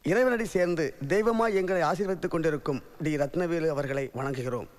இறைவனடி சேர்ந்து தெய்வமாய் எங்களை ஆசீர்வதித்துக் கொண்டிருக்கும் டி ரத்னவேலு அவர்களை வணங்குகிறோம்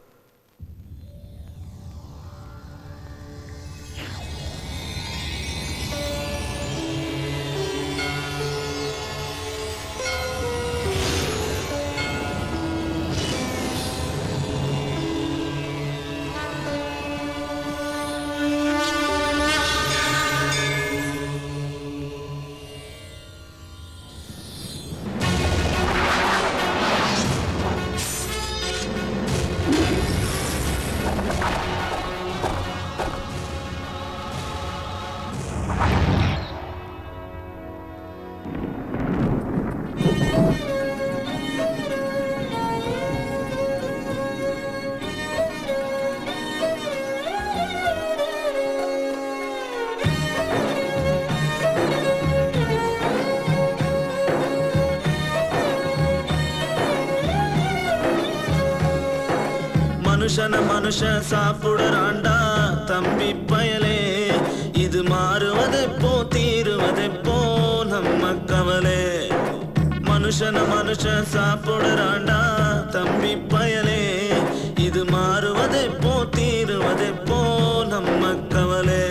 மனுஷன மனுஷன் சாப்பிடுறாண்டா தம்பி பயலே இது மாறுவதெப்போ தீருவதெப்போ நம்ம கவலை மனுஷன மனுஷன் சாப்பிடுறாண்டா தம்பி பயலே இது மாறுவதெப்போ தீருவதெப்போ நம்ம கவலை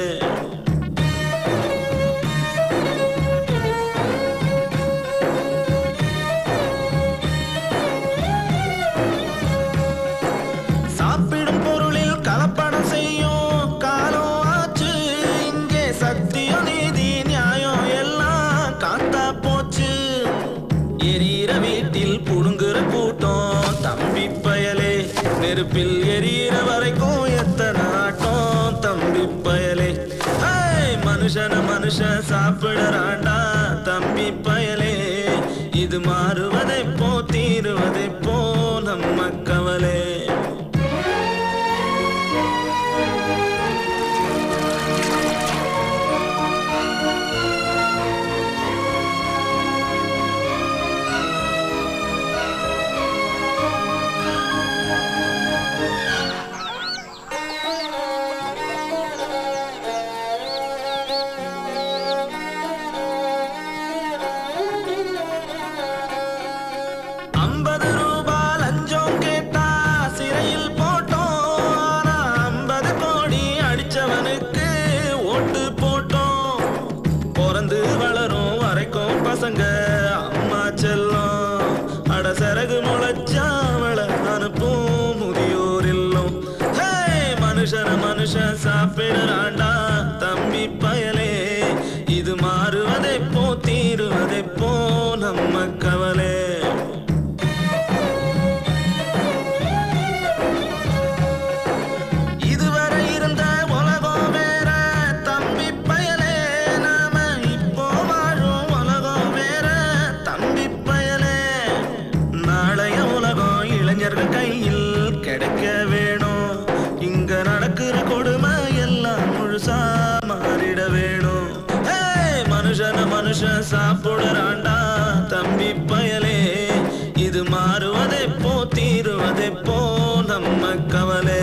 சாப்பிடும் பொருளில் கலப்படம் செய்யும் காலம் ஆச்சு இங்கே சத்தியம் நீதி நியாயம் எல்லாம் காத்தா போச்சு எரியிற வீட்டில் புடுங்குற கூட்டம் தம்பி பயலே நெருப்பில் எரியிற வரைக்கும் எத்தனை ஆட்டம் தம்பி பயலே ஹேய், மனுஷன மனுஷன் சாப்பிடுறாண்டா தம்பி பயலே இது மாறுவதெப்போ தீருவதெப்போ நம்ம கவலை ஐம்பது ரூபாய் லஞ்சம் கேட்டா சிறையில் போட்டோம் ஆனா ஐம்பது கோடி அடிச்சவனுக்கு ஓட்டு போட்டோம் பிறந்து வளரும் வரைக்கும் பசங்க அம்மா செல்லம் அட சரகு முளைச்சா அவளை அனுப்பும் முதியோர் இல்லம் ஹே, மனுஷன மனுஷன் சாப்பிடுறாண்டா தம்பி பயலே இது மாறுவதெப்போ தீருவதெப்போ நம்ம கவலை இதுவரை இருந்த உலகம் வேற தம்பி பயலே நாம இப்போ வாழும் உலகம் வேற தம்பி பயலே நாளைய உலகம் இளைஞர்கள் கையில் கிடைக்க வேணும் இங்க நடக்கிற கொடுமை எல்லாம் முழுசா மாறிட வேணும் ஹேய், மனுஷன மனுஷன் சாப்பிடுறாண்டா தம்பி பயலே இது மாறுவதெப்போ தீருவதெப்போ நம்ம கவலை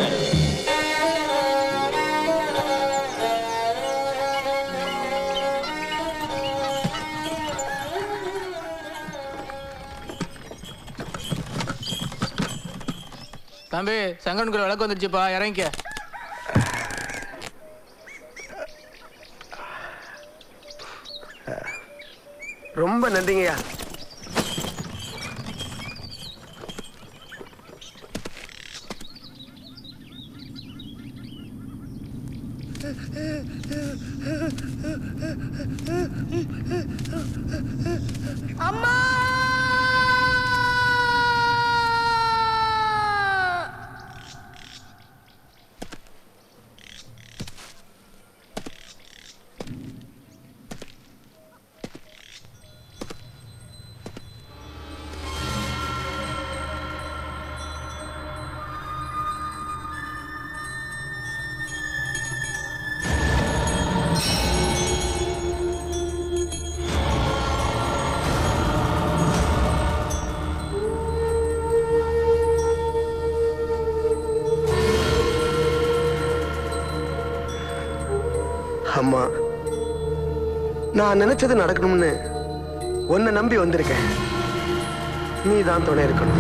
தம்பி சங்கனுக்குள்ள விளக்கு வந்துருச்சுப்பா இறங்கிக்க ரொம்ப நன்றிங்கய்யா அம்மா அம்மா நான் நினைச்சது நடக்கணும்னு உன்னை நம்பி வந்திருக்கேன் நீ தான் துணை இருக்கணும்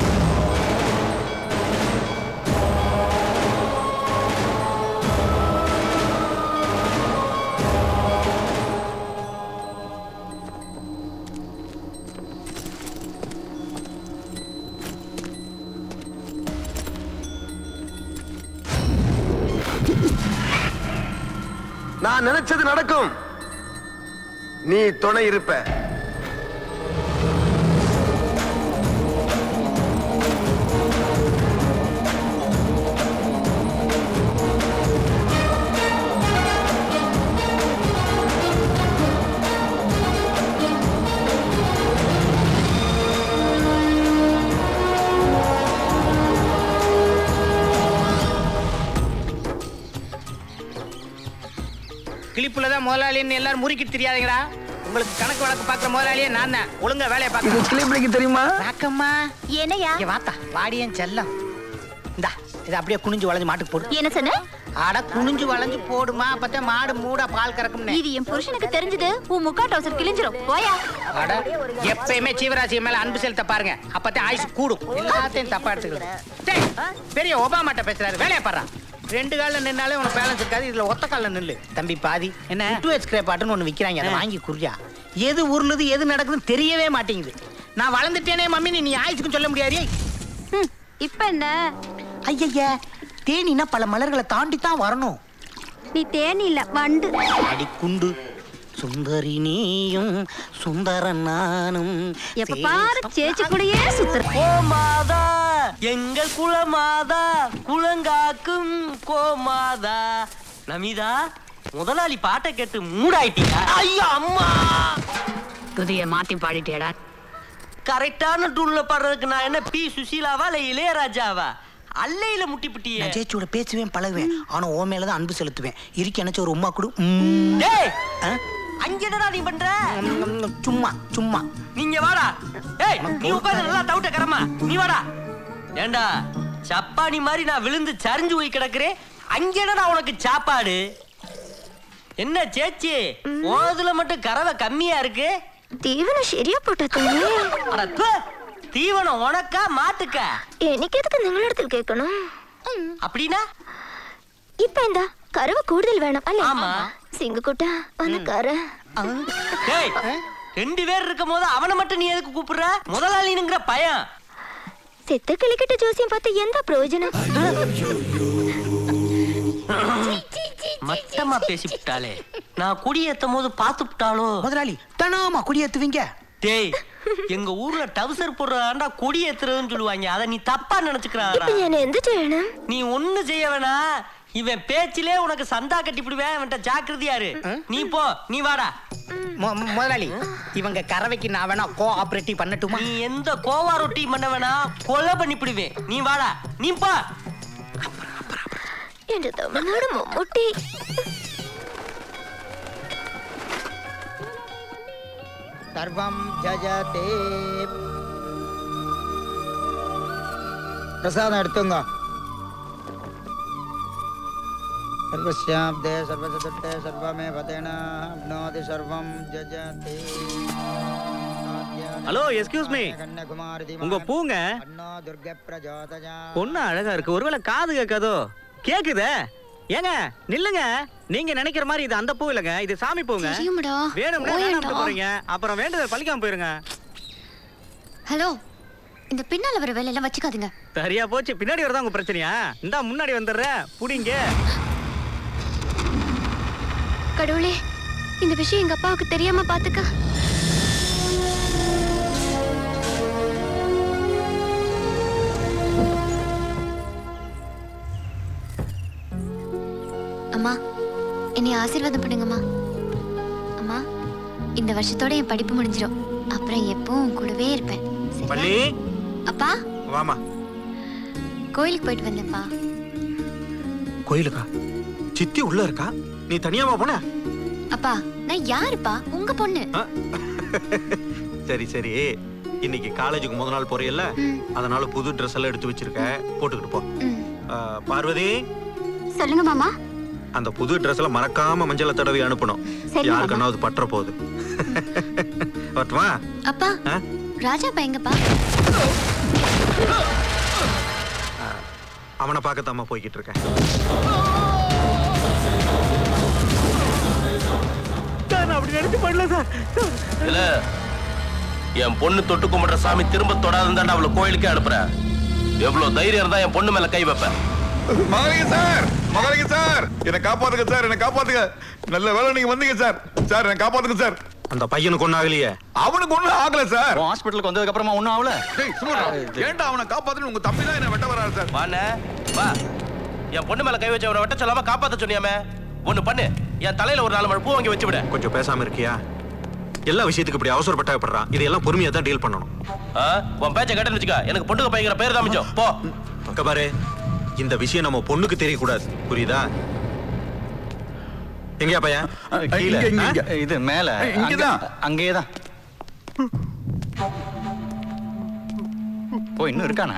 நான் நினைச்சது நடக்கும் நீ துணை இருப்ப கிளிப்புல தான் முதலாளின்னு எல்லாரும் முறுக்கிட்டு தெரியாதீங்கடா உங்களுக்கு கணக்கு வழக்கு பார்க்குற முதலாளியே நான் தான் ஒழுங்கா வேலையை பார்க்க கிளிப்பிடிக்கு தெரியுமா ராக்கம்மா என்னையா இங்க வாத்தா வாடியன் செல்லம் இந்தா இதை அப்படியே குனிஞ்சு வளைஞ்சு மாட்டுக்கு போடு என்ன சொன்ன அட குனிஞ்சு வளைஞ்சு போடுமா அப்பதான் மாடு மூடா பால் கறக்கும்னு இது என் புருஷனுக்கு தெரிஞ்சது உன் முக்கா டவுசர் கிழிஞ்சிரும் போயா அட எப்பயுமே ஜீவராசி மேல அன்பு செலுத்த பாருங்க அப்பதான் ஆயுசு கூடும் எல்லாத்தையும் தப்பா எடுத்துக்கிறது டேய், பெரிய ஒபாமாட்ட பேசுறாரு வேலையை பாடுறா ரெண்டு கால்ல நின்னாலே உனக்கு பேலன்ஸ் இருக்காது இதுல ஒத்த கால்ல நில்லு தம்பி பாதி என்ன டூ ஹெச் பாட்டுன்னு ஒண்ணு விக்கிறாங்க அதை வாங்கி குறியா எது உருளுது எது நடக்குதுன்னு தெரியவே மாட்டேங்குது நான் வளர்ந்துட்டேனே மம்மி நீ ஆயுசுக்கும் சொல்ல முடியாது ஹம், இப்ப என்ன ஐயய்ய தேனினா பல மலர்களை தாண்டி தான் வரணும் நீ தேனி இல்ல வண்டு அடி குண்டு சுந்தரி நீயும் சுந்தர நானும் எப்ப பாரு சேச்சி கூடயே சுத்துற ஓ மாதா எங்கள் குலமாதா குலங்காக்கும் கோமாதா நமிதா முதலாளி பாட்டை கேட்டு மூடாயிட்டீங்க ஐயோ அம்மா துதிய மாத்தி பாடிட்டேடா கரெக்டான டூல்ல பாடுறதுக்கு நான் என்ன பி சுசீலாவா இல்ல இளையராஜாவா அல்லையில முட்டிப்புட்டியே நான் சேச்சியோட பேசுவேன் பழகுவேன் ஆனா உன் மேலதான் அன்பு செலுத்துவேன் இருக்கு எனக்கு ஒரு உமா கொடு ம்ம். டேய் ஆ? அங்க என்னடா நீ பண்ற ம், சும்மா சும்மா நீங்க வாடா ஏய் நீ உட்கார்ந்து நல்லா தவிட்ட கரமா நீ வாடா ஏண்டா சப்பானி மாதிரி நான் விழுந்து சரிஞ்சு போய் கிடக்குறேன் அங்க என்னடா உனக்கு சாப்பாடு என்ன சேச்சி ஓதுல மட்டும் கறவை கம்மியா இருக்கு தீவனம் சரியா போட்டது அட ப்பு, தீவனம் உனக்கா மாட்டுக்கா எனக்கு எதுக்கு நிங்களிடத்தில் கேட்கணும் அப்படின்னா இப்ப இந்த கருவு கூடுதல் வேணும் அல்ல ஆமா. சிங்க கூட்டா வந்து கரு டேய் ரெண்டு பேர் இருக்கும் போது அவனை மட்டும் நீ எதுக்கு கூப்பிடுற முதலாளினுங்கிற பயம் செத்த கிளிக்கிட்ட ஜோசியம் பார்த்து எந்த பிரயோஜனம் மட்டமா பேசிவிட்டாளே நான் குடியேத்தும் போது பார்த்து விட்டாளோ முதலாளி தனாமா குடியேத்துவீங்க டேய் எங்க ஊர்ல டவுசர் போடுறாண்டா கொடி ஏத்துறதுன்னு சொல்லுவாங்க அத நீ தப்பா நினைச்சுக்கிறாடா இப்ப நான் எந்த செய்யணும் நீ ஒண்ணு செய்ய வேணா இவன் பேச்சிலே உனக்கு சந்தா கட்டிப்பிடுவேன் அவன்கிட்ட ஜாக்கிரதையா இரு நீ போ நீ வாடா மு- மு- முதலாளி இவங்க கறவைக்கு நான் வேணா கோ ஆபரேட்டிவ் பண்ணட்டுமா நீ எந்த கோவா ரொட்டி பண்ண வேணா கொலை பண்ணிப்பிடுவேன் நீ வாடா நீ போ என்ற தமிழ்நாடு மம்முட்டி सर्वं जजते பிரசாதம் எடுத்துங்க சர்வஸ்யாப்தே சர்வசதுர்த்தே சர்வமே பதேன அப்னோதி சர்வம் ஜஜதே ஹலோ, excuse me. கன்னியாகுமாரி உங்க பூங்க அண்ணோ துர்க பிரஜோதயா பொண்ணு அழகா இருக்கு ஒருவேளை காது கேட்காதோ கேக்குதே ஏங்க நில்லுங்க நீங்க நினைக்கிற மாதிரி இது அந்த பூ இல்லைங்க இது சாமி பூங்க தெரியுமாடா வேணும்னா வேணாம்னு போறீங்க அப்புறம் வேண்டுதல் பழிக்காம போயிருங்க ஹலோ இந்த பின்னால வர வேலையெல்லாம் வச்சுக்காதீங்க சரியா போச்சு பின்னாடி வரதா உங்க பிரச்சனையா இந்தா முன்னாடி வந்துடுற புடிங்க கடவுளே இந்த விஷயம் எங்க அப்பாவுக்கு தெரியாம பாத்துக்க அம்மா என்னை ஆசீர்வாதம் பண்ணுங்கம்மா அம்மா இந்த வருஷத்தோட என் படிப்பு முடிஞ்சிடும் அப்புறம் எப்பவும் உன் கூடவே இருப்பேன் சரியா? பள்ளி அப்பா வாமா கோயிலுக்கு போயிட்டு வந்தேன்ப்பா கோயிலுக்கா சித்தி உள்ள இருக்கா நீ தனியாவா போன அப்பா நான் யாருப்பா உங்க பொண்ணு சரி சரி இன்னைக்கு காலேஜுக்கு முத நாள் போறியல்ல ம். அதனால புது ட்ரெஸ் எல்லாம் எடுத்து வச்சிருக்க போட்டுக்கிட்டு போ ம். ஆ, பார்வதி சொல்லுங்க மாமா அந்த புது ட்ரெஸ்ல மறக்காம மஞ்சளை தடவி அனுப்பணும் சரி, யாருக்கனாவது பற்ற போகுது வரட்டுமா அப்பா ஆ? ராஜா பையங்கப்பா அவனை பார்க்கத்தாம்மா போய்கிட்டு இருக்கேன் சார் நான் அப்படி நினைச்சு பண்ணல சார் இல்ல என் பொண்ணு தொட்டு கும்பிடுற சாமி திரும்ப தொடாதுன்னு அவளை கோயிலுக்கே அனுப்புறேன் எவ்வளவு தைரியம் இருந்தா என் பொண்ணு மேல கை வைப்பேன் மகாலிங்க சார் மகாலிங்க சார் என்னை காப்பாத்துங்க சார் என்னை காப்பாத்துங்க நல்ல வேலை நீங்க வந்தீங்க சார் சார் என்னை காப்பாத்துங்க சார் அந்த பையனுக்கு ஒன்றும் ஆகலையே அவனுக்கு ஒண்ணும் ஆகல சார் ஹாஸ்பிட்டலுக்கு வந்ததுக்கு அப்புறமா ஒண்ணும் ஆகல டேய் சும்மா ஏன்டா அவனை காப்பாத்துன்னு உங்க தம்பி தான் என்ன வெட்ட வராரு சார் வாண்ணே வா என் பொண்ணு மேல கை வச்சு அவரை வெட்ட சொல்லாம காப்பாத்த சொன்னியாமே ஒண்ணு பண்ணு என் தலையில ஒரு நாலு மணி பூ வாங்கி வச்சு விட கொஞ்சம் பேசாம இருக்கியா எல்லா விஷயத்துக்கு இப்படி அவசரப்பட்டாப்படுறான் இதையெல்லாம் பொறுமையா தான் டீல் பண்ணணும் ஆ? உன் பேச்ச கேட்டேன்னு வச்சுக்க எனக்கு பொண்ணுக்கு பையங்கிற பேர் தான் மிச்சம் போ அங்க பாரு இந்த விஷயம் நம்ம பொண்ணுக்கு தெரியக்கூடாது புரியுதா எங்கயா பையன் கீழே. இங்க, இங்க, ஆ? இங்க. இது மேல இங்கதான். அங்கேயே தான் ஓ இன்னும் இருக்கானே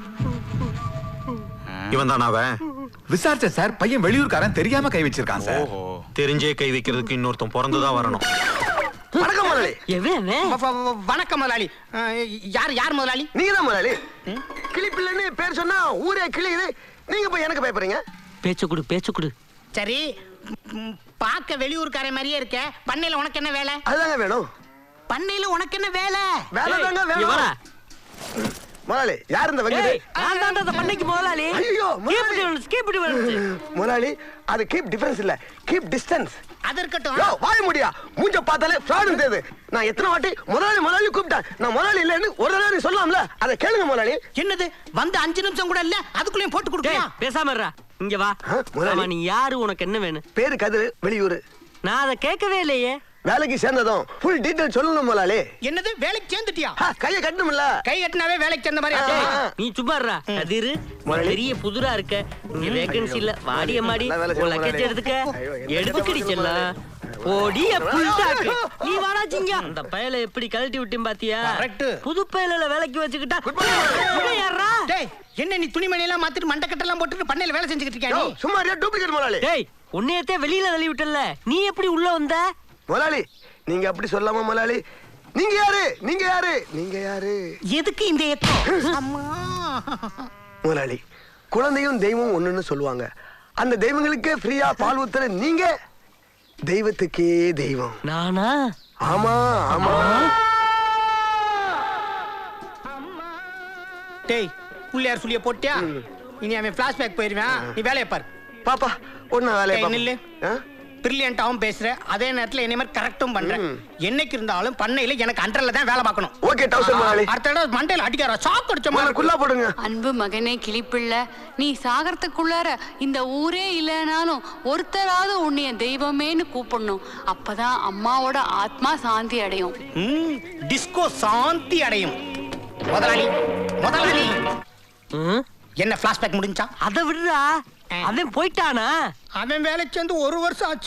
இவன் தானா அவன் விசாரிச்ச சார் பையன் வெளியூர்காரன் தெரியாம கை வச்சிருக்கான் சார் ஓஹோ தெரிஞ்சே கை வைக்கிறதுக்கு இன்னொருத்தன் பிறந்துதான் வரணும் வணக்கம் முதலாளி எவன் வ- வ- வணக்கம் முதலாளி அஹ், யார் யார் முதலாளி நீங்க தான் முதலாளி கிளிப்பிள்ளைன்னு பேர் சொன்னா ஊரே கிளியுது நீங்க போய் எனக்கு பயப்படுறீங்க பேச்ச கொடு பேச்ச கொடு சரி ம், பார்க்க வெளியூர்காரன் மாதிரியே இருக்க பண்ணையில உனக்கு என்ன வேலை அதுதாங்க வேணும் பண்ணையில உனக்கு என்ன வேலை வேலை தாங்க இங்க வாடா. வேணும் முதலாளி யார் இந்த வெங்கடு ஏய், நான் தான்டா அந்த பண்ணைக்கு முதலாளி ஐயோ, முதலாளி. Keep difference, keep difference. முதலாளி அது கீப் டிஃபரன்ஸ் இல்ல கீப் டிஸ்டன்ஸ் அது இருக்கட்டும் யோ வாய முடியா மூஞ்ச பார்த்தாலே ஃப்ராடு தெரியுது நான் எத்தனை வாட்டி முதலாளி முதலாளி கூப்பிட்டேன் நான் முதலாளி இல்லைன்னு ஒரு தடவை நீ சொல்லலாம்ல அதை கேளுங்க முதலாளி என்னது வந்து அஞ்சு நிமிஷம் கூட இல்ல அதுக்குள்ளேயும் போட்டு டேய், கொடுக்கறியா பேசாம இருடா இங்க வா ஆ, முதலாளி. ஆமா, நீ யாரு உனக்கு என்ன வேணும் பேரு கதிரு வெளியூர் நான் அதை கேட்கவே இல்லையே வேலைக்கு சேர்ந்ததும் ஃபுல் டீடைல் சொல்லணும் முதலாளி என்னது வேலைக்கு சேர்ந்துட்டியா ஹா, கையை கட்டணும்ல கை கட்டினாவே வேலைக்கு சேர்ந்த மாதிரி ஆ, ஆச்சு. ஆ. நீ சும்மா இருடா கதிரு நீ முதலாளி. பெரிய புதுரா இருக்க இங்க வேகன்சி இல்ல வாடிய மாடி நல்லா வேலை செய்ய உன் லக்கேஜ் முதலாளி. எடுத்துக்க ஐயோ, என்ன எடுத்துக்கடி கஷ்டப்படுது செல்லம் ஓடிய புல்டாக்கு நீ வாடா சிங்க அந்த பயல எப்படி கழட்டி விட்டேன் பாத்தியா Correct. புது பயல வேலைக்கு வச்சுக்கிட்டா Good morning. இவன் யார்றா? டேய் என்ன நீ துணிமணி எல்லாம் மாத்திட்டு மண்டக்கட்டெல்லாம் போட்டுட்டு பண்ணையில வேலை செஞ்சுக்கிட்டு இருக்கியா யோ, நீ சும்மா டூப்ளிகேட் முதலாளி டேய் உன்னையத்தே வெளியில தள்ளி விட்டல நீ எப்படி உள்ள வந்த முதலாளி நீங்க அப்படி சொல்லாம முதலாளி நீங்க யாரு நீங்க யாரு நீங்க யாரு எதுக்கு இந்த எத்தம் அம்மா முதலாளி குழந்தையும் தெய்வம் ஒண்ணுன்னு சொல்லுவாங்க அந்த தெய்வங்களுக்கே ஃப்ரீயா பால் ஊத்துற நீங்க தெய்வத்துக்கே தெய்வம் நானா ஆமா ஆமா டேய் புள்ளையார் சொல்லிய போட்டியா இனி அவன் பிளாஷ்பேக் போயிருவான் நீ வேலையை பாரு பாப்பா ஒண்ணு வேலையை டேய், பாப்போம். நில்லு. ஆ? பிரில்லியண்டாவும் பேசுற அதே நேரத்துல என்னை மாதிரி கரெக்டும் பண்ற என்னைக்கு இருந்தாலும் பண்ணையில எனக்கு அண்டர்ல தான் வேலை பார்க்கணும் ஓகே டவுசர் முதலாளி அடுத்த தடவை மண்டையில அடிக்கார சாக்கு அடிச்ச முதல்ல மாதிரி குல்லா போடுங்க அன்பு மகனே கிளிப்பிள்ளை நீ சாகரத்துக்குள்ளார இந்த ஊரே இல்லைனாலும் ஒருத்தராவது உன்னைய தெய்வமேன்னு கூப்பிடணும் அப்பதான் அம்மாவோட ஆத்மா சாந்தி அடையும் ம், டிஸ்கோ சாந்தி அடையும் முதலாளி முதலாளி என்ன பிளாஷ்பேக் முடிஞ்சா அத விடுறா அவன் போயிட்டானா அவன் வேலைக்கு சேர்ந்து ஒரு வருஷம் ஆச்சு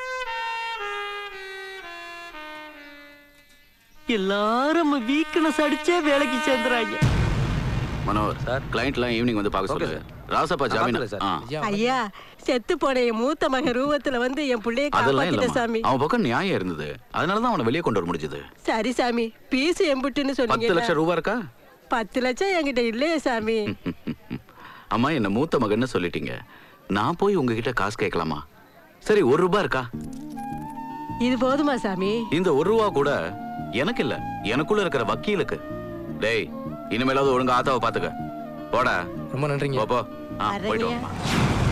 எல்லாரும் வீக்னஸ் அடிச்சே வேலைக்கு சேர்ந்துறாங்க மனோகர் சார் கிளைண்ட்லாம் ஈவினிங் வந்து பார்க்க சொல்லுங்க ராசப்பா ஜாமீன் ஆ ஐயா செத்து போன என் மூத்த மகன் ரூபத்துல வந்து என் பிள்ளைய அதெல்லாம் காப்பாத்திட்ட இல்லம்மா சாமி அவன் பக்கம் நியாயம் இருந்தது அதனால தான் அவனை வெளியே கொண்டு வர முடிஞ்சது சரி சாமி பீஸ் எம்புட்டுன்னு பத்து சொன்னீங்க லட்சம் ரூபா இருக்கா பத்து லட்சம் என்கிட்ட இல்லையே சாமி அம்மா என்ன மூத்த மகன்னு சொல்லிட்டீங்க நான் போய் உங்ககிட்ட காசு கேட்கலாமா சரி ஒரு ரூபா இருக்கா இது போதுமா சாமி இந்த ஒரு ரூபா கூட எனக்கு இல்ல எனக்குள்ள இருக்கிற வக்கீலுக்கு டேய் இனிமேலாவது ஒழுங்கா ஆத்தாவை பாத்துக்க போடா ரொம்ப நன்றிங்க போ, போ ஆ, போயிட்டு வரேங்க. வாம்மா.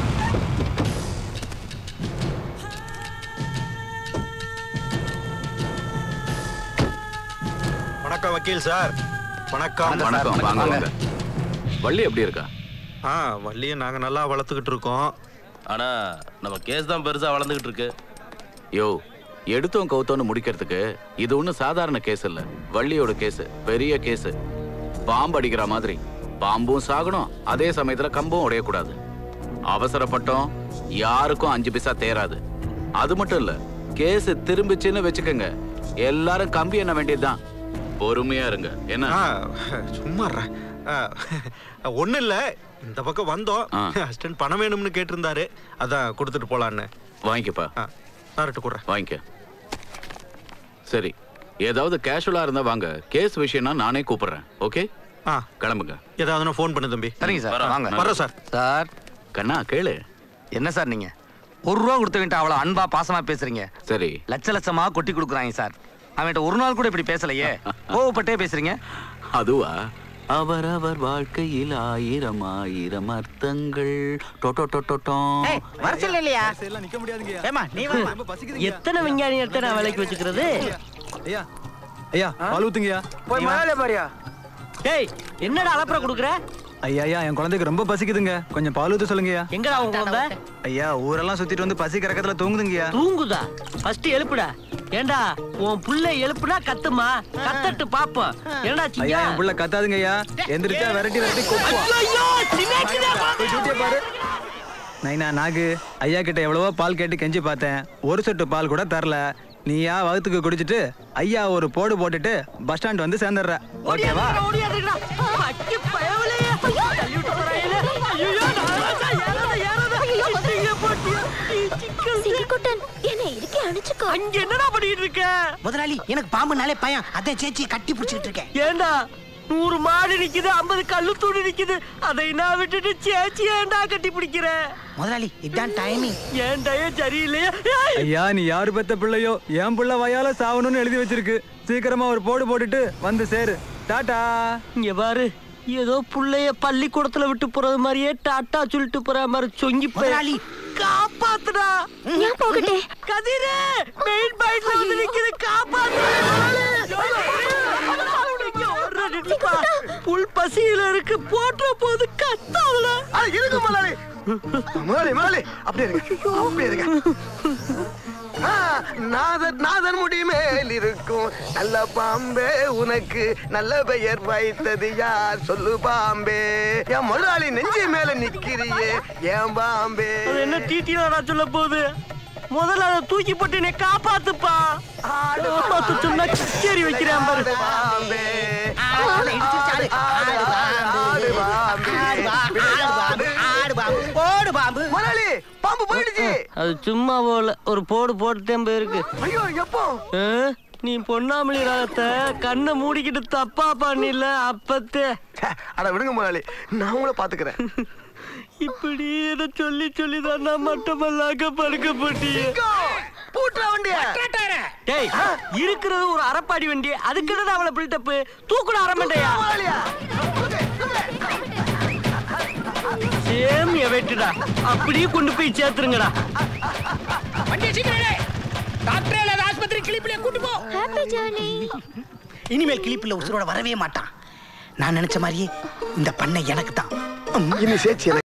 வணக்கம் வக்கீல் சார் வணக்கம் வணக்கம் வாங்க வாங்க வள்ளி எப்படி இருக்கா ஆ வள்ளியை நாங்க நல்லா வளர்த்துக்கிட்டு இருக்கோம் ஆனா நம்ம கேஸ் தான் பெருசா வளர்ந்துகிட்டு இருக்கு யோ எடுத்தோம் கவுத்தோன்னு முடிக்கிறதுக்கு இது ஒண்ணும் சாதாரண கேஸ் இல்ல வள்ளியோட கேஸ் பெரிய கேஸ் பாம்பு அடிக்கிற மாதிரி பாம்பும் சாகணும் அதே சமயத்துல கம்பும் உடையக்கூடாது அவசரப்பட்டோம் யாருக்கும் அஞ்சு பைசா தேராது அது மட்டும் இல்ல கேஸ் திரும்பிச்சுன்னு வச்சுக்கோங்க எல்லாரும் கம்பி என்ன வேண்டியதுதான் பொறுமையா இருங்க என்ன ஆ, சும்மா இருடா. ஆ, ஒண்ணும் இல்ல இந்த பக்கம் வந்தோம் ஆ. அசிஸ்டன்ட் பணம் வேணும்னு கேட்டிருந்தாரு அதான் கொடுத்துட்டு போலான்னு வாங்கிக்கப்பா ஆ, சார்ட்டு கொடுறேன் வாங்கிக்க சரி ஏதாவது கேஷுவலா இருந்தா வாங்க கேஸ் விஷயம்னா நானே கூப்பிடுறேன் ஓகே ஆ கிளம்புங்க ஏதாவது ஃபோன் பண்ணு தம்பி சரிங்க சார் வரேன். வாங்க வர்றோம் சார். சார் கண்ணா கேளு என்ன சார் நீங்க ஒரு ரூபா கொடுத்தவன்ட்ட அவ்வளவு அன்பா பாசமா பேசுறீங்க சரி லட்ச லட்சமா கொட்டி கொடுக்குறாங்க சார் அவன்கிட்ட ஒரு நாள் கூட இப்படி பேசலையே கோவப்பட்டே பேசுறீங்க அதுவா அவரவர் வாழ்க்கையில் ஆயிரம் ஆயிரம் அர்த்தங்கள் டொட்டோ டொட்டோ ஏய், வர சொல்ல இல்லையா நிக்க முடியாதுங்க ஏமா நீ வாமா எத்தனை விஞ்ஞானி எடுத்து நான் விலைக்கு வச்சுக்கிறது ஐயா ஐயா பால் ஊத்துங்கய்யா போய் மலையாள பாரியா டேய் என்னடா அலப்பற கொடுக்குற ஐயா ஐயா என் குழந்தைக்கு ரொம்ப பசிக்குதுங்க கொஞ்சம் பால் ஊத்த சொல்லுங்கய்யா எங்கடா உங்க குழந்தை ஐயா ஊரெல்லாம் சுத்திட்டு வந்து பசி கறக்கத்துல தூங்குதுங்கய்யா தூங்குதா ஃபர்ஸ்ட் எழுப்புடா ஏண்டா உன் புள்ள எழுப்புனா கத்துமா கத்தட்டு பாப்போம் என்னடா ஐயா சிங்கா என் புள்ள கத்தாதுங்க ஐயா எந்திரிச்சா விரட்டி விரட்டி கொப்பா ஐயோ சின்னக்குதா போய் டியூட்டியை பாரு நைனா நாகு ஐயா கிட்ட எவ்வளவோ பால் கேட்டு கெஞ்சி பார்த்தேன் ஒரு சொட்டு பால் கூட தரல நீயா வகுத்துக்கு குடிச்சிட்டு ஐயா ஒரு போடு போட்டுட்டு பஸ் ஸ்டாண்ட் வந்து சேர்ந்துடுற ஓகேவா ஓடியாடுறா பக்கி பயவலே தள்ளி விட்டு போறாங்களே ஐயோ நாராசா ஏறாத ஏறாத சிங்க போட்டியா சிங்கிக்குட்டன் என்னை இருக்கே அணைச்சுக்கோ அங்க என்னடா பண்ணிட்டு இருக்க முதலாளி எனக்கு பாம்புனாலே பயம் அதான் சேச்சியை கட்டி பிடிச்சிட்டு இருக்கேன் ஏண்டா நூறு மாடு நிக்குது ஐம்பது கல்லு தூணு நிக்குது அதை நான் விட்டுட்டு சேச்சி ஏன்டா கட்டி பிடிக்கிற முதலாளி இதான் டைமிங் ஏன்டாயே சரியில்லையா ஏய், ஐயா நீ யாரு பெத்த பிள்ளையோ என் புள்ள வயால சாவணும்னு எழுதி வச்சிருக்கு சீக்கிரமா ஒரு போடு போட்டுட்டு வந்து சேரு டாடா இங்க பாரு ஏதோ புள்ளைய பள்ளிக்கூடத்துல விட்டு போறது மாதிரியே டாட்டா சொல்லிட்டு போற மாதிரி சொங்கி போய் முதலாளி. காப்பாத்துடா நான் போகட்டே கதிரே மெயின் பாயிண்ட்ல வந்து நிக்குது காப்பாத்து புல் பசியில இருக்கு போற்ற போது கத்தாதுல அட இருங்க முதலாளி முதலாளி முதலாளி அப்படியே இருங்க அப்படியே இருங்க ஆ, நாதன் நாதன் முடி மேல் இருக்கும் நல்ல பாம்பே உனக்கு நல்ல பெயர் வைத்தது யார் சொல்லு பாம்பே என் முதலாளி நெஞ்சு மேல நிக்கிறியே ஏன் பாம்பே அது என்ன டீட்டிலடா சொல்ல போகுது முதல்ல அதை தூக்கி போட்டு என்னை காப்பாத்துப்பா காப்பாத்து சொன்னா கச்சேரி வைக்கிறேன் பாரு பாம்பே ஆடு இடிச்சிருச்சு, ஆடு. ஆடு பாம்பு. ஆடு பாம்பே. ஆடு பாம்பு, ஆடு பாம்பு, ஆடு பாம்பு. போடு பாம்பு முதலாளி பாம்பு போயிடுச்சு அது சும்மா போல ஒரு போடு போட்டுட்டேன் போயிருக்கு ஐயோ எப்போ ஆ? நீ பொன்னாமலி ராகத்தை கண்ணை மூடிக்கிட்டு தப்பா பண்ணில அப்பத்தே ச்சே, அட விடுங்க முதலாளி நான் உங்களை பாத்துக்கிறேன் இப்படி எதை சொல்லி சொல்லி தான் நான் மட்டமல்லாக்க படுக்க போட்டியே பூட்டுற வண்டிய டேய் இருக்கிறது ஒரு அரப்பாடி வண்டி அதுக்கு என்னடா அவளை பில்டப்பு தூக்குட அரமண்டையா சேம் எவெட்டுடா அப்படியே கொண்டு போய் சேர்த்துருங்கடா வண்டி சீக்கிரம் டாக்டர் இல்லாத ஆஸ்பத்திரி கிளிப்பிலே கூட்டு போ ஹாப்பி ஜர்னி இனிமேல் கிளிப்பில் உசுரோட வரவே மாட்டான் நான் நினைச்ச மாதிரியே இந்த பண்ணை எனக்கு தான் இனி சேர்ச்சி எனக்கு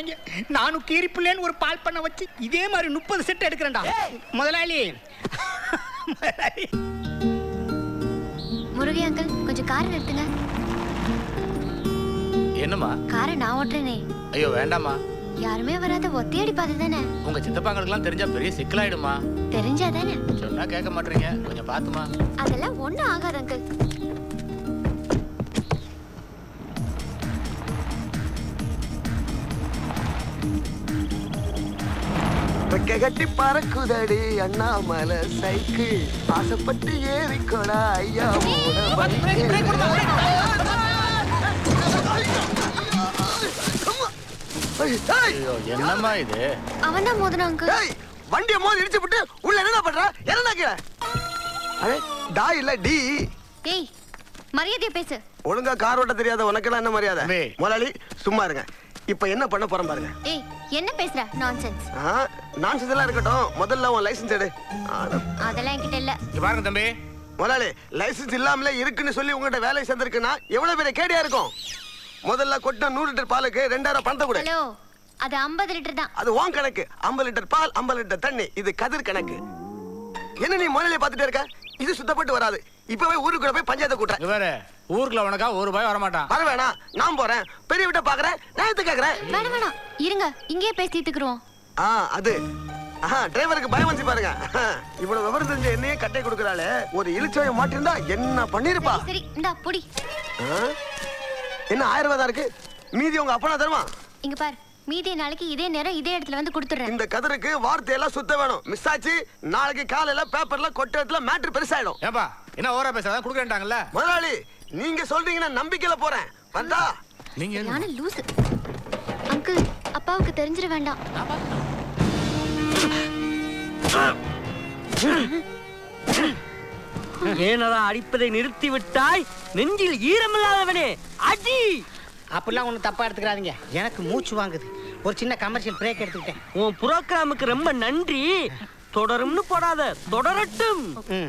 போட்டாங்க நானும் கீரி பிள்ளைன்னு ஒரு பால் பண்ண வச்சு இதே மாதிரி முப்பது செட் எடுக்கிறேன்டா முதலாளி முதலாளி முருகை அங்கிள் கொஞ்சம் காரை நிறுத்துங்க என்னம்மா காரை நான் ஓட்டுறேனே ஐயோ வேண்டாம்மா யாருமே வராத ஒத்தையடி பாதை தானே உங்க சித்தப்பாங்களுக்குலாம் தெரிஞ்சா பெரிய சிக்கலாயிடுமா தெரிஞ்சா தானே சொன்னா கேட்க மாட்டீங்க கொஞ்சம் பாத்துமா அதெல்லாம் ஒண்ணும் ஆகாது அங்கிள் ரெக்க கட்டி பறக்குதடி அண்ணாமலை சைக்கிள் ஆசைப்பட்டு ஏறிக்கோடா ஐயா ஐயோ என்னம்மா இது அவன் தான் மோதனா அங்கிள் வண்டியை மோதி இடிச்சு விட்டு உள்ள என்ன பண்ற என்ன கீழே அடே டா இல்ல டி ஏய் மரியாதையா பேசு ஒழுங்கா கார் ஓட்ட தெரியாத உனக்கெல்லாம் என்ன மரியாதை முதலாளி சும்மா இருங்க இப்ப என்ன பண்ண போறோம் பாருங்க ஏய் என்ன பேசுற நான்சென்ஸ் நான் இதெல்லாம் இருக்கட்டும் முதல்ல உன் லைசென்ஸ் எடு அதெல்லாம் என்கிட்ட இல்ல இங்க பாருங்க தம்பி முதலாளி லைசென்ஸ் இல்லாமலே இருக்குன்னு சொல்லி உங்ககிட்ட வேலை சேர்ந்திருக்குன்னா எவ்வளவு பெரிய கேடியா இருக்கும் முதல்ல கொட்டின நூறு லிட்டர் பாலுக்கு ரெண்டாயிரம் பணத்தை கொடு ஹலோ அது 50 லிட்டர் தான் அது உன் கணக்கு ஐம்பது லிட்டர் பால் ஐம்பது லிட்டர் தண்ணி இது கதிர் கணக்கு என்ன நீ முதல்ல பார்த்துட்டே இருக்க இது சுத்தப்பட்டு வராது இப்பவே ஊருக்குள்ள போய் பஞ்சாயத்தை கூட்டுறேன் இவரு ஊருக்குள்ள உனக்கா ஒரு ரூபாய் வரமாட்டான் வர வேணாம் நான் போறேன் பெரிய விட்ட பாக்குறேன் நான் கேக்குறேன் வேணாம் வேணாம் இருங்க இங்கேயே பேசி தீர்த்துக்குறோம் ஆ அது ஆஹா டிரைவருக்கு பயம் வந்து பாருங்க ஆஹா, இவ்வளவு விவரம் தெரிஞ்ச என்னையே கட்டை கொடுக்கறாளே ஒரு இழுச்சவையை மாட்டிருந்தா என்ன பண்ணிருப்பா சரி இந்தா புடி ஆ? என்ன ஆயிரம் ரூபாய் தான் இருக்கு மீதி உங்க அப்பனா தருமா இங்க பார் மீதி நாளைக்கு இதே நேரம் இதே இடத்துல வந்து கொடுத்துறேன் இந்த கதிருக்கு வார்த்தையெல்லாம் சுத்த வேணும் மிஸ் ஆச்சு நாளைக்கு காலையில பேப்பர்ல கொட்ட இடத்துல மேட்ரு பெருசாயிடும் ஏப்பா என்ன ஓரா பேசுறதா குடுக்கறாங்கல்ல முதலாளி நீங்க சொல்றீங்கன்னா நம்பிக்கையில போறேன் வந்தா நீங்க யானை லூசு அங்கிள் அப்பாவுக்கு தெரிஞ்சிட வேண்டாம் ஏனடா அடிப்பதை நிறுத்தி விட்டாய் நெஞ்சில் ஈரமில்லாதவனே அடி அப்படிலாம் ஒன்றும் தப்பா எடுத்துக்கிறாதீங்க எனக்கு மூச்சு வாங்குது ஒரு சின்ன கமர்ஷியல் பிரேக் எடுத்துக்கிட்டேன் உன் புரோகிராமுக்கு ரொம்ப நன்றி தொடரும்னு போடாத தொடரட்டும்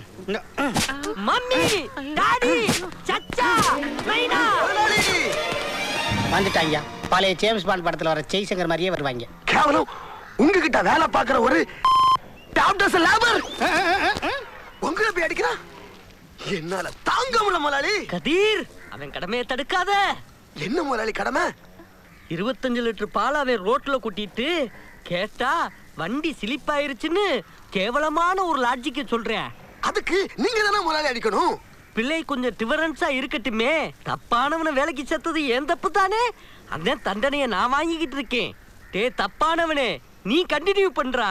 மம்மி டாடி சச்சா மைனா வந்துட்டாங்க பழைய ஜேம்ஸ் பாண்ட் படத்துல வர ஜெய்சங்கர் மாதிரியே வருவாங்க கேவலம் உங்ககிட்ட வேலை பார்க்குற ஒரு டாக்டர்ஸ் லேபர் உங்களை போய் அடிக்கிறான் என்னால தாங்க முடியல முதலாளி கதீர் அவன் கடமையை தடுக்காத என்ன முதலாளி கடமை இருபத்தஞ்சு லிட்டர் பால் அவன் ரோட்ல கூட்டிட்டு கேட்டா வண்டி சிலிப்பாயிருச்சுன்னு கேவலமான ஒரு லாஜிக்க சொல்றேன் அதுக்கு நீங்க தானே முதலாளி அடிக்கணும் பிள்ளை கொஞ்சம் டிஃபரன்ஸா இருக்கட்டுமே தப்பானவனை வேலைக்கு சேர்த்தது ஏன் தப்பு தானே அந்த தண்டனையை நான் வாங்கிக்கிட்டு இருக்கேன் டே தப்பானவனே நீ கண்டினியூ பண்றா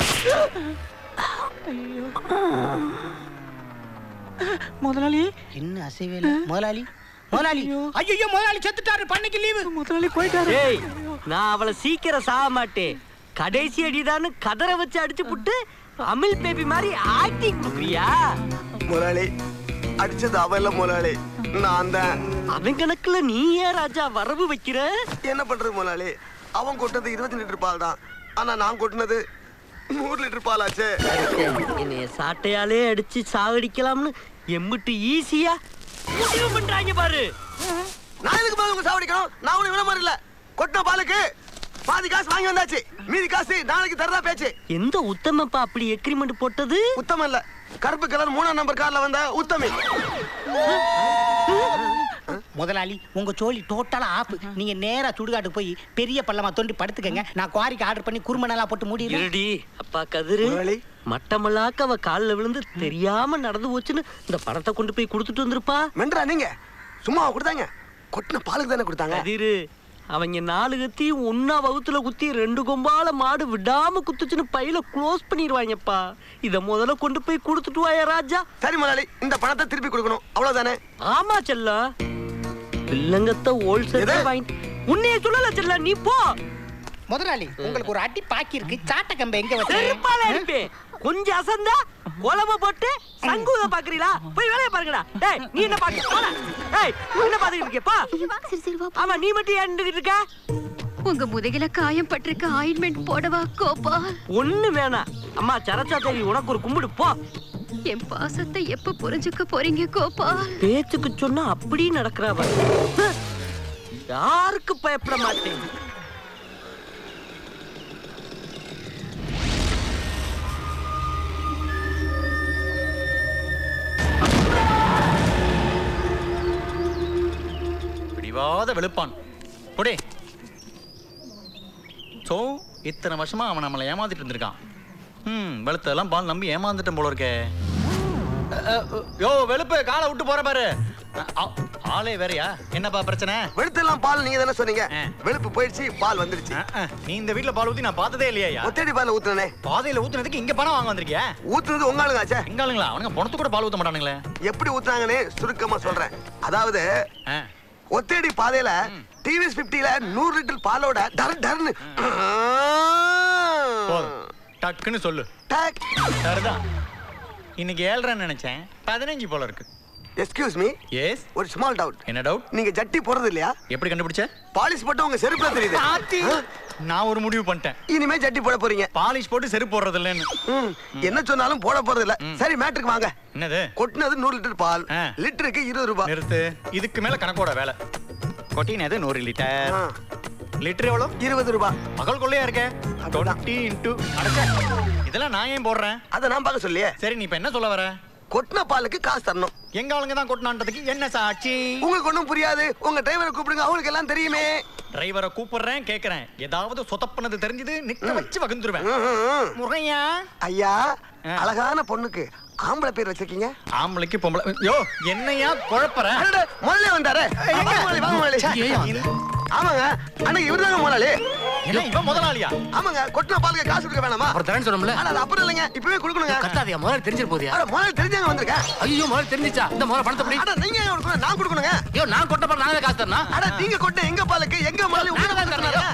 முதலாளி என்ன அசைவே இல்ல முதலாளி முதலாளி ஐயோ முதலாளி செத்துட்டாரு பண்ணைக்கு லீவு முதலாளி டேய் நான் அவளை சீக்கிரம் சாக மாட்டேன் கடைசி அடிதான்னு கதற வச்சு அடிச்சு புட்டு அமில் பேபி மாதிரி ஆக்டிங் கொடுக்குறியா முதலாளி அடிச்சது அவ இல்ல முதலாளி நான் தான் அவன் கணக்குல நீ ஏன் ராஜா வரவு வைக்கிற என்ன பண்றது முதலாளி அவன் கொட்டது இருபத்தி லிட்டர் பால் தான் ஆனா நான் கொட்டினது நூறு லிட்டர் பால் ஆச்சே என்னைய சாட்டையாலே அடிச்சு சாவடிக்கலாம்னு எம்பிட்டு ஈஸியா முடிவு பண்றாங்க பாரு நான் எதுக்கு பால் உங்க சாவடிக்கணும் நான் உனக்கு விட மாதிரி இல்ல கொட்டின பாலுக்கு பாதி காசு வாங்கி வந்தாச்சு மீதி காசு நாளைக்கு தரதா பேச்சு எந்த உத்தமப்பா அப்படி எக்ரிமெண்ட் போட்டது உத்தமம் இல்ல கருப்பு கலர் மூணாம் நம்பர் கார்ல வந்த உத்தமி முதலாளி உங்க சோழி டோட்டலா ஆப் நீங்க நேரா சுடுகாட்டுக்கு போய் பெரிய பள்ளமா தோண்டி படுத்துக்கங்க நான் குவாரிக்கு ஆர்டர் பண்ணி குறுமணலா போட்டு மூடிடுறேன் இருடி அப்பா கதிரு மட்டமல்லாக்க அவ கால்ல விழுந்து தெரியாம நடந்து போச்சுன்னு இந்த பணத்தை கொண்டு போய் கொடுத்துட்டு வந்திருப்பா மென்றா நீங்க சும்மா கொடுத்தாங்க கொட்டின பாலுக்கு தானே கொடுத்தாங்க கதிரு அவங்க நாலு கத்தி ஒன்னா வகுத்துல குத்தி ரெண்டு கொம்பால மாடு விடாம குத்துச்சுன்னு பையில க்ளோஸ் பண்ணிடுவாங்கப்பா இத முதல்ல கொண்டு போய் கொடுத்துட்டு வாயா ராஜா சரி முதலாளி இந்த பணத்தை திருப்பி கொடுக்கணும் அவ்வளவுதானே ஆமா செல்லா வில்லங்கத்தை ஹோல்சேல் வாங்கிட்டு உன்னைய சொல்லல செல்லா நீ போ முதலாளி உங்களுக்கு ஒரு அடி பாக்கி இருக்கு சாட்ட கம்பை எங்க செருப்பால அடிப்பேன் கொஞ்சம் அசந்தா குழம்பு போட்டு சங்கூத பாக்குறீங்களா போய் வேலைய பாருங்கடா டேய் நீ என்ன பாக்க போடா டேய் நீ என்ன பாத்துக்கிட்டு இருக்கியப்பா ஆமா நீ மட்டும் ஏன்னுகிட்டு இருக்க உங்க முதுகில காயம் பட்டிருக்க ஆயின்மெண்ட் போடவா கோபால் ஒண்ணு வேணாம் அம்மா சரச்சா தேவி உனக்கு ஒரு கும்பிடு போ என் பாசத்தை எப்ப புரிஞ்சுக்க போறீங்க கோபால் பேச்சுக்கு சொன்னா அப்படி நடக்கிறவ யாருக்கு பயப்பட மாட்டேன் அறிவாத வெளுப்பான் போடே ஸோ இத்தனை வருஷமா அவன் நம்மளை ஏமாத்திட்டு இருந்திருக்கான் ம் வெளுத்தெல்லாம் பால் நம்பி ஏமாந்துட்டேன் போல இருக்கே அ, அ, யோ வெளுப்பு காலை விட்டு போற பாரு அ, ஆ, ஆளே வேறயா என்னப்பா பிரச்சனை வெளுத்தெல்லாம் பால் நீங்க தானே சொன்னீங்க வெளுப்பு போயிடுச்சு பால் வந்துருச்சு நீ இந்த வீட்ல பால் ஊத்தி நான் பார்த்ததே இல்லையா ஒத்தடி பால் ஊத்துனே பாதையில ஊத்துனதுக்கு இங்க பணம் வாங்க வந்திருக்கியா ஊத்துனது உங்க ஆளுங்க எங்க ஆளுங்களா அவனுங்க பணத்து கூட பால் ஊத்த மாட்டானுங்களே எப்படி ஊத்துனாங்கன்னு சுருக்கமா சொல்றேன் அதாவது ஒத்தடி பாதையில டிவிஎஸ் பிப்டில நூறு லிட்டர் பாலோட டர் டர்னு போதும் டக்குன்னு சொல்லு சரிதான் இன்னைக்கு ஏழ்றேன்னு நினைச்சேன் பதினஞ்சு போல இருக்கு எக்ஸ்கியூஸ் மீ எஸ் ஒரு ஸ்மால் டவுட் என்ன டவுட் நீங்க ஜட்டி போறது இல்லையா எப்படி கண்டுபிடிச்ச பாலிஷ் போட்டு உங்க செருப்புல தெரியுது ஆத்தி. நான் ஒரு முடிவு பண்ணிட்டேன் இனிமே ஜட்டி போட போறீங்க பாலிஷ் போட்டு செருப்பு போடுறது இல்லைன்னு ம், என்ன சொன்னாலும் போட போறது இல்ல சரி மேட்ருக்கு வாங்க என்னது கொட்டினது நூறு லிட்டர் பால் லிட்டருக்கு இருபது ரூபாய் நிறுத்து இதுக்கு மேல கணக்கோட வேலை கொட்டினது நூறு லிட்டர் லிட்டர் எவ்வளோ இருபது ரூபாய் பகல் கொள்ளையா இருக்க டுவெண்ட்டி இன்டூ அடைச்ச இதெல்லாம் நான் ஏன் போடுறேன் அதை நான் பார்க்க சொல்லியே சரி நீ இப்ப என்ன சொல்ல வர கொட்டின பாலுக்கு காசு தரணும் எங்க ஆளுங்க தான் கொட்டினான்றதுக்கு என்ன சாட்சி உங்களுக்கு ஒண்ணும் புரியாது உங்க டிரைவரை கூப்பிடுங்க அவங்களுக்கு எல்லாம் தெரியுமே டிரைவரை கூப்பிடுறேன் கேக்குறேன் ஏதாவது சொதப்புனது தெரிஞ்சது நிக்க வச்சு வகுந்துருவேன் ம், ம், ம். முறையா ஐயா அழகான பொண்ணுக்கு ஆம்பளை பேர் வச்சிருக்கீங்க ஆம்பளைக்கு பொம்பளை யோ என்னையா குழப்பற அடடே, முதல்ல வந்தாரு எங்க? வாங்க முதலாளி, வாங்க முதலாளி. ச்சே, ஆமாங்க அன்னைக்கு இவர்தாங்க முதலாளி என்ன இவன் முதலாளியா ஆமாங்க கொட்டின பாலுக்கு காசு கொடுக்க வேணாமா அப்புறம் தரேன்னு சொன்னோம்ல ஆனா அது அப்புறம் இல்லைங்க இப்பவே கொடுக்கணுங்க கத்தாதியா முதல்ல தெரிஞ்சிரு போதியா அட முதல்ல தெரிஞ்சாங்க வந்திருக்கேன் ஐயோ முதல்ல தெரிஞ்சிச்சா இந்த முதல்ல பணத்தை படி அட நீங்க ஏன் கொடுக்கணும் நான் கொடுக்கணுங்க ஐயோ நான் கொட்ட பால் நானே காசு தரணும் அட நீங்க கொட்ட எங்க பாலுக்கு எங்க முதலாளி உங்களுக்கு தான் தரணும்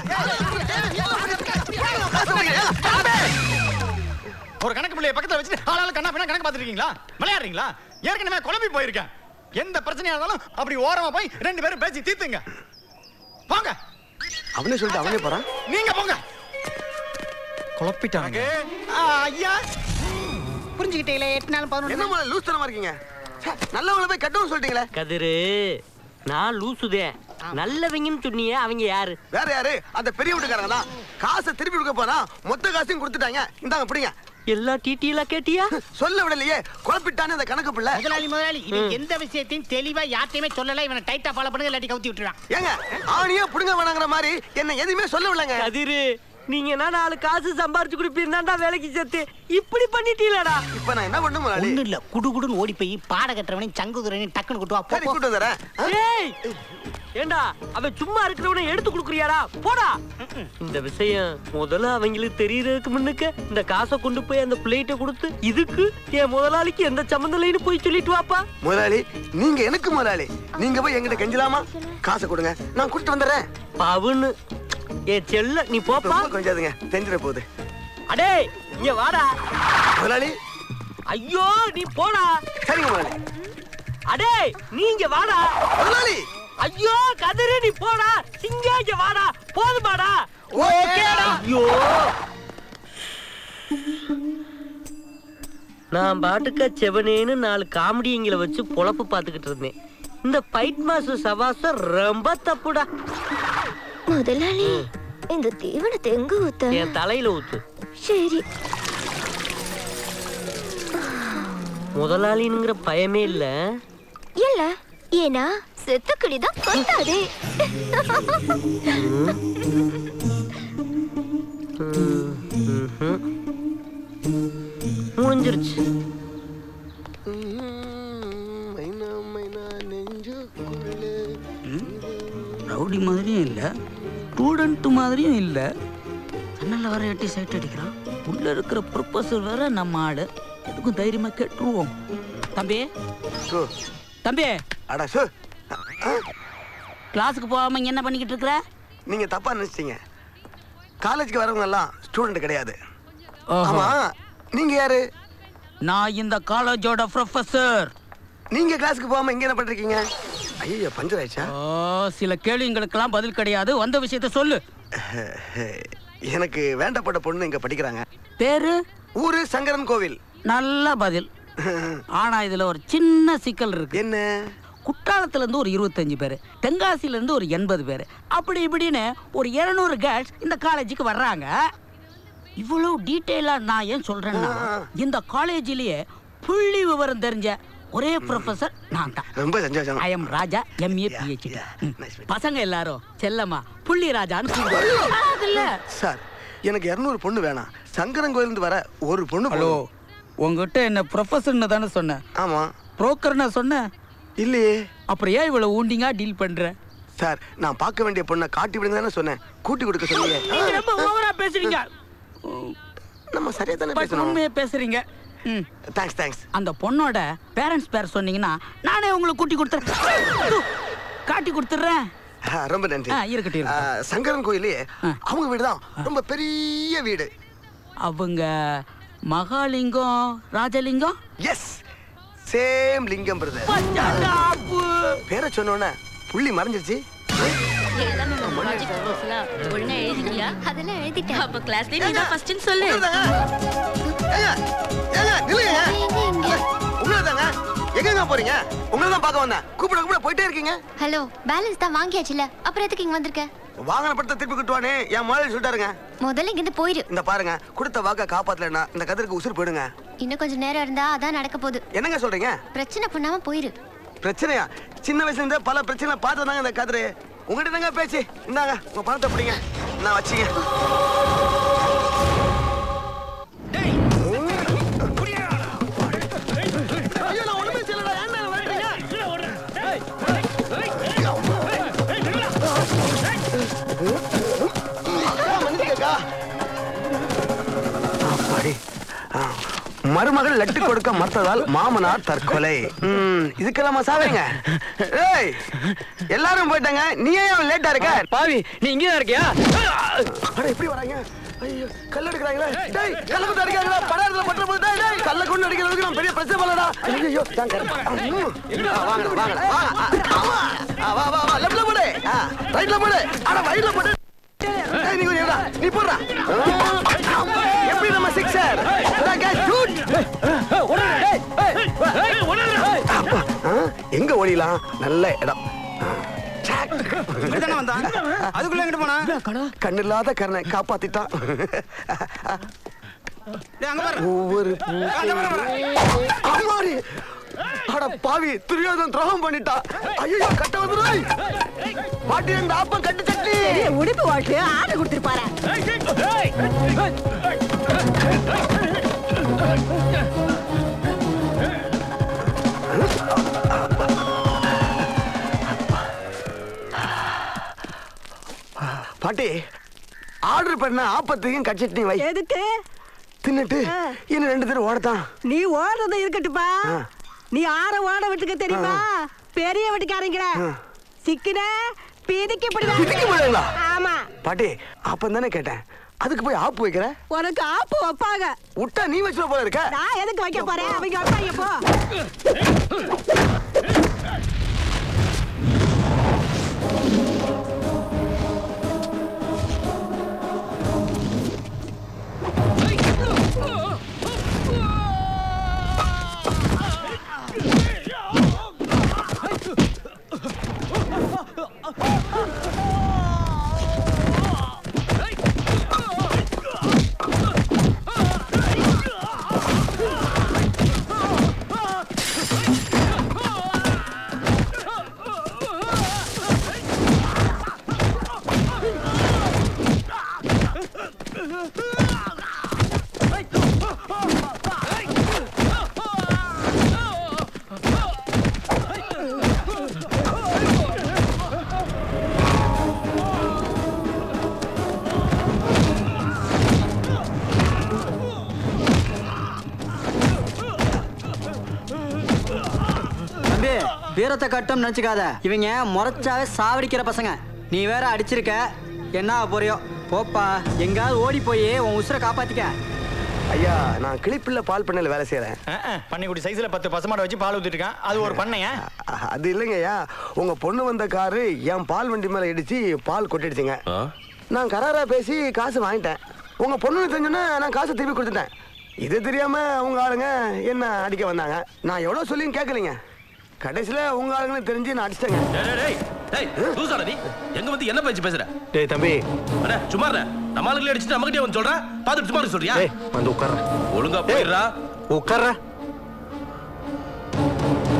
ஒரு கணக்கு பிள்ளைய பக்கத்துல வச்சுட்டு ஆளாளு கண்ணா பின்னா கணக்கு பார்த்துட்டு இருக்கீங்களா விளையாடுறீங்களா ஏற்கனவே குழம்பி போயிருக்கேன் எந்த பிரச்சனையா இருந்தாலும் அப்படி ஓரமா போய் ரெண்டு பேரும் பேசி தீர்த்துங்க போங்க அவனே சொல்லிட்டு அவனே போறான் நீங்க போங்க குழப்பிட்டாங்க ஐயா புரிஞ்சுக்கிட்டீங்களே எட்டு நாள் பதினொன்று என்ன முதல்ல லூஸ் தனமா இருக்கீங்க ச்சே, நல்லவங்கள போய் கட்டவும் சொல்லிட்டீங்களே கதிரு நான் லூசுதே நல்லவங்கன்னு சொன்னியே அவங்க யாரு வேற யாரு அந்த பெரிய வீட்டுக்காரங்க தான் காசை திருப்பி கொடுக்க போனா மொத்த காசையும் கொடுத்துட்டாங்க இந்தாங்க பிடிங்க எல்லா டீட்டெயிலா கேட்டியா சொல்ல விடலையே குழப்பிட்டானே அந்த கணக்கு பிள்ளை முதலாளி முதலாளி இது எந்த விஷயத்தையும் தெளிவா யார்ட்டையுமே சொல்லல இவனை டைட்டா ஃபாலோ பண்ணுங்க இல்லாட்டி கவுத்தி விட்டுறான் ஏங்க ஆணியா புடுங்க வேணாங்கிற மாதிரி என்ன எதுவுமே சொல்ல விடலங்க கதிரு நீங்க நாலு காசு சம்பாரிச்சு கொடுப்பீர்தான்டா வேலைக்கு சேர்த்து இப்படி பண்ணிட்டீங்களடா இப்ப நான் என்ன பண்ணும் முதலாளி ஒண்ணு இல்ல குடு குடுன்னு ஓடி போய் பாட கட்டுறவனையும் சங்குதுரனையும் டக்குன்னு கொண்டு வா போ, சரி போ. கூட்டு வந்துடுறேன் ஏய் ஏண்டா அவன் சும்மா இருக்கிறவனை எடுத்து கொடுக்குறியாடா போடா இந்த விஷயம் முதல்ல அவங்களுக்கு தெரியறதுக்கு முன்னுக்கு இந்த காசை கொண்டு போய் அந்த பிள்ளைகிட்ட கொடுத்து இதுக்கு என் முதலாளிக்கு எந்த சம்மந்தம் இல்லைன்னு போய் சொல்லிட்டு வாப்பா முதலாளி நீங்க எனக்கு முதலாளி நீங்க போய் எங்கிட்ட கெஞ்சலாமா காசை கொடுங்க நான் கூட்டிட்டு வந்துடுறேன் பவுன்னு ஏ செல்ல நீ போப்பா ரொம்ப கொஞ்சாதுங்க தெரிஞ்சிட போகுது அடே இங்க வாடா முதலாளி ஐயோ நீ போடா சரிங்க முதலாளி அடே நீ இங்க வாடா முதலாளி ஐயோ கதிரு நீ போடா இங்க இங்க வாடா போதுமாடா ஓகேடா. ஐயோ நான் பாட்டுக்க செவனேன்னு நாலு காமெடிங்களை வச்சு பொழப்பு பார்த்துக்கிட்டு இருந்தேன் இந்த ஃபைட் மாஸ்டர் சவாசம் ரொம்ப தப்புடா முதலாளி இந்த தீவனத்தை எங்க ஊத்த என் தலையில ஊத்து சரி முதலாளிங்கிற பயமே இல்ல இல்ல ஏன்னா செத்த கிளிதான் கொத்தாதே ம்ஹும். முடிஞ்சிருச்சு ரவுடி மாதிரியும் இல்லை ஸ்டூடெண்ட் மாதிரியும் இல்லை ஜன்னல்ல வர எட்டி சைட் அடிக்கிறான் உள்ள இருக்கிற ப்ரொஃபஸர் வேற நம்ம ஆளு எதுக்கும் தைரியமா கேட்டுருவோம் தம்பி தம்பி அடா சு கிளாஸுக்கு போகாம இங்க என்ன பண்ணிக்கிட்டு இருக்கிற நீங்க தப்பா நினைச்சிட்டீங்க காலேஜுக்கு வரவங்க எல்லாம் ஸ்டூடெண்ட் கிடையாது ஓஹோ. ஆமா நீங்க யாரு நான் இந்த காலேஜோட ப்ரொஃபஸர் நீங்க கிளாஸ்க்கு போகாம இங்க என்ன பண்றீங்க ஐயோ பஞ்சர் ஆயிடுச்சா ஓ சில கேள்விங்களுக்கெல்லாம் பதில் கிடையாது வந்த விஷயத்த சொல்லு எனக்கு வேண்டப்பட்ட பொண்ணு இங்க படிக்கிறாங்க பேரு ஊரு சங்கரன் கோவில் நல்ல பதில் ஆனா இதுல ஒரு சின்ன சிக்கல் இருக்கு என்ன குற்றாலத்துல இருந்து ஒரு இருபத்தஞ்சு பேர் தென்காசில இருந்து ஒரு எண்பது பேர் அப்படி இப்படின்னு ஒரு இருநூறு கேர்ள்ஸ் இந்த காலேஜுக்கு வர்றாங்க இவ்வளவு டீட்டெயிலா நான் ஏன் சொல்றேன்னா இந்த காலேஜிலேயே புள்ளி விவரம் தெரிஞ்ச ஒரே ப்ரொஃபசர் நான் தான் ரொம்ப சந்தோஷம் I am Raja MA PhD பசங்க எல்லாரும் செல்லம்மா புள்ளி ராஜான்னு கூப்பிடுவாங்க இல்ல சார் எனக்கு இரநூறு பொண்ணு வேணாம் சங்கரன் கோயிலிருந்து வர ஒரு பொண்ணு ஹலோ உங்ககிட்ட என்ன ப்ரொஃபசர்னு தானே சொன்னேன் ஆமா புரோக்கர்னு சொன்னேன் இல்லையே அப்புறம் ஏன் இவ்வளவு ஊண்டிங்கா டீல் பண்ற சார் நான் பார்க்க வேண்டிய பொண்ணை காட்டி விடுங்க தானே சொன்னேன் கூட்டி கொடுக்க சொன்னீங்க நீங்க ரொம்ப ஓவரா பேசுறீங்க நம்ம சரியா தானே பட் பேசணும் உண்மையா பேசுறீங்க ம் தேங்க்ஸ் தேங்க்ஸ் அந்த பொண்ணோட பேரண்ட்ஸ் பேர் சொன்னீங்கன்னா நானே உங்களுக்கு கூட்டி கொடுத்துறேன் காட்டி கொடுத்துட்றேன் ஆ, ரொம்ப நன்றி ஆ, இருக்கட்டும், ஆ, இருக்கட்டும். சங்கரன் கோயிலே அவங்க வீடு தான் ரொம்ப பெரிய வீடு அவங்க Mahalingam Rajalingam yes same Lingam brother பேரை சொன்னோன்னே புள்ளி மறைஞ்சிருச்சு ஒழுங்கா எழுதிட்டியா அதெல்லாம் எழுதிட்டேன் அப்ப கிளாஸ்லயே நீ தான் ஃபர்ஸ்ட்னு சொல்லு ஏங்க நில்லுங்க உங்களதாங்க எங்கங்க போறீங்க உங்களை தான் பார்க்க வந்தேன் கூப்பிட கூப்பிட போயிட்டே இருக்கீங்க ஹலோ பேலன்ஸ் தான் வாங்கியாச்சுல அப்புறம் எதுக்கு இங்க வந்திருக்க வாங்கின படத்தை திருப்பி கிட்டுவானே என் முதல்ல சொல்லிட்டாருங்க முதல்ல இங்க இருந்து போயிரு இந்த பாருங்க கொடுத்த வாக்க காப்பாத்தலன்னா இந்த கதிருக்கு உசுர் போயிடுங்க இன்னும் கொஞ்சம் நேரம் இருந்தா அதான் நடக்க போகுது என்னங்க சொல்றீங்க பிரச்சனை பண்ணாம போயிரு பிரச்சனையா சின்ன வயசுல இருந்தே பல பிரச்சனை பார்த்து தாங்க இந்த கதிரு உங்ககிட்ட தாங்க பேச்சு இந்தாங்க உங்க பணத்தை பிடிங்க நான் வச்சிங்க ஐயோ, நான் ஒண்ணுமே செய்யலடா. ஏன்டா என்னை விரட்டுறீங்க? அக்கா, மன்னிச்சுக்கக்கா. அப்பாடி. ஆ. மருமகள் லட்டு கொடுக்க மறுத்ததால் மாமனார் தற்கொலை ம், இதுக்கெல்லாமா சாவீங்க ஏய் எல்லாரும் போயிட்டாங்க நீ ஏன் லேட்டா இருக்க பாவி நீ இங்கே தான் இருக்கியா அட எப்படி வராங்க ஐயோ கல்ல எடுக்கறாங்களே டேய் கல்ல கொண்டு அடிக்கறாங்களா படாரத்துல பட்டற போது டேய் டேய் கல்ல கொண்டு அடிக்கிறதுக்கு நான் பெரிய பிரச்சனை பண்ணலடா ஐயோ தாங்க வாங்க வாங்க வாங்க ஆமா ஆ, வா வா வா லெஃப்ட்ல போடு ஆ, ரைட்ல போடு அட ரைட்ல போடு டேய் நீ கொஞ்சம் இருடா. நீ போடுறா எப்படி நம்ம சிக்ஸர் ஷூட் எங்க ஓடிலாம் நல்ல இடம் அதுக்குள்ள எங்கிட்டு போனா கண்ணில்லாத கர்ணை காப்பாத்திட்டான் ஒவ்வொரு அம்மாடி அட பாவி துரியோதன் துரோகம் பண்ணிட்டா ஐயோ கட்ட வந்துடுறாய் பாட்டி ரெண்டு ஆப்பம் கட்டு சட்னி உடுப்பு வாட்டு ஆர்டர் கொடுத்துருப்பாரு பாட்டி ஆர்டர் பண்ண ஆப்பத்தையும் கட் சட்னி வை எதுக்கு தின்னுட்டு இன்னும் ரெண்டு பேரும் ஓடத்தான் நீ ஓடுறது இருக்கட்டுப்பா நீ ஆற ஓட விட்டுக்க தெரியுமா பெரிய வீட்டுக்காரங்கிற சிக்கின பிதிக்கு பிதிக்கி போடுங்களா? ஆமா பாட்டி அப்பம் தானே கேட்டேன் அதுக்கு போய் ஆப்பு வைக்கிற உனக்கு ஆப்பு வைப்பாங்க விட்டா நீ வச்சுட போல இருக்க நான் எதுக்கு வைக்க போறேன் அவங்க வைப்பாங்க போ தம்பி வீரத்தை கட்டும் நினச்சிக்காத இவங்க முறைச்சாவே சாவடிக்கிற பசங்க நீ வேற அடிச்சிருக்க என்ன ஆக போறியோ போப்பா எங்காவது ஓடி போய் உன் உசுரை காப்பாத்திக்க ஐயா நான் கிளிப்பிள்ள பால் பண்ணையில வேலை செய்யறேன் பன்னிக்குடி சைஸ்ல பத்து பசுமாடை வச்சு பால் ஊத்திட்டு இருக்கான் அது ஒரு பண்ணையா அது இல்லைங்கய்யா உங்க பொண்ணு வந்த காரு என் பால் வண்டி மேல இடிச்சு பால் கொட்டிடுச்சுங்க நான் கராரா பேசி காசு வாங்கிட்டேன் உங்க பொண்ணு தெரிஞ்சுன்னா நான் காசு திருப்பி கொடுத்துட்டேன் இது தெரியாம உங்க ஆளுங்க என்ன அடிக்க வந்தாங்க நான் எவ்வளவு சொல்லியும் கேட்கலைங்க கடைசியில உங்க ஆளுங்கன்னு தெரிஞ்சு நான் அடிச்சிட்டேங்க டேய், டேய், டேய், லூசாடா நீ? எங்க வந்து என்ன பேச்சு பேசுற டேய் தம்பி அண்ணா, சும்மா இருடா. நம்ம ஆளுங்களே அடிச்சுட்டு நம்மகிட்டே வந்து சொல்றேன் பாத்துட்டு சும்மா இருக்க சொல்றியா டேய் வந்து உட்கார்ற ஒழுங்கா போயிடுறா உட்கார்ற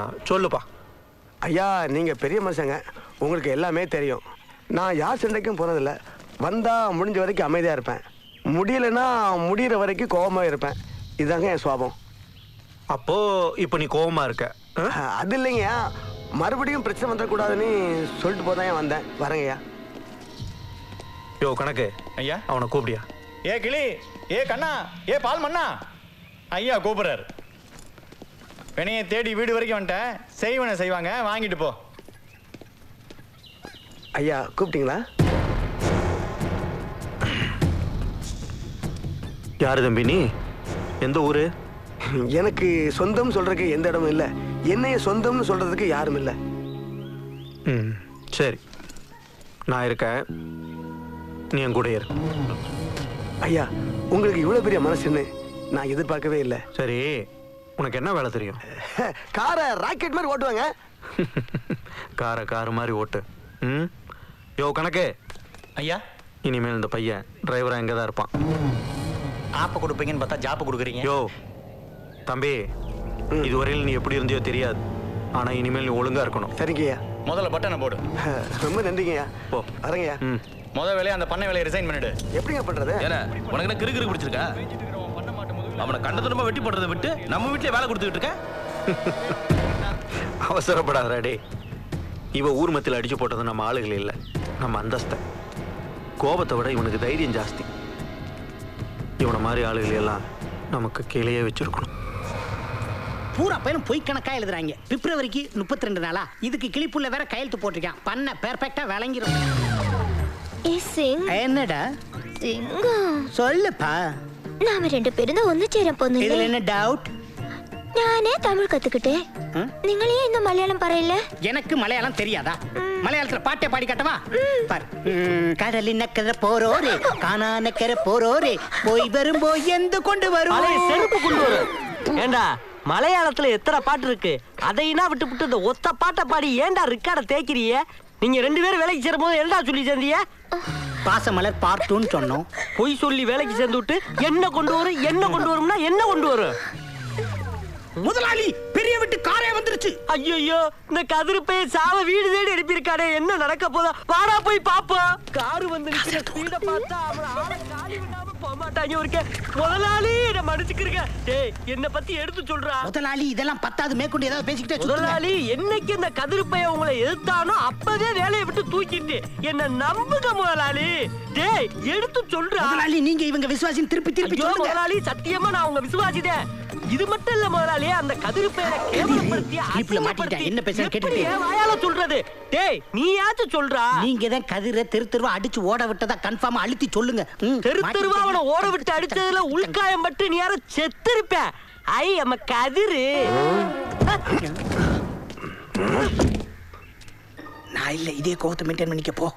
சொல்லுப்பா ஐயா நீங்க பெரிய மனுஷங்க உங்களுக்கு எல்லாமே தெரியும் நான் யார் சண்டைக்கும் போனதில்ல வந்தா முடிஞ்ச வரைக்கும் அமைதியா இருப்பேன் முடியலன்னா முடியிற வரைக்கும் கோவமா இருப்பேன் இதுதாங்க என் சுவாபம் அப்போ இப்போ நீ கோவமா இருக்க அது இல்லைங்கய்யா மறுபடியும் பிரச்சனை வந்துடக்கூடாதுன்னு சொல்லிட்டு போதான் வந்தேன் வரேங்கய்யா யோ கணக்கு ஐயா அவனை கூப்பிடியா ஏ கிளி ஏ கண்ணா ஏ பால் மண்ணா ஐயா கூப்பிடுறாரு பெணையை தேடி வீடு வரைக்கும் வந்துட்டேன் செய்வனை செய்வாங்க வாங்கிட்டு போ ஐயா கூப்பிட்டீங்களா யாரு தம்பி நீ எந்த ஊரு எனக்கு சொந்தம் சொல்றதுக்கு எந்த இடமும் இல்லை என்னைய சொந்தம்னு சொல்றதுக்கு யாரும் இல்லை ம் சரி நான் இருக்கேன் நீ என் கூட இரு ஐயா உங்களுக்கு இவ்வளவு பெரிய மனசுன்னு நான் எதிர்பார்க்கவே இல்லை சரி உனக்கு என்ன வேலை தெரியும் காரை ராக்கெட் மாதிரி ஓட்டுவாங்க காரை கார் மாதிரி ஓட்டு ம் யோ கணக்கு ஐயா இனிமேல் இந்த பையன் டிரைவரா எங்கே தான் இருப்பான் ஆப்ப கொடுப்பீங்கன்னு பார்த்தா ஜாப்ப கொடுக்குறீங்க யோ தம்பி இதுவரையில் நீ எப்படி இருந்தியோ தெரியாது ஆனா இனிமேல் நீ ஒழுங்கா இருக்கணும் சரிங்கய்யா முதல்ல பட்டனை போடு ரொம்ப நன்றிங்கய்யா போ வரேங்கய்யா முத வேலையை அந்த பண்ணை வேலையை ரிசைன் பண்ணிடு எப்படிங்க பண்றது ஏன்னா உனக்கு என்ன கிறு கிறு பிடிச்சிருக்கா அவனை கண்டதுனமா வெட்டி போடுறதை விட்டு நம்ம வீட்லயே வேலை கொடுத்துக்கிட்டு இருக்க அவசரப்படாதடா டே இவ ஊர் மத்தியில் அடிச்சு போட்டது நம்ம ஆளுகள் இல்லை நம்ம அந்தஸ்தை கோபத்தை விட இவனுக்கு தைரியம் ஜாஸ்தி இவனை மாதிரி ஆளுகள் எல்லாம் நமக்கு கீழேயே வச்சிருக்கணும் பூரா பையனும் பொய் கணக்கா எழுதுறாங்க பிப்ரவரிக்கு முப்பத்தி ரெண்டு நாளா இதுக்கு கிளிப்புள்ள வேற கையெழுத்து போட்டிருக்கான் பண்ண பெர்ஃபெக்டா விளங்கிரும் என்னடா சிங்கம் சொல்லுப்பா நாம ரெண்டு பேரும் தான் ஒண்ணு சேர போனோம் இதுல என்ன டவுட் நானே தமிழ் கத்துக்கிட்டேன் நீங்களே இன்னும் மலையாளம் பறையில எனக்கு மலையாளம் தெரியாதா மலையாளத்துல பாட்டே பாடி காட்டவா பார் ம், கடலின் நக்கர போரோரே காணா நக்கர போரோரே போய் வரும்போ எந்த கொண்டு வரும் பழைய செருப்பு கொண்டு வரும் ஏண்டா மலையாளத்துல எத்தனை பாட்டு இருக்கு அதையினா விட்டு விட்டு இந்த ஒத்த பாட்டை பாடி ஏன்டா ரிக்கார்ட தேய்க்கிறிய நீங்க ரெண்டு பேரும் வேலைக்கு சேரும் போது என்னடா சொல்லி சேர்ந்தீங்க பாசமலர் பார்ட் டூன்னு சொன்னோம் பொய் சொல்லி வேலைக்கு சேர்ந்து விட்டு என்ன கொண்டு வரும் என்ன கொண்டு வரும்னா என்ன கொண்டு வரும் முதலாளி பெரிய விட்டு காரே வந்துருச்சு ஐயோ இந்த கதிர்பைய சாவ வீடு தேடி எழுப்பியிருக்கானே என்ன நடக்க போதா வாடா போய் பாப்போம் காரு வந்து நிக்கிற ஸ்பீட பார்த்தா அவன ஆள காலி விடாம போக மாட்டாங்க ஒருக்க முதலாளி நான் மன்னிச்சுக்கிறீங்க டேய் என்ன பத்தி எடுத்து சொல்றா முதலாளி இதெல்லாம் பத்தாது மேற்கொண்டு ஏதாவது பேசிக்கிட்டே சுத்துங்க. முதலாளி என்னைக்கு இந்த கதிர்பைய உங்களை எதிர்த்தானோ அப்பவே வேலையை விட்டு தூக்கிட்டு என்ன நம்புங்க முதலாளி டேய் எடுத்து சொல்றா முதலாளி நீங்க இவங்க விசுவாசின்னு திருப்பி திருப்பி ஐயோ, சொல்லுங்க முதலாளி சத்தியமா நான் உங்க விசுவாசிதேன் இது மட்டும் இல்ல முதலாளி அந்த கதிர்பையனை கேவலப்படுத்தி கிளிப்புல மாட்டிக்கிட்டேன். என்ன பேசுறேன்னு எப்படி கேட்டுட்டு. என் வாயால சொல்றது டேய் நீயாச்சும் சொல்றா நீங்க தான் கதிரை தெரு தெருவா அடிச்சு ஓட விட்டதா கன்ஃபார்மா அழுத்தி சொல்லுங்க ம், தெரு தெருவா அவனை மாட்டிக்கிட்டேன். ஓட விட்டு அடிச்சதுல உள்காயம் பட்டு நீ யாரும் செத்திருப்ப ஐ நம்ம கதிரு நான் இல்ல இதே கோவத்தை மெயின்டைன் பண்ணிக்க போ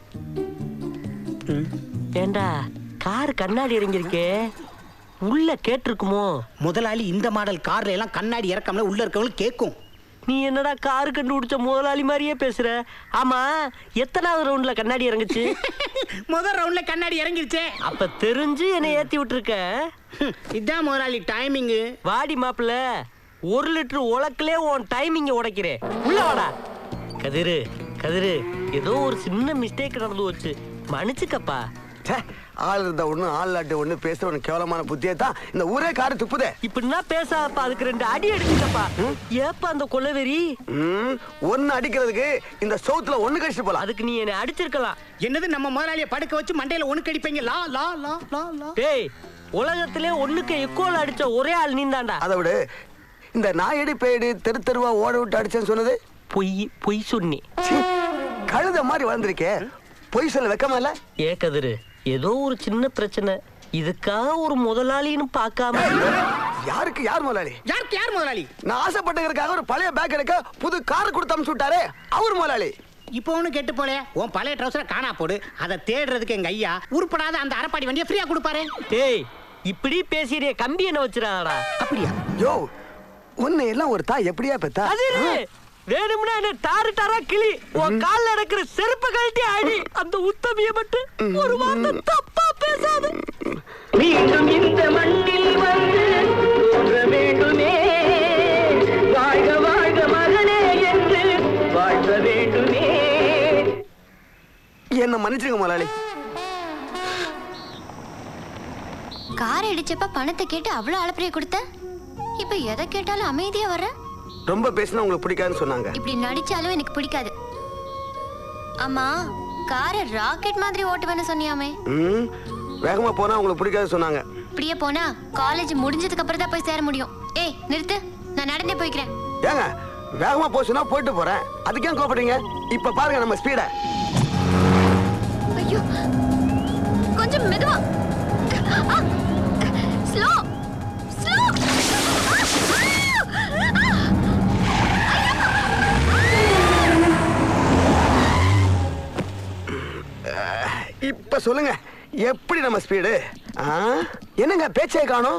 ஏண்டா கார் கண்ணாடி இறங்கிருக்கே உள்ள கேட்டிருக்குமோ முதலாளி இந்த மாடல் கார்ல எல்லாம் கண்ணாடி இறக்காமல உள்ள இருக்கவங்களுக்கு கேட்கும் நீ என்னடா கார் கண்டுபிடிச்ச முதலாளி மாதிரியே பேசுற ஆமா எத்தனாவது ரவுண்ட்ல கண்ணாடி இறங்குச்சு முதல் ரவுண்ட்ல கண்ணாடி இறங்கிருச்சே அப்ப தெரிஞ்சு என்னை ஏத்தி விட்டுருக்க இதான் முதலாளி டைமிங்கு வாடி மாப்பிள்ள ஒரு லிட்டர் உலக்கிலே உன் டைமிங்க உடைக்கிறேன் உள்ள வாடா கதிரு கதிரு ஏதோ ஒரு சின்ன மிஸ்டேக் நடந்து போச்சு மன்னிச்சுக்கப்பா ச்சே, ஆள் இருந்த ஒண்ணு ஆள் இல்லாட்ட ஒண்ணு பேசுற கேவலமான புத்தியே தான் இந்த ஊரே காரு துப்புதே இப்படின்னா பேசாதப்பா அதுக்கு ரெண்டு அடி அடிச்சுக்கப்பா ஏப்பா அந்த கொலவெறி ம், ஒண்ணு அடிக்கிறதுக்கு இந்த சவுத்துல ஒண்ணு கழிச்சு போலாம் அதுக்கு நீ என்னை அடிச்சிருக்கலாம் என்னது நம்ம முதலாளிய படுக்க வச்சு மண்டையில ஒண்ணு கடிப்பீங்க லா லா லா லா லா டேய் உலகத்திலே ஒண்ணுக்கு எக்கோல அடிச்ச ஒரே ஆள் நீந்தாண்டா அதை விடு இந்த நாயடி பேடு தெரு தெருவா ஓட விட்டு அடிச்சேன்னு சொன்னது பொய் பொய் சொன்னி சீ, கழுத மாதிரி வளர்ந்துருக்கே பொய் சொல்ல வெக்கமா இல்ல ஏ கதிரு ஏதோ ஒரு சின்ன பிரச்சனை இதுக்காக ஒரு முதலாளின்னு பார்க்காம யாருக்கு யார் முதலாளி யாருக்கு யார் முதலாளி நான் ஆசைப்பட்டதுக்காக ஒரு பழைய பேக் எடுக்க புது கார் கொடுத்து அமுச்சு விட்டாரே அவர் முதலாளி இப்போ ஒன்றும் கெட்டு போல உன் பழைய ட்ரௌசரை காணா போடு அதை தேடுறதுக்கு எங்க ஐயா உருப்படாத அந்த அரைப்பாடி வண்டியை ஃப்ரீயா கொடுப்பாரு டேய் இப்படி பேசிறிய கம்பி என்ன வச்சிடாதடா அப்படியா யோ உன்னை எல்லாம் ஒரு தாய் எப்படியா பெத்தா கதிரு வேணும்னா என்ன டாரு டாரா கிளி உன் கால்ல நடக்கிற செருப்பு கழட்டி அடி அந்த உத்தமிய மட்டும் ஒரு வார்த்தை தப்பா பேசாத மீண்டும் இந்த மண்ணில் வந்து தோன்ற வேண்டுமே வாழ்க வாழ்க மறு என்ன மன்னிச்சிருங்க முதலாளி கார் இடிச்சப்ப பணத்தை கேட்டு அவ்வளவு அளப்பரிய கொடுத்த இப்ப எதை கேட்டாலும் அமைதியா வர ரொம்ப பேசினா உங்களுக்கு பிடிக்காதுன்னு சொன்னாங்க இப்படி நடிச்சாலும் எனக்கு பிடிக்காது ஆமா காரை ராக்கெட் மாதிரி ஓட்டுவேன்னு சொன்னியாமே ம் வேகமா போனா உங்களுக்கு பிடிக்காது சொன்னாங்க இப்படியே போனா காலேஜ் முடிஞ்சதுக்கு அப்புறம் தான் போய் சேர முடியும் ஏய் நிறுத்து நான் நடந்தே போய்க்கிறேன் ஏங்க வேகமா போக சொன்னா போயிட்டு போறேன் அதுக்கு ஏன் கோபப்படுறீங்க இப்ப பாருங்க நம்ம ஸ்பீட ஐயோ கொஞ்சம் மெதுவா ஸ்லோ ஸ்லோ இப்ப சொல்லுங்க எப்படி நம்ம ஸ்பீடு என்னங்க பேச்சே காணும்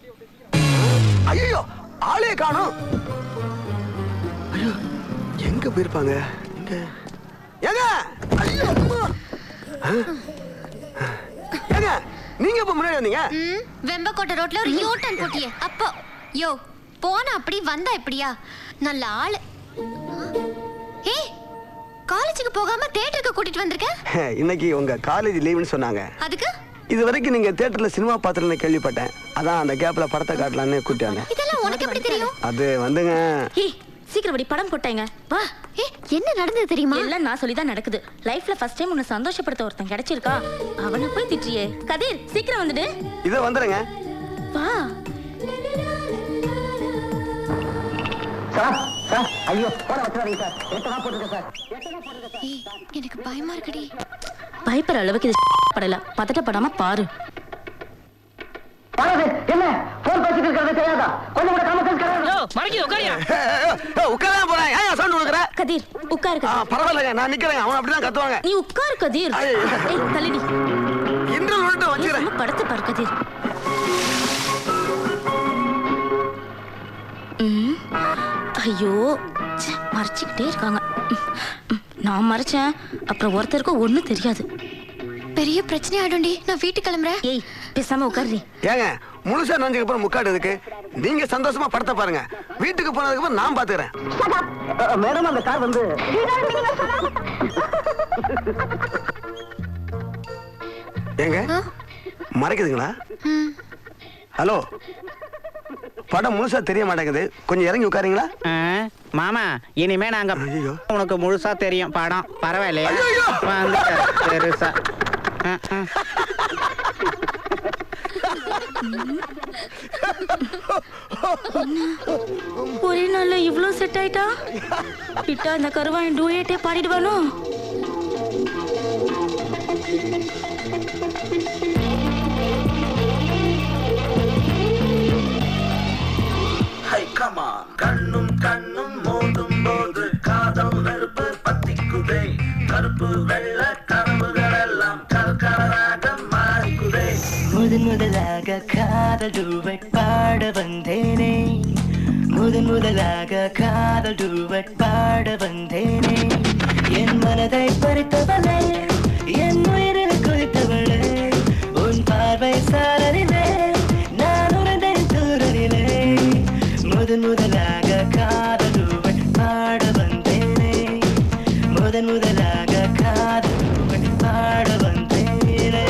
ஐயோ ஆளே காணும் ஐயோ எங்க போயிருப்பாங்க எங்க ஏங்க ஐயோ அம்மா. ஆ? ஏங்க நீங்க இப்ப முன்னாடி வந்தீங்க ம், வெம்பக்கோட்டை ரோட்ல ஒரு யூ டர்ன் போட்டியே அப்போ யோ போனா அப்படி வந்தா இப்படியா நல்ல ஆளு ஏய் காலேஜுக்கு போகாம தியேட்டருக்கு கூட்டிட்டு வந்திருக்க இன்னைக்கு உங்க காலேஜ் லீவுன்னு சொன்னாங்க அதுக்கு இது வரைக்கும் நீங்க தியேட்டர்ல சினிமா பாத்துருன்னு கேள்விப்பட்டேன் அதான் அந்த கேப்ல படத்தை காட்டலான்னு கூட்டி வந்தேன் இதெல்லாம் உனக்கு எப்படி தெரியும் அது வந்துங்க ஏய் சீக்கிரம் படி படம் போட்டாங்க வா ஏ என்ன நடந்தது தெரியுமா எல்லாம் நான் சொல்லி தான் நடக்குது லைஃப்ல ஃபர்ஸ்ட் டைம் உன்னை சந்தோஷப்படுத்த ஒருத்தன் கிடைச்சிருக்கா அவனை போய் திட்டியே கதிர் சீக்கிரம் வந்துடு இதை வந்துடுங்க வா சார் சார் ஐயோ போட வச்சுறாதீங்க சார் எட்டனா போட்டுருக்கேன் சார் ஏய் எனக்கு பயமா இருக்குடி பயப்படுற அளவுக்கு இது படல பதட்டப்படாம பாரு பாரது என்ன போன் பேசிட்டு இருக்கிறது தெரியாதா கொஞ்சம் கூட காம சென்ஸ் கிடையாது மறைக்கி உட்காரியா உட்கார போறேன் ஏன் சவுண்ட் கொடுக்குற கதிர் உட்காரு ஆ, பரவாயில்லைங்க நான் நிக்கிறேன் அவன் அப்படிதான் கத்துவாங்க நீ உட்காரு கதிர் ஐயோ. ஏய் தள்ளிடி இன்டர்வல் விட்டு வச்சுக்கிறேன் சும்மா படத்தை பாரு கதிர் ம், ஐயோ ச்சே, மறைச்சுக்கிட்டே இருக்காங்க ம், ம், நான் மறைச்சேன் அப்புறம் ஒருத்தருக்கும் ஒண்ணும் தெரியாது பெரிய பிரச்சனை ஆயிடும்டி நான் வீட்டுக்கு கிளம்புறேன் ஏய் பேசாம உட்காரு ஏங்க முழுசா நஞ்சதுக்கு அப்புறம் முக்காடு இருக்கு நீங்க சந்தோஷமா படத்தை பாருங்க வீட்டுக்கு போனதுக்கு அப்புறம் நான் பாத்துக்கிறேன் மேடம் அந்த கார் வந்து ஏங்க மறைக்குதுங்களா ஹலோ படம் முழுசா தெரிய மாட்டேங்குது கொஞ்சம் இறங்கி உட்காருங்களா மாமா இனிமே நாங்க உனக்கு முழுசா தெரியும் படம் பரவாயில்லையா வந்துட்ட, பெருசா ஆ, ஆ. ஒரே நாள்ல இவ்ளோ செட் ஆயிட்டா விட்டா இந்த கருவாயன் டூயட்டே பாடிடுவானோ ஹை கமா கண்ணும் கண்ணும் மோதும் போது காதல் நெருப்பு பத்திக்குதே கருப்பு வெள்ள கனவுகள் எல்லாம் கலகலராக மாறிக்குதே முதன் முதலாக காதல் டூவட் பாட வந்தேனே முதன் முதலாக காதல் டூவட் பாட வந்தேனே என் மனதை பறித்தவளே என் உயிரில் குதித்தவளே உன் பார்வை சாரலிலே நான் உறந்தேன் தூரலிலே முதன் முதலாக காதல் டூவட் பாட வந்தேனே முதன் முதலாக காதல் டூவட் பாட வந்தேனே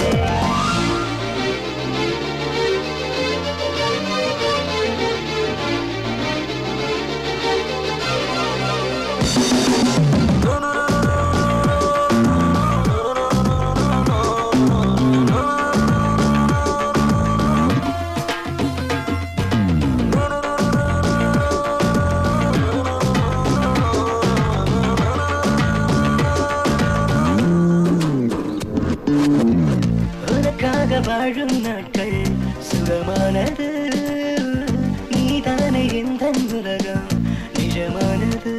உனக்காக வாழும் நாட்கள் சுகமானது நீதானே எந்த உலகம் நிஜமானது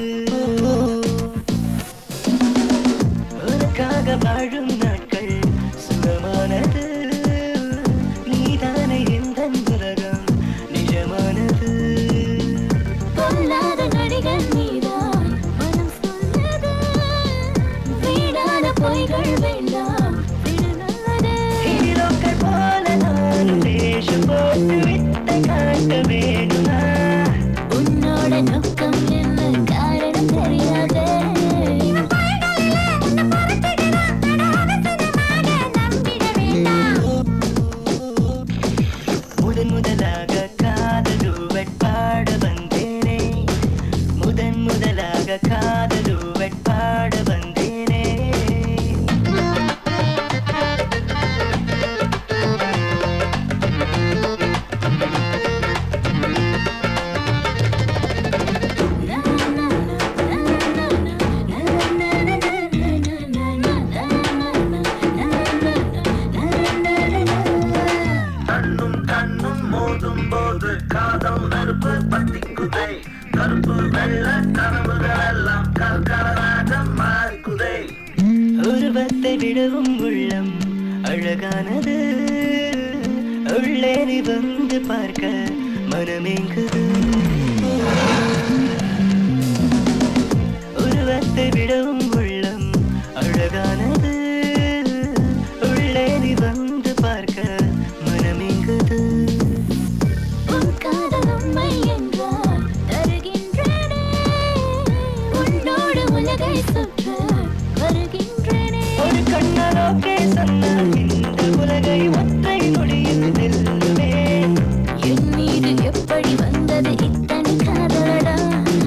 உனக்காக வாழும் நாட்கள் சுகமானது நீதானே எந்த உலகம் நிஜமானது பொல்லாத நடிகர் நீதான் மனம் சொல்லுது வீணான பொய்கள் வேண்டாம் விடு நல்லது ஹீரோக்கள் போல நானும் வேஷம் போட்டு வித்தை காட்ட வேணுமா உன்னோட நோக்கம் என்ன காரணம் தெரியாது உருவத்தை விடவும் உள்ளம் அழகானது உள்ளே நீ வந்து பார்க்க மனமேங்குது உருவத்தை விடவும் உள்ளம் அழகானது உள்ளே நீ வந்து பார்க்க மனமேங்குது உன் காதல் உண்மை என்றால் தருகின்றேனே உன்னோடு உலகை சுற்ற வருகின்றேனே ஒரு கண்ணால் ஓகே சொன்னால் இந்த உலகை ஒற்றை நொடியில் வெல்லுவேன் என் மீது எப்படி வந்தது இத்தனை காதலடா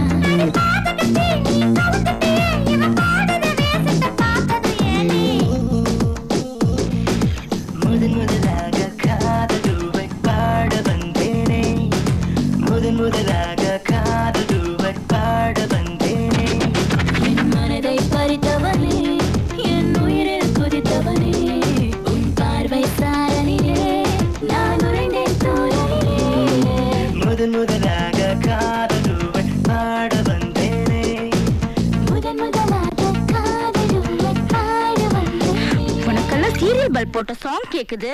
முதன் முதலாக காதலுவை பாட வந்தேனே முதன் முதலாக காதலுவை பாட வந்தேனே என் மனதை பறித்தவனே என் உயிரில் குதித்தவனே உன் பார்வை சாரலிலே நான் உறைந்தேன் தோழலிலே முதன் முதலாக காதலுவை பாட வந்தேனே முதன் முதலாக காதலுவை பாட வந்தேனே உனக்கெல்லாம் சீரியல் பல்ப் போட்ட சாங் கேக்குது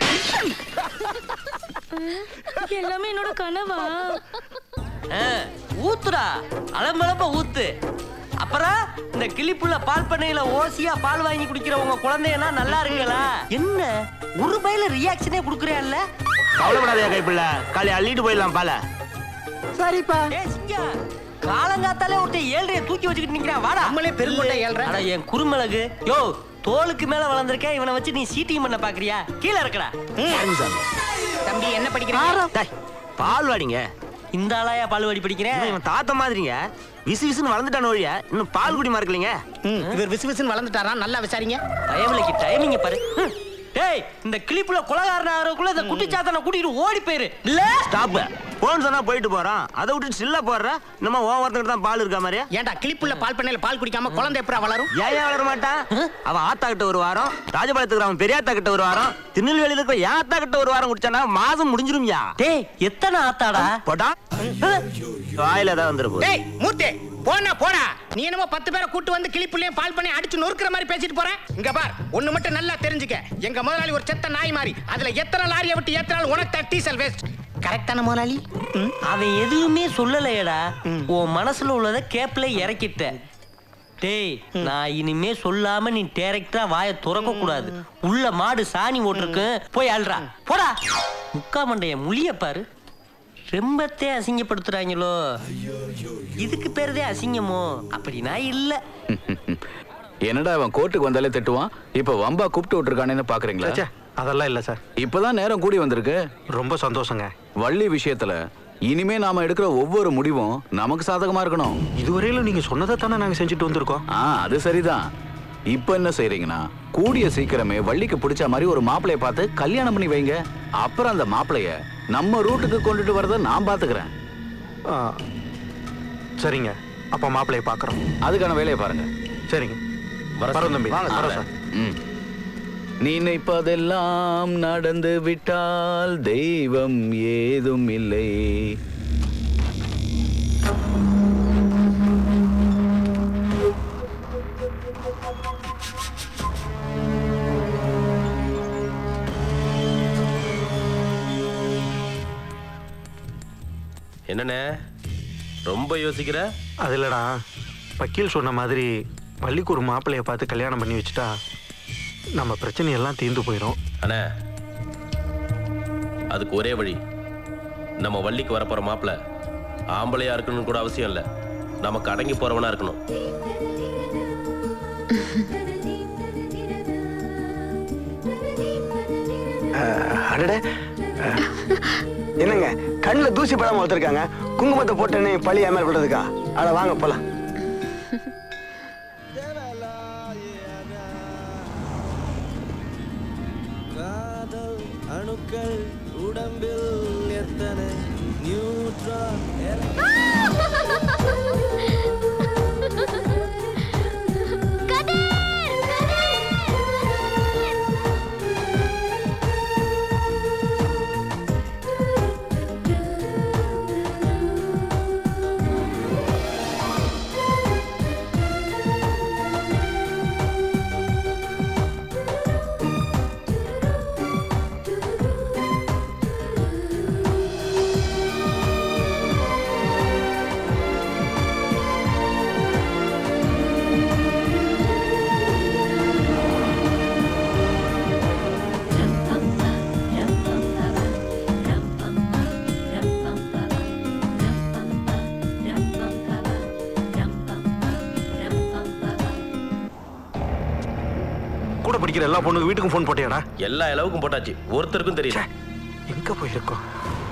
எல்லாமே என்னோட கனவா ஆ, ஊத்துடா அலம்பலப்ப ஊத்து அப்புறம் இந்த கிளிப்புள்ள பால் பண்ணையில ஓசியா பால் வாங்கி குடிக்கிற உங்க குழந்தையெல்லாம் நல்லா இருக்குங்களா என்ன ஒரு பயில ரியாக்ஷனே குடுக்குறேன்ல கவலைப்படாதயா கைப்பிள்ள காலை அள்ளிட்டு போயிடலாம் பால சரிப்பா காலங்காத்தாலே ஒருத்தன் ஏழ்றைய தூக்கி வச்சுக்கிட்டு நிக்கிறான் வாடா நம்மளே பெருங்கொட்டை ஏழ்ற. அட என் குறுமிளகு யோ தோலுக்கு மேல வளர்ந்திருக்கேன் இவனை வச்சு நீ சீட்டிங் பண்ண பாக்குறியா கீழே இருக்கடா தம்பி என்ன படிக்கிறீங்க பால் வாடிங்க இந்த ஆளாயா பால்வாடி படிக்கிறேன் இவன் தாத்தா மாதிரிங்க விசு விசுன்னு வளர்ந்துட்டான ஒழிய இன்னும் பால் குடி மறக்கலைங்க இவர் விசு விசுன்னு வளர்ந்துட்டாரா நல்லா விசாரிங்க பயமலைக்கு டைமிங்க பாரு ஹம். டேய் இந்த கிளிப்புல கொலகாரன் ஆகிறதுக்குள்ள இந்த குட்டிச்சாத்தனை கூட்டிட்டு ஓடி போயிரு இல்ல ஸ்டாப் போன் சொன்னா போயிட்டு போறான் அதை விட்டு சில்ல போடுற நம்ம ஓ ஒருத்தங்கிட்ட தான் பால் இருக்கா மாதிரியா ஏன்டா கிளிப்புள்ள பால் பண்ணையில பால் குடிக்காம குழந்தை எப்படா வளரும் ஏன் ஏன் வளர மாட்டான் அவன் ஆத்தா கிட்ட ஒரு வாரம் ராஜபாளையத்துக்கு அவன் பெரியாத்தா கிட்ட ஒரு வாரம் திருநெல்வேலியில இருக்கிற என் ஆத்தா கிட்ட ஒரு வாரம் குடிச்சானா மாசம் முடிஞ்சிரும்யா டேய் எத்தனை ஆத்தாடா போடா வாயில தான் வந்துரு போகுது. டேய் மூர்த்தி போனா போடா நீ என்னமோ பத்து பேரை கூட்டு வந்து கிளிப்புள்ளையும் பால் பண்ணி அடிச்சு நொறுக்குற மாதிரி பேசிட்டு போற இங்க பார் ஒண்ணு மட்டும் நல்லா தெரிஞ்சுக்க எங்க முதலாளி ஒரு செத்த நாய் மாதிரி அதுல எத்தனை லாரியை விட்டு ஏத்தனாலும் உனக்கு தான் டீசல் வேஸ்ட் கரெக்டான முதலாளி அவன் எதுவுமே சொல்லலையடா உன் மனசுல உள்ளத கேப்ல இறக்கிட்ட டேய் நான் இனிமே சொல்லாம நீ டைரக்டா வாயை துறக்க கூடாது உள்ள மாடு சாணி ஓட்டிருக்கு போய் அல்றா போடா முக்கா மண்டைய முழிய பாரு ரெம்பத்தே அசிங்கப்படுத்துறாங்களோ இதுக்கு பேருதே அசிங்கமோ அப்படின்னா இல்ல என்னடா அவன் கோர்ட்டுக்கு வந்தாலே திட்டுவான் இப்ப வம்பா கூப்பிட்டு விட்டுருக்கானேன்னு பாக்குறீங்களா ச்சே, அதெல்லாம் இல்ல சார் இப்பதான் நேரம் கூடி வந்திருக்கு ரொம்ப சந்தோஷங்க வள்ளி விஷயத்துல இனிமே நாம எடுக்கிற ஒவ்வொரு முடிவும் நமக்கு சாதகமா இருக்கணும் இதுவரையிலும் நீங்க சொன்னதை தானே நாங்க செஞ்சுட்டு வந்திருக்கோம் ஆ அது சரிதான் இப்ப என்ன செய்றீங்கன்னா கூடிய சீக்கிரமே வள்ளிக்கு பிடிச்ச மாதிரி ஒரு மாப்பிளைய பார்த்து கல்யாணம் பண்ணி வைங்க அப்புறம் அந்த மாப்பிளைய நம்ம ரூட்டுக்கு கொண்டுட்டு வரத நான் பாத்துக்கிறேன் ஆ, சரிங்க அப்ப மாப்பிள்ளைய பாக்குறோம் அதுக்கான வேலையை பாருங்க சரிங்க வரோம் தம்பி வாங்க வரோம் சார். சார் ம். நினைப்பதெல்லாம் நடந்து விட்டால் தெய்வம் ஏதும் இல்லை என்னண்ணே ரொம்ப யோசிக்கிற அது இல்லடா வக்கீல் சொன்ன மாதிரி பள்ளிக்கு ஒரு மாப்பிள்ளைய பார்த்து கல்யாணம் பண்ணி வச்சுட்டா நம்ம பிரச்சனையெல்லாம் தீர்ந்து போயிடும் அண்ணே அதுக்கு ஒரே வழி நம்ம வள்ளிக்கு வரப்போற மாப்பிள்ள ஆம்பளையா இருக்கணும்னு கூட அவசியம் இல்லை நமக்கு அடங்கி போறவனா இருக்கணும் அடடே அஹ், என்னங்க கண்ணுல தூசி படாம வளர்த்துருக்காங்க குங்குமத்தை போட்டேன்னு பழி ஏமாறு விடுறதுக்கா அட வாங்க போலாம் அணுக்கள் உடம்பில் எத்தனை நியூட்ரான் கூட படிக்கிற எல்லா பொண்ணுக்கு வீட்டுக்கும் ஃபோன் போட்டியாடா எல்லா அளவுக்கும் போட்டாச்சு ஒருத்தருக்கும் தெரியல எங்க போயிருக்கோம்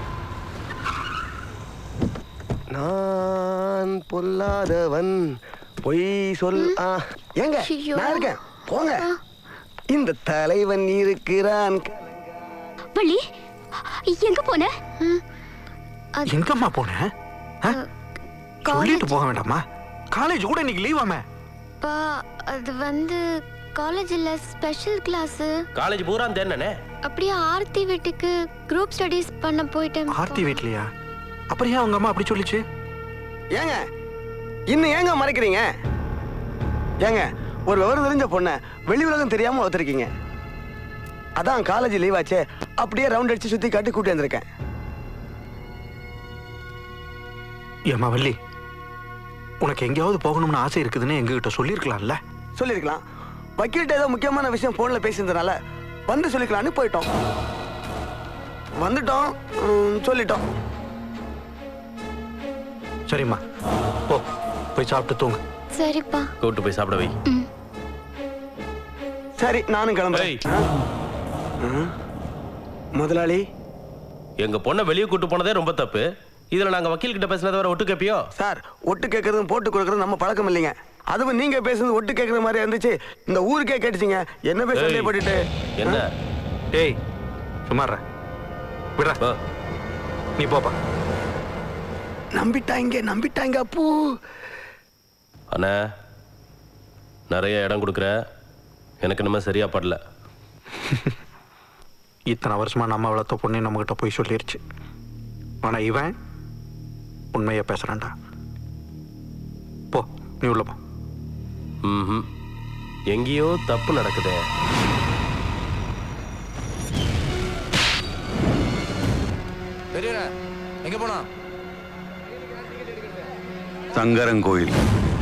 நான் பொல்லாதவன் பொய் சொல் ஆ, ஏங்க நான் இருக்கேன் போங்க இந்த தலைவன் இருக்கிறான் வள்ளி எங்க போன எங்கம்மா போன ஆ? சொல்லிட்டு போக வேண்டாமா காலேஜ் கூட இன்னைக்கு லீவாமே பா அது வந்து காலேஜில் ஸ்பெஷல் கிளாஸு காலேஜ் பூரா தேனே அப்படியே ஆர்த்தி வீட்டுக்கு குரூப் ஸ்டடீஸ் பண்ண போயிட்டேன் ஆர்த்தி வீட்லயா அப்புறம் ஏன் உங்க அம்மா அப்படி சொல்லிச்சு ஏங்க இன்னும் ஏங்க மறைக்கிறீங்க ஏங்க ஒரு விவரம் தெரிஞ்ச பொண்ணை வெளி உலகம் தெரியாம ஒருத்தருக்கீங்க அதான் காலேஜ் லீவ் ஆச்சே அப்படியே ரவுண்ட் அடிச்சு சுத்தி காட்டி கூட்டி வந்திருக்கேன் ஏம்மா வள்ளி உனக்கு எங்கேயாவது போகணும்னு ஆசை இருக்குதுன்னு எங்ககிட்ட சொல்லியிருக்கலாம்ல சொல்லியிருக்கலாம் வக்கீல்கிட்ட ஏதோ முக்கியமான விஷயம் போன்ல பேசியிருந்தனால வந்து சொல்லிக்கலாம்னு போயிட்டோம் வந்துட்டோம் ம், சொல்லிட்டோம் சரிம்மா போ போய் சாப்பிட்டு தூங்கு சரிப்பா கூட்டு போய் சாப்பிட வை சரி நானும் கிளம்புறேன் ஆ? ஆ? முதலாளி எங்க பொண்ணை வெளியே கூட்டு போனதே ரொம்ப தப்பு இதுல நாங்க வக்கீல் கிட்ட பேசினதை வர ஒட்டு கேப்பியோ சார் ஒட்டு கேட்கறதும் போட்டு கொடுக்கறதும் நம்ம பழக்கம் இல்லைங்க அதுவும் நீங்க பேசுறது ஒட்டு கேட்கற மாதிரி இருந்துச்சு இந்த ஊருக்கே கேட்டுச்சுங்க என்ன பேச ஏய். சந்தேகப்பட்டுட்டு என்ன டேய் சுமார விடுற நீ போப்பா நம்பிட்டாங்க நம்பிட்டாங்க அப்பூ அண்ணா நிறைய இடம் கொடுக்குற எனக்கு இனிமே சரியா படல இத்தனை வருஷமா நம்ம வளர்த்த பொண்ணு நம்மகிட்ட போய் சொல்லிருச்சு ஆனா இவன் உண்மையை பேசுறான்டா போ நீ உள்ள போ ம்ஹும். எங்கேயோ தப்பு நடக்குதே பெரியரா எங்க போனா சங்கரங்கோயில்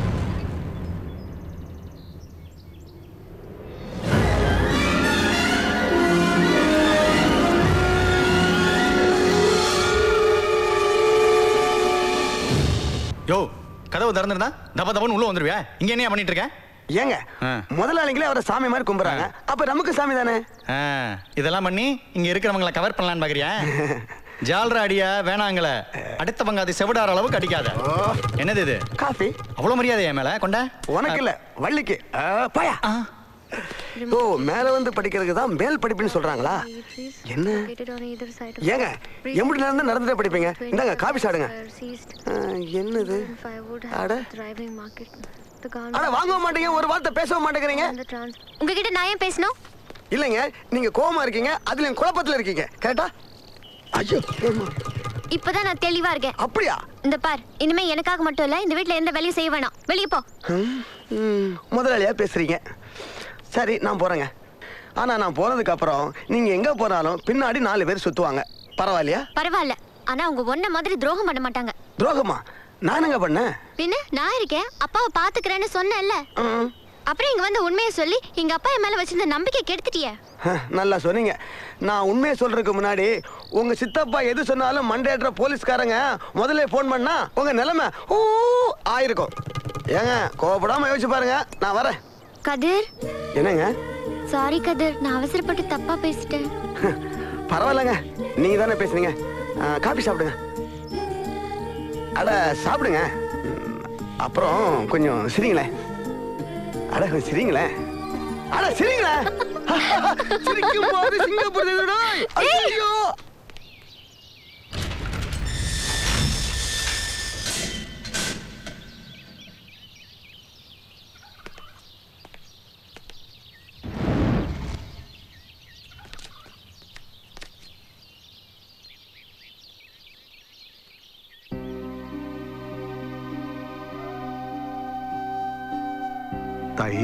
யோ கதவு திறந்திருந்தா தப தபன்னு உள்ள வந்துருவியா இங்க என்னையா பண்ணிட்டு இருக்க ஏங்க முதலாளிங்களே அவரை சாமி மாதிரி கும்பிடுறாங்க அப்ப நமக்கு சாமி தானே ஆ, இதெல்லாம் பண்ணி இங்க இருக்கிறவங்கள கவர் பண்ணலான்னு பாக்குறியா ஜால்ரா அடியா வேணாங்கள அடுத்தவங்க அது செவிடார அளவுக்கு அடிக்காத என்னது இது காஃபி அவ்வளவு மரியாதை என் மேல கொண்ட உனக்கு இல்ல வள்ளிக்கு ஆ, போயா ஓ மேல வந்து படிக்கிறதுக்கு தான் மேல் படிப்புன்னு சொல்றாங்களா என்ன ஏங்க எப்படி நேரம் தான் நடந்துட்டே படிப்பீங்க இந்தாங்க காபி சாடுங்க ஆ, என்னது அட அட வாங்க மாட்டீங்க ஒரு வார்த்தை பேசவும் மாட்டேங்கிறீங்க உங்ககிட்ட நான் ஏன் பேசணும் இல்லைங்க நீங்க கோவமா இருக்கீங்க அதுல குழப்பத்துல இருக்கீங்க கரெக்டா ஐயோ ஏம்மா. இப்பதான் நான் தெளிவா இருக்கேன் அப்படியா இந்த பார் இனிமே எனக்காக மட்டும் இல்ல இந்த வீட்ல எந்த வேலையும் செய்ய வேணாம் வெளியே போ ம், ம், முதலாளியா பேசுறீங்க சரி நான் போறேங்க ஆனா நான் போனதுக்கு அப்புறம் நீங்க எங்க போனாலும் பின்னாடி நாலு பேர் சுத்துவாங்க பரவாயில்லையா பரவாயில்ல ஆனா உங்க ஒன்ன மாதிரி துரோகம் பண்ண மாட்டாங்க துரோகமா நானுங்க பண்ணேன் பின்ன நான் இருக்கேன் அப்பாவை பாத்துக்கிறேன்னு சொன்னேன்ல அப்புறம் இங்க வந்து உண்மையை சொல்லி எங்க அப்பா என் மேல வச்சிருந்த நம்பிக்கை கெடுத்துட்டியே ஹ, நல்லா சொன்னீங்க நான் உண்மையை சொல்றதுக்கு முன்னாடி உங்க சித்தப்பா எது சொன்னாலும் மண்டேற்ற போலீஸ்காரங்க முதல்ல ஃபோன் பண்ணா உங்க நிலைமை ஊ ஆயிருக்கும் ஏங்க கோவப்படாம யோசிச்சு பாருங்க நான் வரேன் கதிர் என்னங்க சாரி கதிர் நான் அவசரப்பட்டு தப்பா பேசிட்டேன் பரவாயில்லங்க நீங்க தானே பேசுனீங்க ஆ, காபி சாப்பிடுங்க அட சாப்பிடுங்க ம், அப்புறம் கொஞ்சம் சிரிங்களேன் அட கொஞ்சம் சிரிங்களேன் அட சிரிங்களேன் சிரிக்கும் போது சிங்கப்பூர் தெரியுதுடோய். ஐயோ தாயி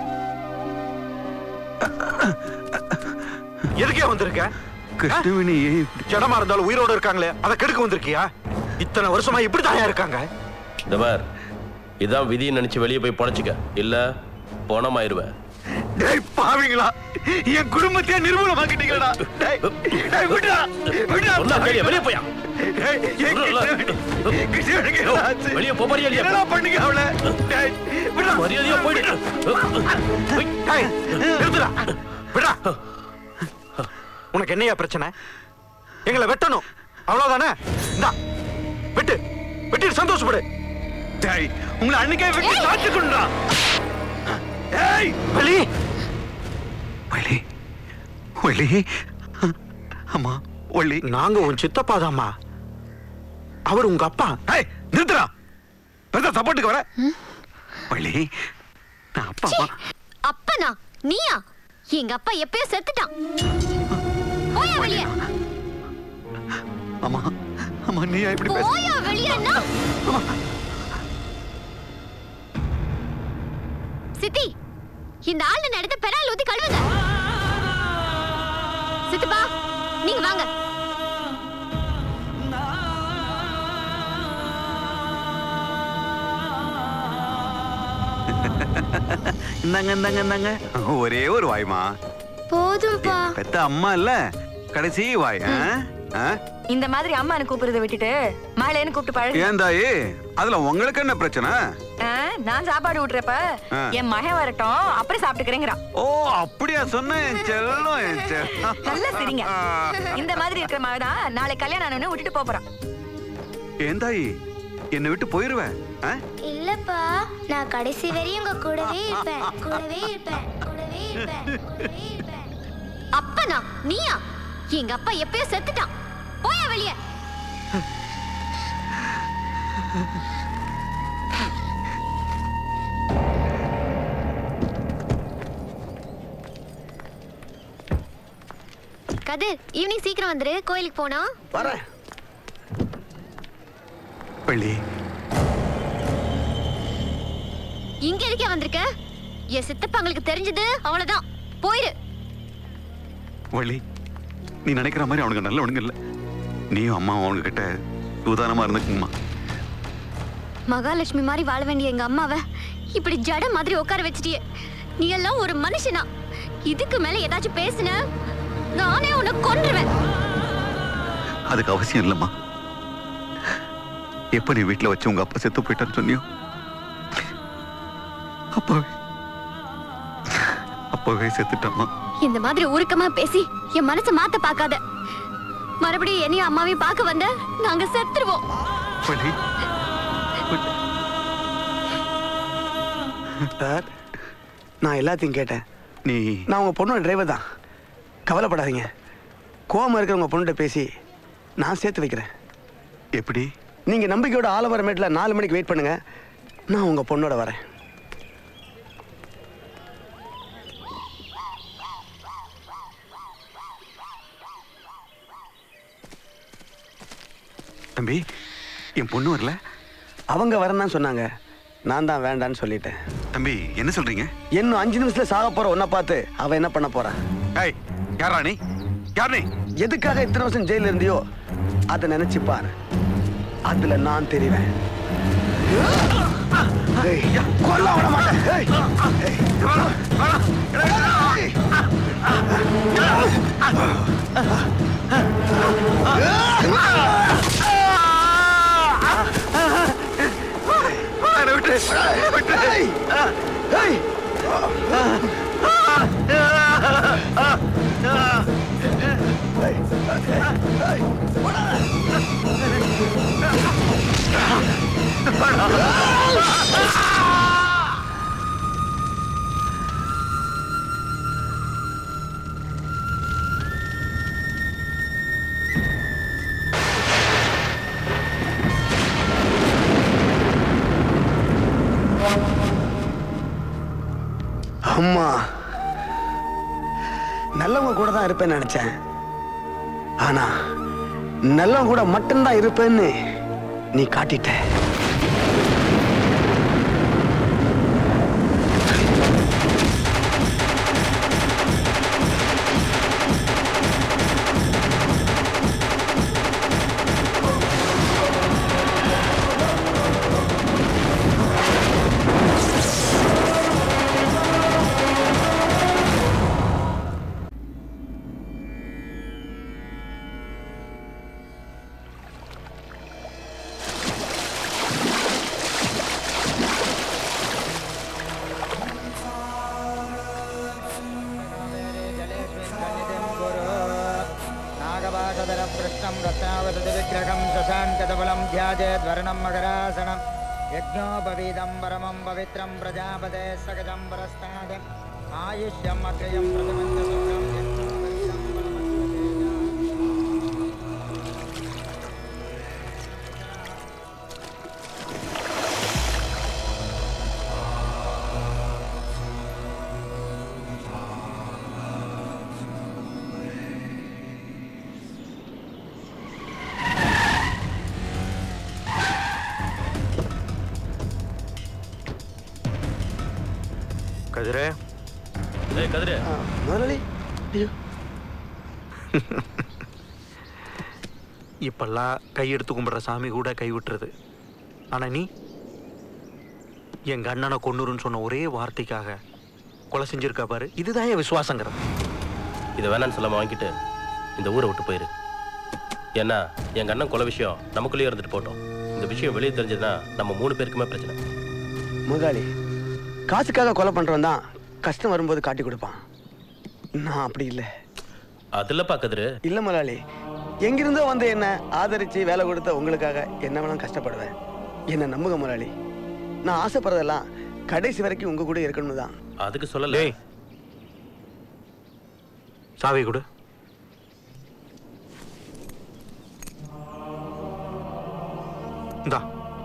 எதுக்கே வந்திருக்க கிருஷ்ணவேணி ஜடமா இருந்தாலும் உயிரோட இருக்காங்களே அதை கெடுக்க வந்திருக்கியா இத்தனை வருஷமா இப்படி தாயா இருக்காங்க இந்த பார் இதான் விதியை நினைச்சு வெளியே போய் பொழைச்சிக்க இல்ல பணமாயிருவேன் டேய் பாவிங்களா என் குடும்பத்தையே நிர்மூலமாக்கிட்டீங்களா டேய் டேய் விடுடா விடுடா சொன்னா கேளியா, வெளியே போயா வெளியே போ போறியா இல்லையா? என்னடா பண்ணீங்க அவளை டேய், விட்றா. மரியாதையா போயிடு டேய், நிறுத்துடா. விட்றா. உனக்கு என்னையா பிரச்சனை எங்களை வெட்டணும் அவ்வளவுதானே இந்தா வெட்டு வெட்டிட்டு சந்தோஷப்படு டேய் உங்களை அன்னைக்கே வெட்டி காட்டுக்குண்டா ஏய் வலி வள்ளி வள்ளி அம்மா வள்ளி நாங்க உன் சித்தப்பாதாம்மா அவர் உங்க அப்பா ஏய் நிறுத்துடா பெருசா சப்போர்ட்டுக்கு வர வள்ளி நான் அப்பா அம்மா அப்பனா நீயா எங்க அப்பா எப்பயோ செத்துட்டான் போயா வெளியே அம்மா அம்மா நீ இப்படி பேச போயா வெளியேன்னா சித்தி இந்த ஆளு நடத்த பெறால் ஊத்தி கழுவுங்க சித்தப்பா நீங்க வாங்க இந்தாங்க இந்தாங்க இந்தாங்க ஒரே ஒரு வாய்மா போதும்பா பெத்த அம்மா இல்ல கடைசி வாய் ஆ? ஆ? இந்த மாதிரி அம்மானு கூப்பிடுறத விட்டுட்டு மாலேன்னு கூப்பிட்டு பழகு ஏன் தாயி அதுல உங்களுக்கு என்ன பிரச்சனை ஆ, நான் சாப்பாடு விட்டுறப்ப ஆ. என் மகன் வரட்டும் அப்புறம் சாப்பிட்டுக்கிறேங்கிறான் ஓ அப்படியா சொன்ன என் செல்லம் என் செல்லம் நல்லா சரிங்க இந்த மாதிரி இருக்கிற மாதிரி தான் நாளை கல்யாணம் ஆனவனே விட்டுட்டு போப் போறான் ஏன் தாயி என்னை விட்டு போயிருவேன் ஆ? இல்லப்பா நான் கடைசி வரையும் உங்க கூடவே இருப்பேன் கூடவே இருப்பேன் கூடவே இருப்பேன் கூடவே இருப்பேன் அப்பனா நீயா எங்க அப்பா எப்பயோ செத்துட்டான் போயா வெளியே கதிர் ஈவினிங் சீக்கிரம் வந்துரு கோயிலுக்கு போனா வரேன் வள்ளி இங்க இருக்க வந்திருக்க என் சித்தப்பாங்களுக்கு தெரிஞ்சது அவ்வளவுதான் போயிரு வள்ளி நீ நினைக்கிற மாதிரி அவனுக்கு நல்லவனுங்க இல்ல நீயும் அம்மா அவனுங்க கிட்ட சூதானமா இருந்துக்குமா மகாலட்சுமி மாதிரி வாழ வேண்டிய எங்க அம்மாவை இப்படி ஜட மாதிரி உட்கார வச்சிட்டியே நீ எல்லாம் ஒரு மனுஷனா இதுக்கு மேல ஏதாச்சும் பேசுன நானே உன்னை கொன்றுவேன் அதுக்கு அவசியம் இல்லம்மா எப்ப நீ வீட்டுல வச்சு உங்க அப்பா செத்து போயிட்டான்னு சொன்னியோ அப்பவே அப்பவே செத்துட்டாமா இந்த மாதிரி உருக்கமா பேசி என் மனசை மாத்த பார்க்காத மறுபடியும் என்னையும் அம்மாவையும் பார்க்க வந்த நாங்க செத்துருவோம் வள்ளி சார் நான் எல்லாத்தையும் கேட்டேன் நீ நான் உங்க பொண்ணோட டிரைவர் தான் கவலைப்படாதீங்க கோவமா இருக்கிற உங்க பொண்ணுகிட்ட பேசி நான் சேர்த்து வைக்கிறேன் எப்படி நீங்க நம்பிக்கையோட ஆலமரமேட்ல நாலு மணிக்கு வெயிட் பண்ணுங்க நான் உங்க பொண்ணோட வரேன் தம்பி என் பொண்ணு வரல அவங்க வரேன்னு தான் சொன்னாங்க நான் தான் வேண்டான்னு சொல்லிட்டேன் தம்பி என்ன சொல்றீங்க இன்னும் அஞ்சு நிமிஷத்துல சாக போற ஒன்ன பார்த்து அவ என்ன பண்ண போறா ஏய் யாரா நீ யார் நீ எதுக்காக இத்தனை வருஷம் ஜெயில இருந்தியோ அதை நினைச்சு பாரு அதுல நான் தெரிவேன் ஏய், கொல்ல விட மாட்டேன் ஏய், ஏய், ஏய். விட்டு விட்டு ஏய் அம்மா நல்லவங்க கூட தான் இருப்பேன்னு நினைச்சேன் ஆனா நல்லவங்க கூட மட்டும்தான் இருப்பேன்னு நீ காட்டிட்ட सुन्दरं कृष्णं रत्नावतति विग्रहं शशाङ्कतबलं ध्याजेद्वर्णं मकरासनं यज्ञोपवीदं परमं पवित्रं प्रजापते सकजं परस्ताद आयुष्यम् अक्षयं प्रथमं கதிரே ஏய் கதிரே முதலாளி இப்பெல்லாம் கையெடுத்து கும்பிடுற சாமி கூட கை விட்டுறது ஆனா நீ எங்க அண்ணனை கொன்னுருன்னு சொன்ன ஒரே வார்த்தைக்காக கொலை செஞ்சிருக்கா பாரு இதுதான் என் விசுவாசங்கிறது இதை வேணான்னு சொல்லாம வாங்கிட்டு இந்த ஊரை விட்டு போயிரு ஏன்னா எங்க அண்ணன் கொலை விஷயம் நமக்குள்ளேயே இருந்துட்டு போட்டோம் இந்த விஷயம் வெளியே தெரிஞ்சதுன்னா நம்ம மூணு பேருக்குமே பிரச்சனை முதலாளி காசுக்காக கொலை பண்றவன் தான் கஷ்டம் வரும்போது காட்டி கொடுப்பான் நான் அப்படி இல்லை அதுலப்பா கதிரு இல்ல முதலாளி எங்கிருந்தோ வந்து என்ன ஆதரிச்சு வேலை கொடுத்த உங்களுக்காக என்ன வேணாலும் கஷ்டப்படுவேன் என்ன நம்புங்க முதலாளி நான் ஆசைப்படுறதெல்லாம் கடைசி வரைக்கும் உங்க கூட இருக்கணும் தான் அதுக்கு சொல்லல சாவி கொடு இந்தா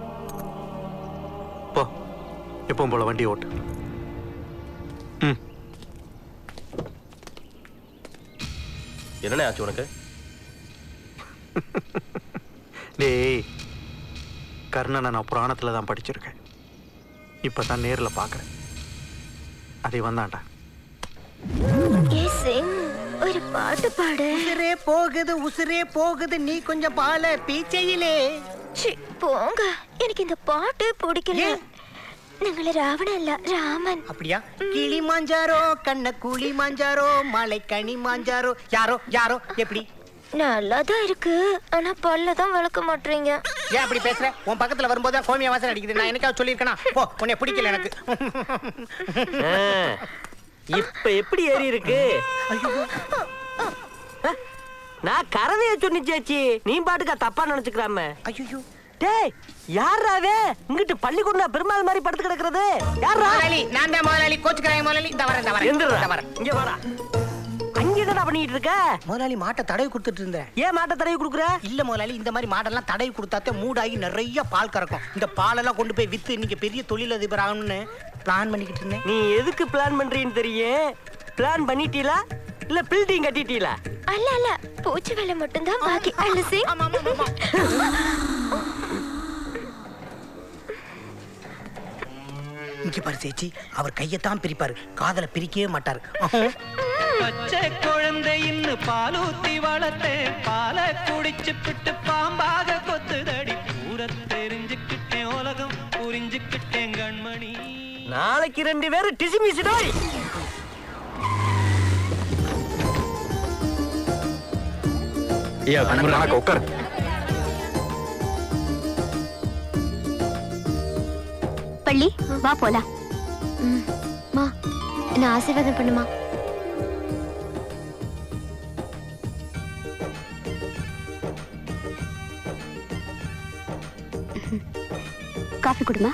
போ எப்பவும் போல வண்டி ஓட்டு ம் என்னண்ணே ஆச்சு உனக்கு டேய் கர்ணனை நான் புராணத்தில் தான் படிச்சிருக்கேன் இப்போ தான் நேரில் பார்க்குறேன் அதை வந்தான்டா ஒரு பாட்டு பாடு உசுரே போகுது உசுரே போகுது நீ கொஞ்சம் பால பீச்சையிலே சி, போங்க எனக்கு இந்த பாட்டு பிடிக்கல ഞങ്ങള് രാവണല്ല രാമൻ அப்படியா கிளி மாஞ்சாரோ கண்ண கூலி மாஞ்சாரோ மலை கனி மாஞ்சாரோ யாரோ யாரோ எப்படி நல்லாதான் இருக்கு ஆனா பல்லதான் விளக்க மாட்டீங்க ஏன் அப்படி பேசுற உன் பக்கத்துல வரும்போது கோமியா வாசனை அடிக்குது நான் எனக்காவது சொல்லியிருக்கேனா போ உன்னை பிடிக்கல எனக்கு இப்ப எப்படி ஏறி இருக்கு அஹ், நான் கரவைய சொன்னிச்சாச்சி நீ பாட்டுக்கா தப்பா நினைச்சுக்கிறாம ஐயோ டேய் யாராவே இங்கிட்டு பள்ளிக்கூடம் பெருமாள் மாதிரி படுத்து கிடக்குறது யாரா முதலாளி நான் தான் முதலாளி கோச்சுக்கிறாங்க முதலாளி இந்த வரேன் இந்த வரேன் எந்திரா. இந்த வரேன் இங்க வாடா அங்க என்னடா பண்ணிட்டு இருக்க முதலாளி மாட்டை தடவி கொடுத்துட்டு இருந்தேன் ஏன் மாட்டை தடவி கொடுக்குற இல்ல முதலாளி இந்த மாதிரி மாடெல்லாம் தடவி கொடுத்தாத்தே மூடாகி நிறைய பால் கறக்கும் இந்த பாலெல்லாம் கொண்டு போய் வித்து இன்னைக்கு பெரிய தொழிலதிபர் ஆகணும்னு பிளான் பண்ணிக்கிட்டு இருந்தேன் நீ எதுக்கு பிளான் பண்றீன்னு தெரியும் பிளான் பண்ணிட்டீங்களா இல்ல பில்டிங் கட்டிட்டீங்களா அல்ல அல்ல பூச்சி வேலை மட்டும்தான் பாக்கி அலசி இங்க பாரு சேச்சி அவர் கையத்தான் பிரிப்பாரு காதல பிரிக்கவே மாட்டாரு பச்சை குழந்தையின்னு பாலூத்தி வளர்த்தேன் பாலை குடிச்சு பிட்டு பாம்பாக கொத்துதடி ஊர தெரிஞ்சுக்கிட்டேன் உலகம் புரிஞ்சுக்கிட்டேன் கண்மணி நாளைக்கு ரெண்டு பேரும் டிசி மிசிடோய் ஐயா வணக்கம் உட்கார் பள்ளி வா போலாம் மா என்ன ஆசீர்வாதம் பண்ணுமா காஃபி குடுமா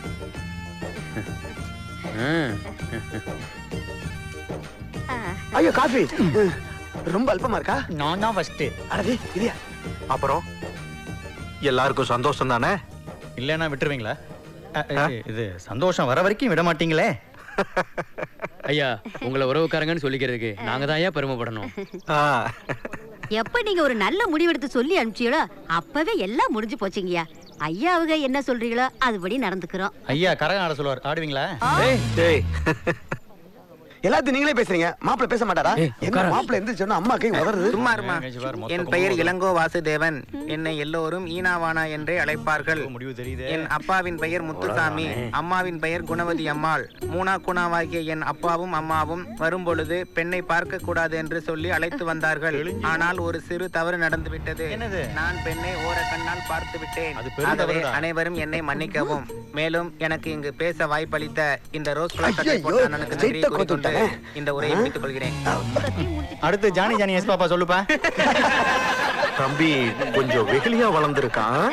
ஐயோ காஃபி ரொம்ப அல்பமா இருக்கா நான் தான் ஃபர்ஸ்ட் அடவே இல்லையா அப்புறம் எல்லாருக்கும் சந்தோஷம் தானே இல்லைன்னா விட்டுருவீங்களா அ, இது- இது சந்தோஷம் வர வரைக்கும் விட மாட்டீங்களே ஐயா உங்களை உறவுக்காரங்கன்னு சொல்லிக்கிறதுக்கு நாங்க தான் ஐயா பெருமைப்படணும் எப்ப நீங்க ஒரு நல்ல முடிவெடுத்து சொல்லி அனுப்பிச்சீங்களோ அப்பவே எல்லாம் முடிஞ்சு போச்சுங்கய்யா ஐயா அவங்க என்ன சொல்றீங்களோ அதுபடி நடந்துக்கிறோம் ஐயா கரகம் ஆட சொல்லுவார் ஆடுவீங்களா டேய் எல்லாத்தையும் நீங்களே பேசுறீங்க மாப்பிள்ள பேச மாட்டாரா என்ன உட்காரு. மாப்பிள்ள எந்திரிச்சு சொன்னா அம்மா கை உதறது சும்மா இருமா என் பெயர் இளங்கோ வாசுதேவன் என்னை எல்லோரும் ஈனாவானா என்றே அழைப்பார்கள் என் அப்பாவின் பெயர் முத்துசாமி அம்மாவின் பெயர் குணவதி அம்மாள் மூனா குணாவாகிய என் அப்பாவும் அம்மாவும் வரும்பொழுது பெண்ணை பார்க்க கூடாது என்று சொல்லி அழைத்து வந்தார்கள் ஆனால் ஒரு சிறு தவறு நடந்துவிட்டது நான் பெண்ணை ஓர கண்ணால் பார்த்து விட்டேன் பெரும் ஆகவே தவறுதான். அனைவரும் என்னை மன்னிக்கவும் மேலும் எனக்கு இங்கு பேச வாய்ப்பளித்த இந்த ரோஸ் கலர் சட்டை ஐயையோ, போட்ட அண்ணனுக்கு நன்றி straight ஆ கோத்து கூறிக்கொண்டு இந்த உரையை முடித்துக் கொள்கிறேன் அடுத்து ஜானி ஜானி எஸ் பாப்பா சொல்லுப்பா தம்பி கொஞ்சம் வெகுளியா வளர்ந்துருக்கான்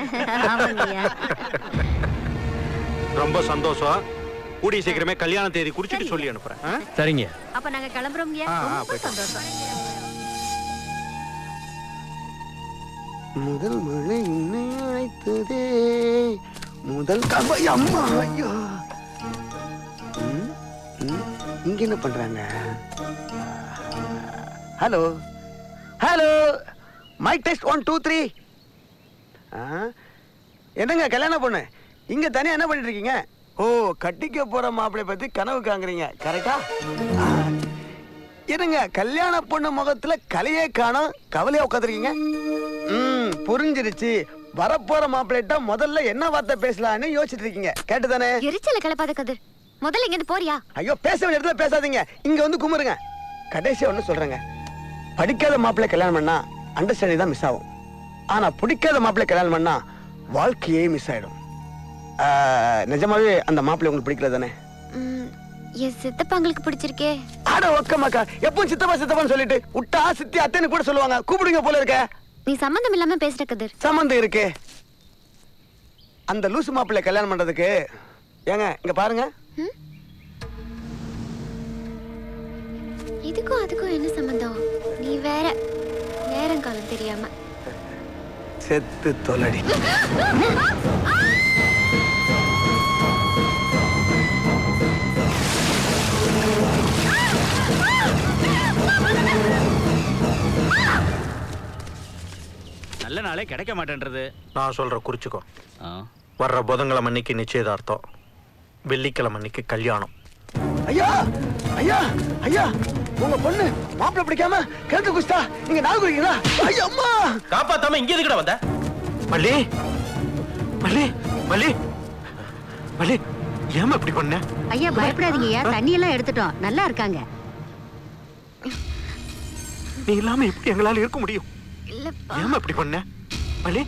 ரொம்ப சந்தோஷம் கூடிய சீக்கிரமே கல்யாண தேதி குறிச்சிட்டு சொல்லி அனுப்புறேன் ஆ? சரிங்க அப்ப நாங்க கிளம்புறோம்யா ஆ, ஆ, ரொம்ப போயிட்டு வா. சந்தோஷம் முதல் மழை என்னை அழைத்ததே முதல் கபை அம்மா ஐயோ ம், ம், இங்க என்ன பண்றாங்க hello hello mike test one two three என்னங்க கல்யாணம் பொண்ணு இங்க தனியா என்ன பண்ணிட்டு இருக்கீங்க ஓ கட்டிக்க போற மாப்பிளை பத்தி கனவு காங்குறீங்க கரெக்டா என்னங்க கல்யாண பொண்ணு முகத்துல கலையே காணோம் கவலையா உட்காந்துருக்கீங்க ம் புரிஞ்சிருச்சு வரப்போற மாப்பிள்ளைட்ட முதல்ல என்ன வார்த்தை பேசலாம்னு யோசிச்சுட்டு இருக்கீங்க கேட்டுதானே எரிச்சல கிளப்பாத கதிர் முதல்ல இங்க இருந்து போறியா ஐயோ பேச வேண்டிய இடத்துல பேசாதீங்க இங்க வந்து குமுறுங்க கடைசியா ஒண்ணு சொல்றேங்க படிக்காத மாப்பிள்ளை கல்யாணம் பண்ணா அண்டர்ஸ்டாண்டிங் தான் மிஸ் ஆகும் ஆனா பிடிக்காத மாப்பிள்ளை கல்யாணம் பண்ணா வாழ்க்கையே மிஸ் ஆயிடும் ஆ, நிஜமாவே அந்த மாப்பிள்ளை உங்களுக்கு பிடிக்கல தானே ம், என் சித்தப்பாங்களுக்கு பிடிச்சிருக்கே ஆட ஒக்கமாக்கா எப்பவும் சித்தப்பா சித்தப்பான்னு சொல்லிட்டு விட்டா சித்தி அத்தைன்னு கூட சொல்லுவாங்க கூப்பிடுங்க போல இருக்க நீ சம்மந்தம் இல்லாம பேசுற கதிர் சம்மந்தம் இருக்கு அந்த லூசு மாப்பிள்ளை கல்யாணம் பண்றதுக்கு ஏங்க இங்க பாருங்க இதுக்கும் அதுக்கும் என்ன சம்மந்தம் நீ வேற நேரங்காலம் தெரியாம செத்து தொலடி நல்ல நாளே கிடைக்க மாட்டேன்றது நான் சொல்ற குறிச்சுக்கோ வர்ற புதன்கிழமை அன்னைக்கு நிச்சயதார்த்தம் வெள்ளிக்கிழமை அன்னைக்கு கல்யாணம் ஐயா ஐயா ஐயா உங்க பொண்ணு மாப்பிள்ளை பிடிக்காம கிழக்கு குஸ்தா நீங்க நாள் குடிக்கிறா ஐயா அம்மா காப்பாத்தாம இங்க எதுக்குடா வந்த மல்லி மல்லி மல்லி மல்லி ஏமா இப்படி பண்ண ஐயா பயப்படாதீங்கய்யா தண்ணி எல்லாம் எடுத்துட்டோம் நல்லா இருக்காங்க நீ இல்லாம எப்படி எங்களால இருக்க முடியும் இல்லப்பா ஏமா இப்படி பண்ண மல்லி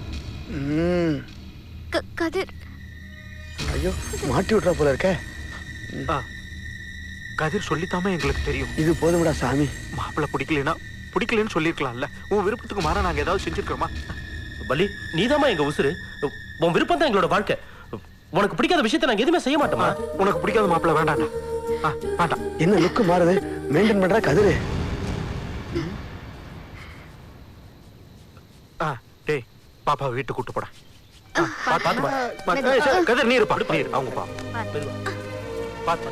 க- கதிர் ஐயோ மாட்டி விட்றா போல இருக்க ஆ, கதிர் சொல்லித்தாம எங்களுக்கு தெரியும் இது போதும்டா சாமி மாப்பிள்ளை பிடிக்கலனா பிடிக்கலன்னு சொல்லிருக்கலாம்ல உன் விருப்பத்துக்கு மாற நாங்க ஏதாவது செஞ்சிருக்கோமா பலி நீதாம்மா எங்க உசுரு உன் விருப்பம் தான் எங்களோட வாழ்க்கை உனக்கு பிடிக்காத விஷயத்தை நாங்க எதுவுமே செய்ய மாட்டோமா உனக்கு பிடிக்காத மாப்பிள்ளை வேண்டாம்டா ஆ, வேண்டாம் என்ன லுக்கு மாறுது மெயின்டைன் பண்றா கதிரு ஆ டேய் பாப்பா வீட்டுக்கு கூட்டு போட பாத்து பாத்து ஏய், சரி, கதிர் நீ இருப்பா நீ இரு, அவங்க பா பாத்து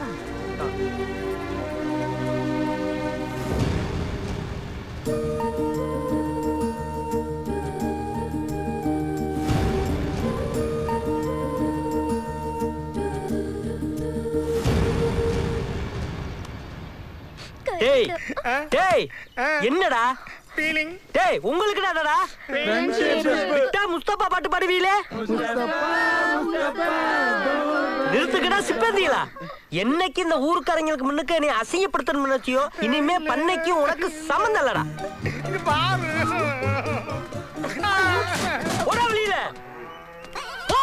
டேய் டேய் என்னடா ஃபீலிங் டேய் உங்களுக்கு என்னடா விட்டா முஸ்தபா பாட்டு பாடுவீங்களே நிறுத்துக்கடா சிப்பந்திகளா என்னைக்கு இந்த ஊருக்காரங்களுக்கு முன்னுக்கு நீ அசிங்கப்படுத்தணும் நினைச்சியோ இனிமே பண்ணைக்கும் உனக்கு சம்மந்தம் இல்லடா போடா வெளியில போ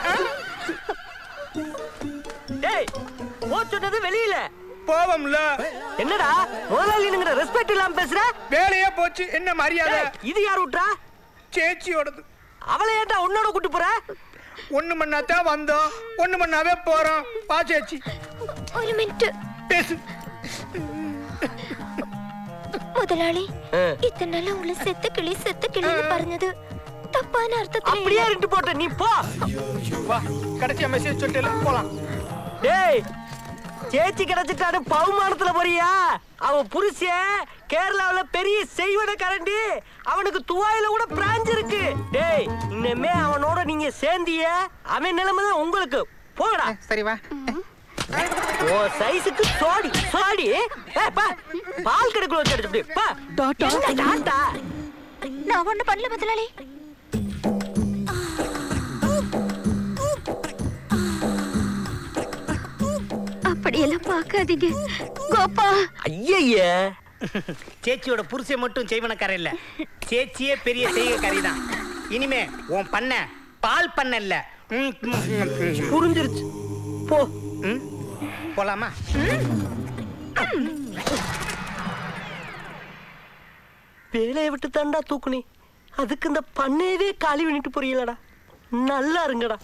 டேய் போ சொன்னது வெளியில போவோம்ல என்னடா முதலாளிங்கிற ரெஸ்பெக்ட் இல்லாம பேசுற வேலையே போச்சு என்ன மரியாதை டேய், இது யார் விட்றா சேச்சியோடது அவளை ஏன்டா உன்னோட கூட்டு போற ஒண்ணு மண்ணாத்தான் வந்தோம் ஒண்ணு மண்ணாவே போறோம் வா சேச்சி ஒரு மினிட் பேசு முதலாளி இத்தனை நாள் உங்களை செத்து கிளி செத்து கிளின்னு പറഞ്ഞது தப்பான அர்த்தத்துல அப்படியே இருந்து போட்ட நீ போ வா கடைசியா மெசேஜ் சொல்லிட்டு போலாம் டேய் சேச்சி கிடைச்சிட்டாரு பவுமானத்துல போறியா அவன் புருஷன் கேரளாவுல பெரிய செய்வன கரண்டி அவனுக்கு துவாயில கூட பிராஞ்ச் இருக்கு டேய் இனிமே அவனோட நீங்க சேர்ந்திய அவன் நிலைமை தான் உங்களுக்கு போகடா சரி வா ஓ சைஸுக்கு சோடி சோடி ஏய், பா பால் கடைக்குள்ள வச்சு அடிச்சு பா என்ன டாட்டா நான் ஒண்ணு பண்ணல முதலாளி அப்படியெல்லாம் பார்க்காதீங்க கோபா ஐயய்யே சேச்சியோட புருஷன் மட்டும் செய்வனக்காரன் இல்ல சேச்சியே பெரிய செய்கைக்காரி தான் இனிமே உன் பண்ண பால் பண்ண இல்ல ம், ம், ம், ம். புரிஞ்சிருச்சு போ ம்? போலாமா வேலையை விட்டு தாண்டா தூக்குனே அதுக்கு இந்த பண்ணையவே காலி பண்ணிட்டு போறீங்களடா நல்லா இருங்கடா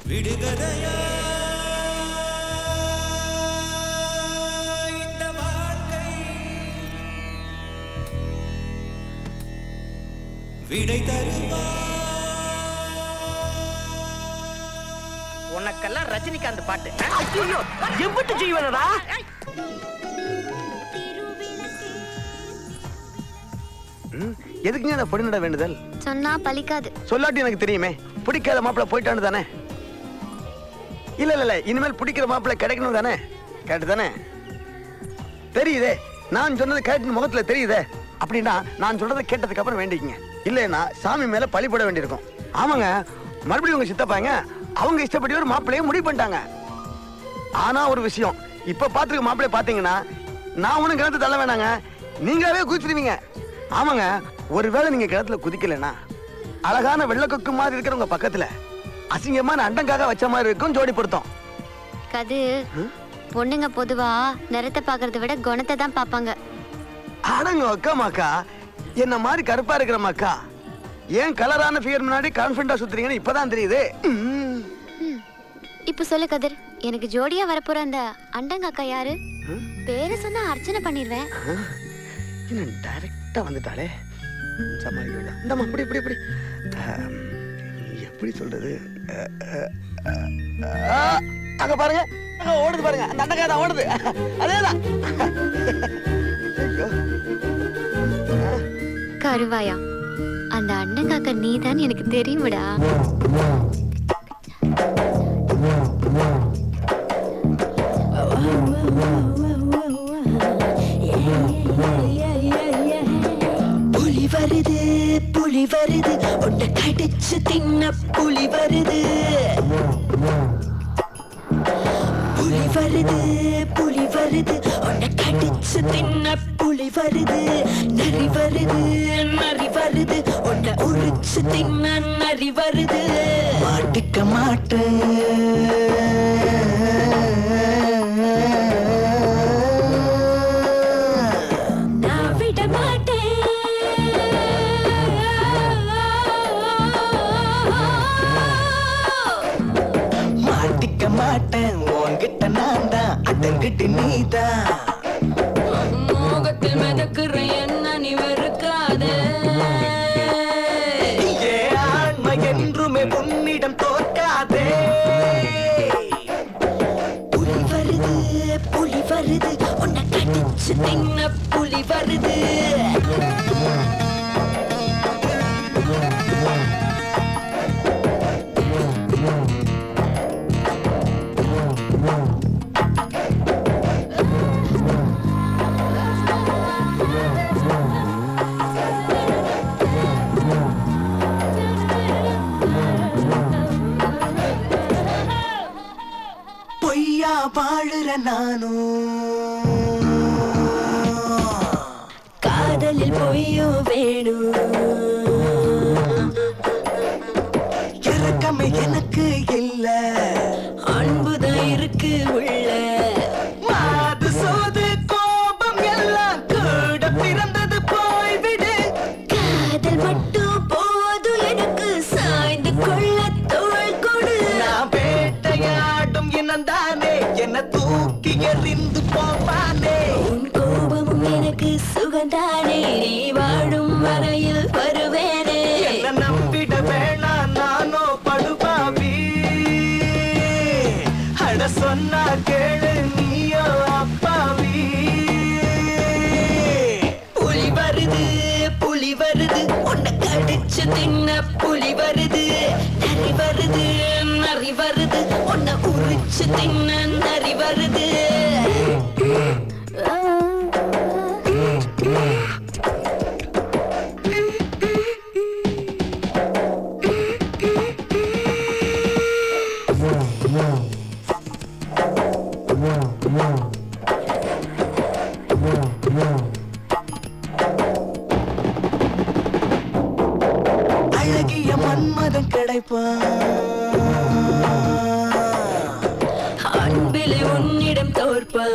விடை தருவா உனக்கெல்லாம் ரஜினிகாந்த் பாட்டு ஐயோ எம்பிட்டு செய்வனடா ம், எதுக்குங்க அந்த பொடிநட வேண்டுதல் சொன்னா பலிக்காது சொல்லாட்டி எனக்கு தெரியுமே பிடிக்காத மாப்பிள்ள போயிட்டான்னு தானே இல்ல இல்ல இல்ல இனிமேல் பிடிக்கிற மாப்பிள்ள கிடைக்கணும் தானே கரெக்ட் தானே தெரியுதே நான் சொன்னது கரெக்ட் முகத்துல தெரியுதே அப்படின்னா நான் சொல்றதை கேட்டதுக்கு அப்புறம் வேண்டிக்கங்க இல்லைன்னா சாமி மேல பழி போட வேண்டியிருக்கும் ஆமாங்க மறுபடியும் உங்க சித்தப்பாங்க அவங்க இஷ்டப்படி ஒரு மாப்பிள்ளையே முடிவு பண்ணிட்டாங்க ஆனா ஒரு விஷயம் இப்ப பாத்துருக்க மாப்பிள்ளைய பாத்தீங்கன்னா நான் ஒண்ணும் கிணத்து தள்ள வேணாங்க நீங்களாவே குதிச்சிருவீங்க ஆமாங்க ஒருவேளை நீங்க கிணத்துல குதிக்கலைன்னா அழகான வெள்ளக்கொக்கு மாதிரி இருக்கிற உங்க பக்கத்துல அசிங்கமான அண்டங்காக வச்ச மாதிரி இருக்கும் ஜோடி பொருத்தம் கது பொண்ணுங்க பொதுவா நிறத்தை பாக்குறத விட குணத்தை தான் பாப்பாங்க அடங்க அக்கா மாக்கா என்ன மாதிரி கருப்பா இருக்கிற மக்கா ஏன் கலரான ஃபிகர் முன்னாடி கான்ஃபிடண்டா சுத்துறீங்கன்னு இப்பதான் தெரியுது ம். இப்ப சொல்லு கதிர் எனக்கு ஜோடியா வரப்போற அந்த அண்டங்க அக்கா யாரு பேரை சொன்னா அர்ச்சனை பண்ணிடுவேன் என்ன டைரக்டா வந்துட்டாளே சமாளிக்க வேண்டாம் இந்தம்மா இப்படி இப்படி இப்படி ஆம், எப்படி சொல்றது அஹ், அஹ், அஹ், அஹ், அங்க பாருங்க அங்க ஓடுது பாருங்க அந்த அண்டக்கா தான் ஓடுது அதேதான் ஐயோ. கருவாயா அந்த அண்ணங்காக்க நீதான் எனக்கு தெரியுமடா புலி வருது புலி வருது உன்னை கடிச்சு தின்ன புலி வருது புலி வருது புலி வருது உன்னை கடிச்சு தின்ன புலி வருது நரி வருது நரி வருது உன்னை உரிச்சு தின்ன நரி வருது மாட்டிக்க மாட்டேன் நான் விட மாட்டேன் மாட்டிக்க மாட்டேன் உன்கிட்ட நான் தான் அடங்கிட்டு நீதான் மோகத்தில் மிதக்குற என்ன நீ வெறுக்காத ஏ ஆண்மை என்றுமே உன்னிடம் தோற்காதே புலி வருது புலி வருது உன்னை கடிச்சு தின்ன புலி வருது பொய்யா வாழுற நானும் காதலில் பொய்யும் வேணும் இறக்கமே எனக்கு இல்ல அன்புதான் இருக்கு உள்ள மாது சோது கோபம் எல்லாம் கூட பிறந்தது போய்விடு காதல் மட்டும் போதும் எனக்கு சாய்ந்து கொள்ள தோள் கொடு நான் வேட்டையாடும் இனந்தானே என்ன தூக்கி எறிந்து போவானே உன் கோபமும் எனக்கு சுகந்தானே நீ வாழும் வரையில் வருவேனே என்ன நம்பிட வேணாம் நானோ படுபாவி அட சொன்னா கேளு நீயோ அப்பாவி புலி வருது புலி வருது உன்னை கடிச்சு தின்ன புலி வருது நரி வருது நரி வருது உன்னை உரிச்சு தின்ன நரி வருது அழகிய மன்மதன் கிடைப்பான் அன்பிலே உன்னிடம்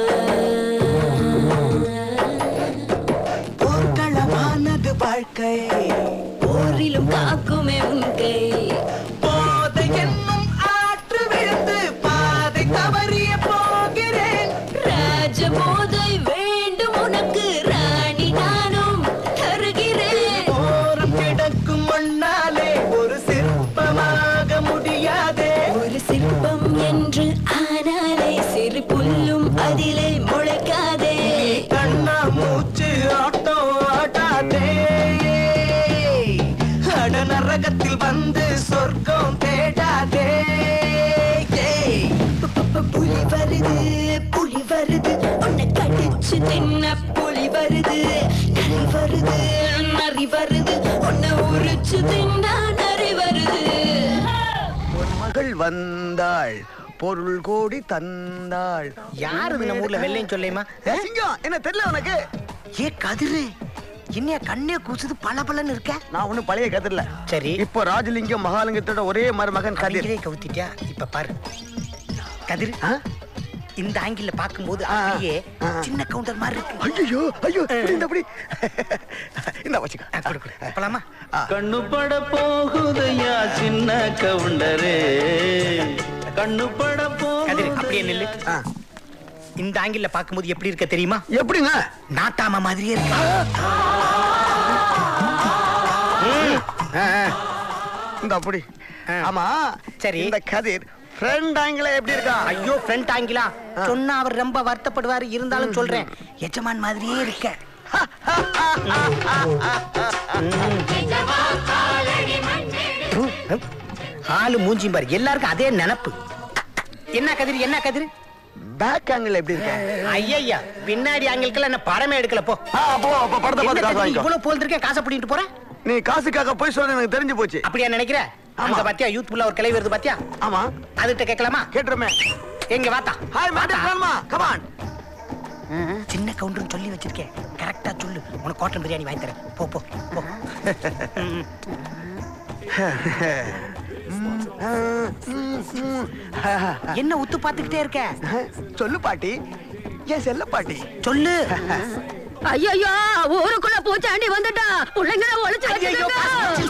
தோற்பான் போர்க்களமானது வாழ்க்கை உரிச்சு தின்ன புலி வருது நரி வருது நரி வருது உன்னை உரிச்சு தின்னா நரி வருது மகள் வந்தாள் பொருள் கோடி தந்தாள் யார் இது நம்ம ஊர்ல வெள்ளையும் சொல்லையுமா சிங்கம் என்ன தெரியல உனக்கு ஏ கதிரு என்னைய கண்ணே கூசுது பல பலன்னு இருக்க நான் ஒண்ணும் பழைய கதிரல சரி இப்போ ராஜலிங்கம் மகாலிங்கத்தோட ஒரே மருமகன் கதிர் கதிரை கவுத்திட்டியா இப்ப பாரு கதிர் இந்த ஆங்கில பாக்கும்போது அப்படியே சின்ன கவுண்டர் மாதிரி இருக்கு ஐயோ ஐயோ இந்த அப்படி இந்த வச்சுக்க போலாமா கண்ணு பட போகுதையா சின்ன கவுண்டரே கண்ணு பட கதிர் அப்படியே நில்லு இந்த ஆங்கில பாக்கும்போது எப்படி இருக்க தெரியுமா எப்படிங்க நாட்டாம மாதிரியே இருக்கு இந்த அப்படி ஆமா சரி இந்த கதிர் ஃப்ரெண்ட் ஆங்கில எப்படி இருக்கா ஐயோ ஃப்ரெண்ட் ஆங்கிலா சொன்னா அவர் ரொம்ப வருத்தப்படுவாரு இருந்தாலும் சொல்றேன் எஜமான் மாதிரியே இருக்க ஆளு மூஞ்சி பாரு எல்லாருக்கும் அதே நினப்பு என்ன கதிர் என்ன கதிர் பேக் ஆங்கிள் எப்படி இருக்க ஐயா பின்னாடி ஆங்கிள்க்கெல்லாம் என்ன படமே எடுக்கல போ போ அப்ப படத்தை பார்த்து என்ன காசு கதிர், வாங்கிக்கோ. இவ்வளவு போல் இருக்கேன் காசை பிடிட்டு போறேன் நீ காசுக்காக போய் சொல்றது எனக்கு தெரிஞ்சு போச்சு அப்படியா நினைக்கிற அங்க பாத்தியா யூத் புள்ள ஒரு கிளை வருது பாத்தியா ஆமா அதுகிட்ட கேட்கலாமா கேட்டுருமே எங்க வாத்தா ஹாய் மேடம் கமான் சின்ன கவுண்டர்னு சொல்லி வச்சிருக்கேன் கரெக்டா சொல்லு உனக்கு காட்டன் பிரியாணி வாங்கி தரேன் போ போ போ என்ன உத்து பார்த்துக்கிட்டே இருக்க சொல்லு பாட்டி ஏன் செல்ல பாட்டி சொல்லு ஐயோ ஊருக்குள்ள பூச்சாண்டி வந்துட்டா பிள்ளைங்கள ஒளிச்சு வச்சிருக்கா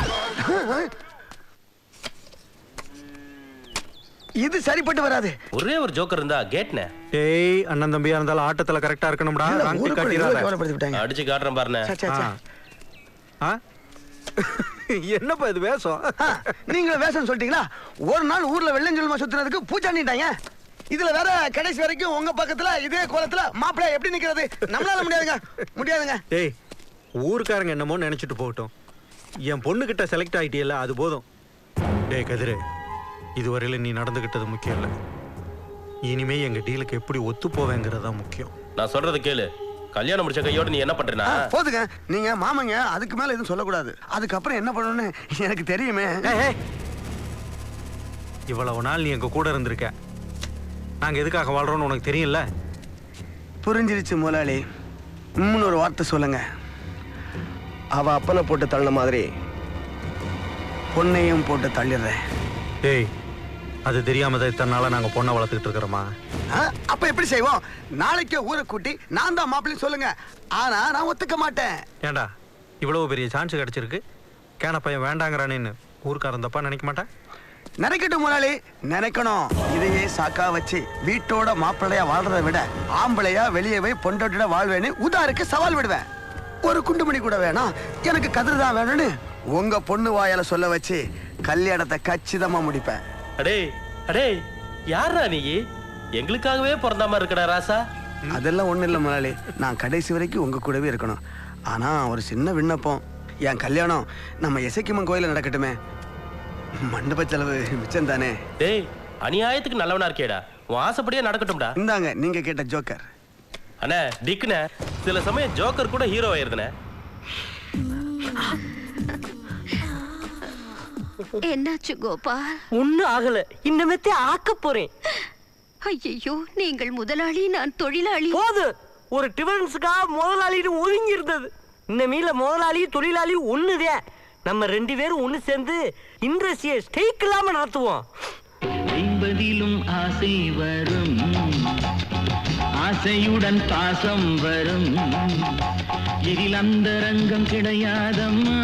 இது சரிப்பட்டு வராது ஒரே ஒரு ஜோக்கர் இருந்தா கேட்னே டேய் அண்ணன் தம்பியா இருந்தாலும் ஆட்டத்துல கரெக்டா இருக்கணும்டா இல்ல, ராங்கி ஊருக்குள்ள காட்டிடாத இவ்வளவு கேவலப்படுத்தி அடிச்சு காட்டுறேன் பாருண்ணே சே, சே, சே. ஆ? என்னப்பா இது வேஷம் நீங்களும் வேஷம் சொல்லிட்டீங்களா ஒரு நாள் ஊர்ல வெள்ளஞ்சொல்மா சுத்துறதுக்கு பூச்சாண்டிட்டாங்க இதுல வேற கடைசி வரைக்கும் உங்க பக்கத்துல இதே கோலத்துல மாப்பிள்ளை எப்படி நிக்கிறது நம்மளால முடியாதுங்க முடியாதுங்க டேய் ஊருக்காரங்க என்னமோ நினைச்சிட்டு போகட்டும் என் பொண்ணு கிட்ட செலக்ட் ஆயிட்டியல்ல அது போதும் டேய் கதிரு இதுவரையில நீ நடந்துகிட்டது முக்கியம் இல்ல இனிமே எங்க டீலுக்கு எப்படி ஒத்து போவேங்கிறது தான் முக்கியம் நான் சொல்றது கேளு கல்யாணம் முடிச்ச கையோட நீ என்ன பண்றனா போதுங்க நீங்க மாமங்க அதுக்கு மேல எதுவும் சொல்லக்கூடாது அதுக்கப்புறம் என்ன பண்ணணும்னு எனக்கு தெரியுமே இவ்வளவு நாள் நீ எங்க கூட இருந்திருக்க நாங்க எதுக்காக வாழ்றோம்னு உனக்கு தெரியும்ல புரிஞ்சிருச்சு முதலாளி இன்னும் ஒரு வார்த்தை சொல்லுங்க அவ அப்பனை போட்டு தள்ளின மாதிரி பொண்ணையும் போட்டு தள்ளிடுறேன் டேய் அது தெரியாம தான் இத்தனை நாளா நாங்க பொண்ணை வளர்த்துக்கிட்டு இருக்கிறோமா ஆ? அப்ப எப்படி செய்வோம் நாளைக்கே ஊரை கூட்டி நான் தான் மாப்பிள்ளை சொல்லுங்க ஆனா நான் ஒத்துக்க மாட்டேன் ஏண்டா இவ்வளவு பெரிய சான்ஸ் கிடைச்சிருக்கு கேன பையன் வேண்டாங்கிறானேன்னு ஊருக்காரன் தப்பா நினைக்க மாட்டேன் நினைக்கட்டும் முதலாளி நினைக்கணும் இதையே சாக்கா வச்சு வீட்டோட மாப்பிள்ளையா வாழ்றதை விட ஆம்பளையா வெளியே போய் பொண்டாட்டியோட வாழ்வேன்னு உதாருக்கு சவால் விடுவேன் ஒரு குண்டுமணி கூட வேணாம் எனக்கு கதிர் தான் வேணும்னு உங்க பொண்ணு வாயால சொல்ல வச்சு கல்யாணத்தை கச்சிதமா முடிப்பேன் அடே அடே யாரா நீ எங்களுக்காகவே பிறந்த மாதிரி இருக்கடா ராசா அதெல்லாம் ஒண்ணும் இல்லை முதலாளி நான் கடைசி வரைக்கும் உங்க கூடவே இருக்கணும் ஆனா ஒரு சின்ன விண்ணப்பம் என் கல்யாணம் நம்ம இசைக்குமன் கோயில நடக்கட்டுமே மண்டப செலவு மிச்சம் தானே டேய் அநியாயத்துக்கு நல்லவனா இருக்கேடா உன் ஆசைப்படியே நடக்கட்டும்டா இந்தாங்க நீங்க கேட்ட ஜோக்கர் அண்ணே டிக்குண்ணே சில சமயம் ஜோக்கர் கூட ஹீரோ ஆயிருதுண்ணே என்னாச்சு கோபால் ஒண்ணும் ஆகல இன்னமேத்தே ஆக்க போறேன் ஐயோ நீங்கள் முதலாளி நான் தொழிலாளி போது ஒரு டிஃபரன்ஸுக்காக முதலாளின்னு ஒதுங்கி இருந்தது இந்த மீல முதலாளியும் தொழிலாளியும் ஒண்ணுதே நம்ம ரெண்டு பேரும் ஒண்ணு சேர்ந்து இண்டஸ்ட்ரியை ஸ்டேக் இல்லாம நடத்துவோம் ஐம்பதிலும் ஆசை வரும் ஆசையுடன் பாசம் வரும் இதில் அந்த ரங்கம் கிடையாதம்மா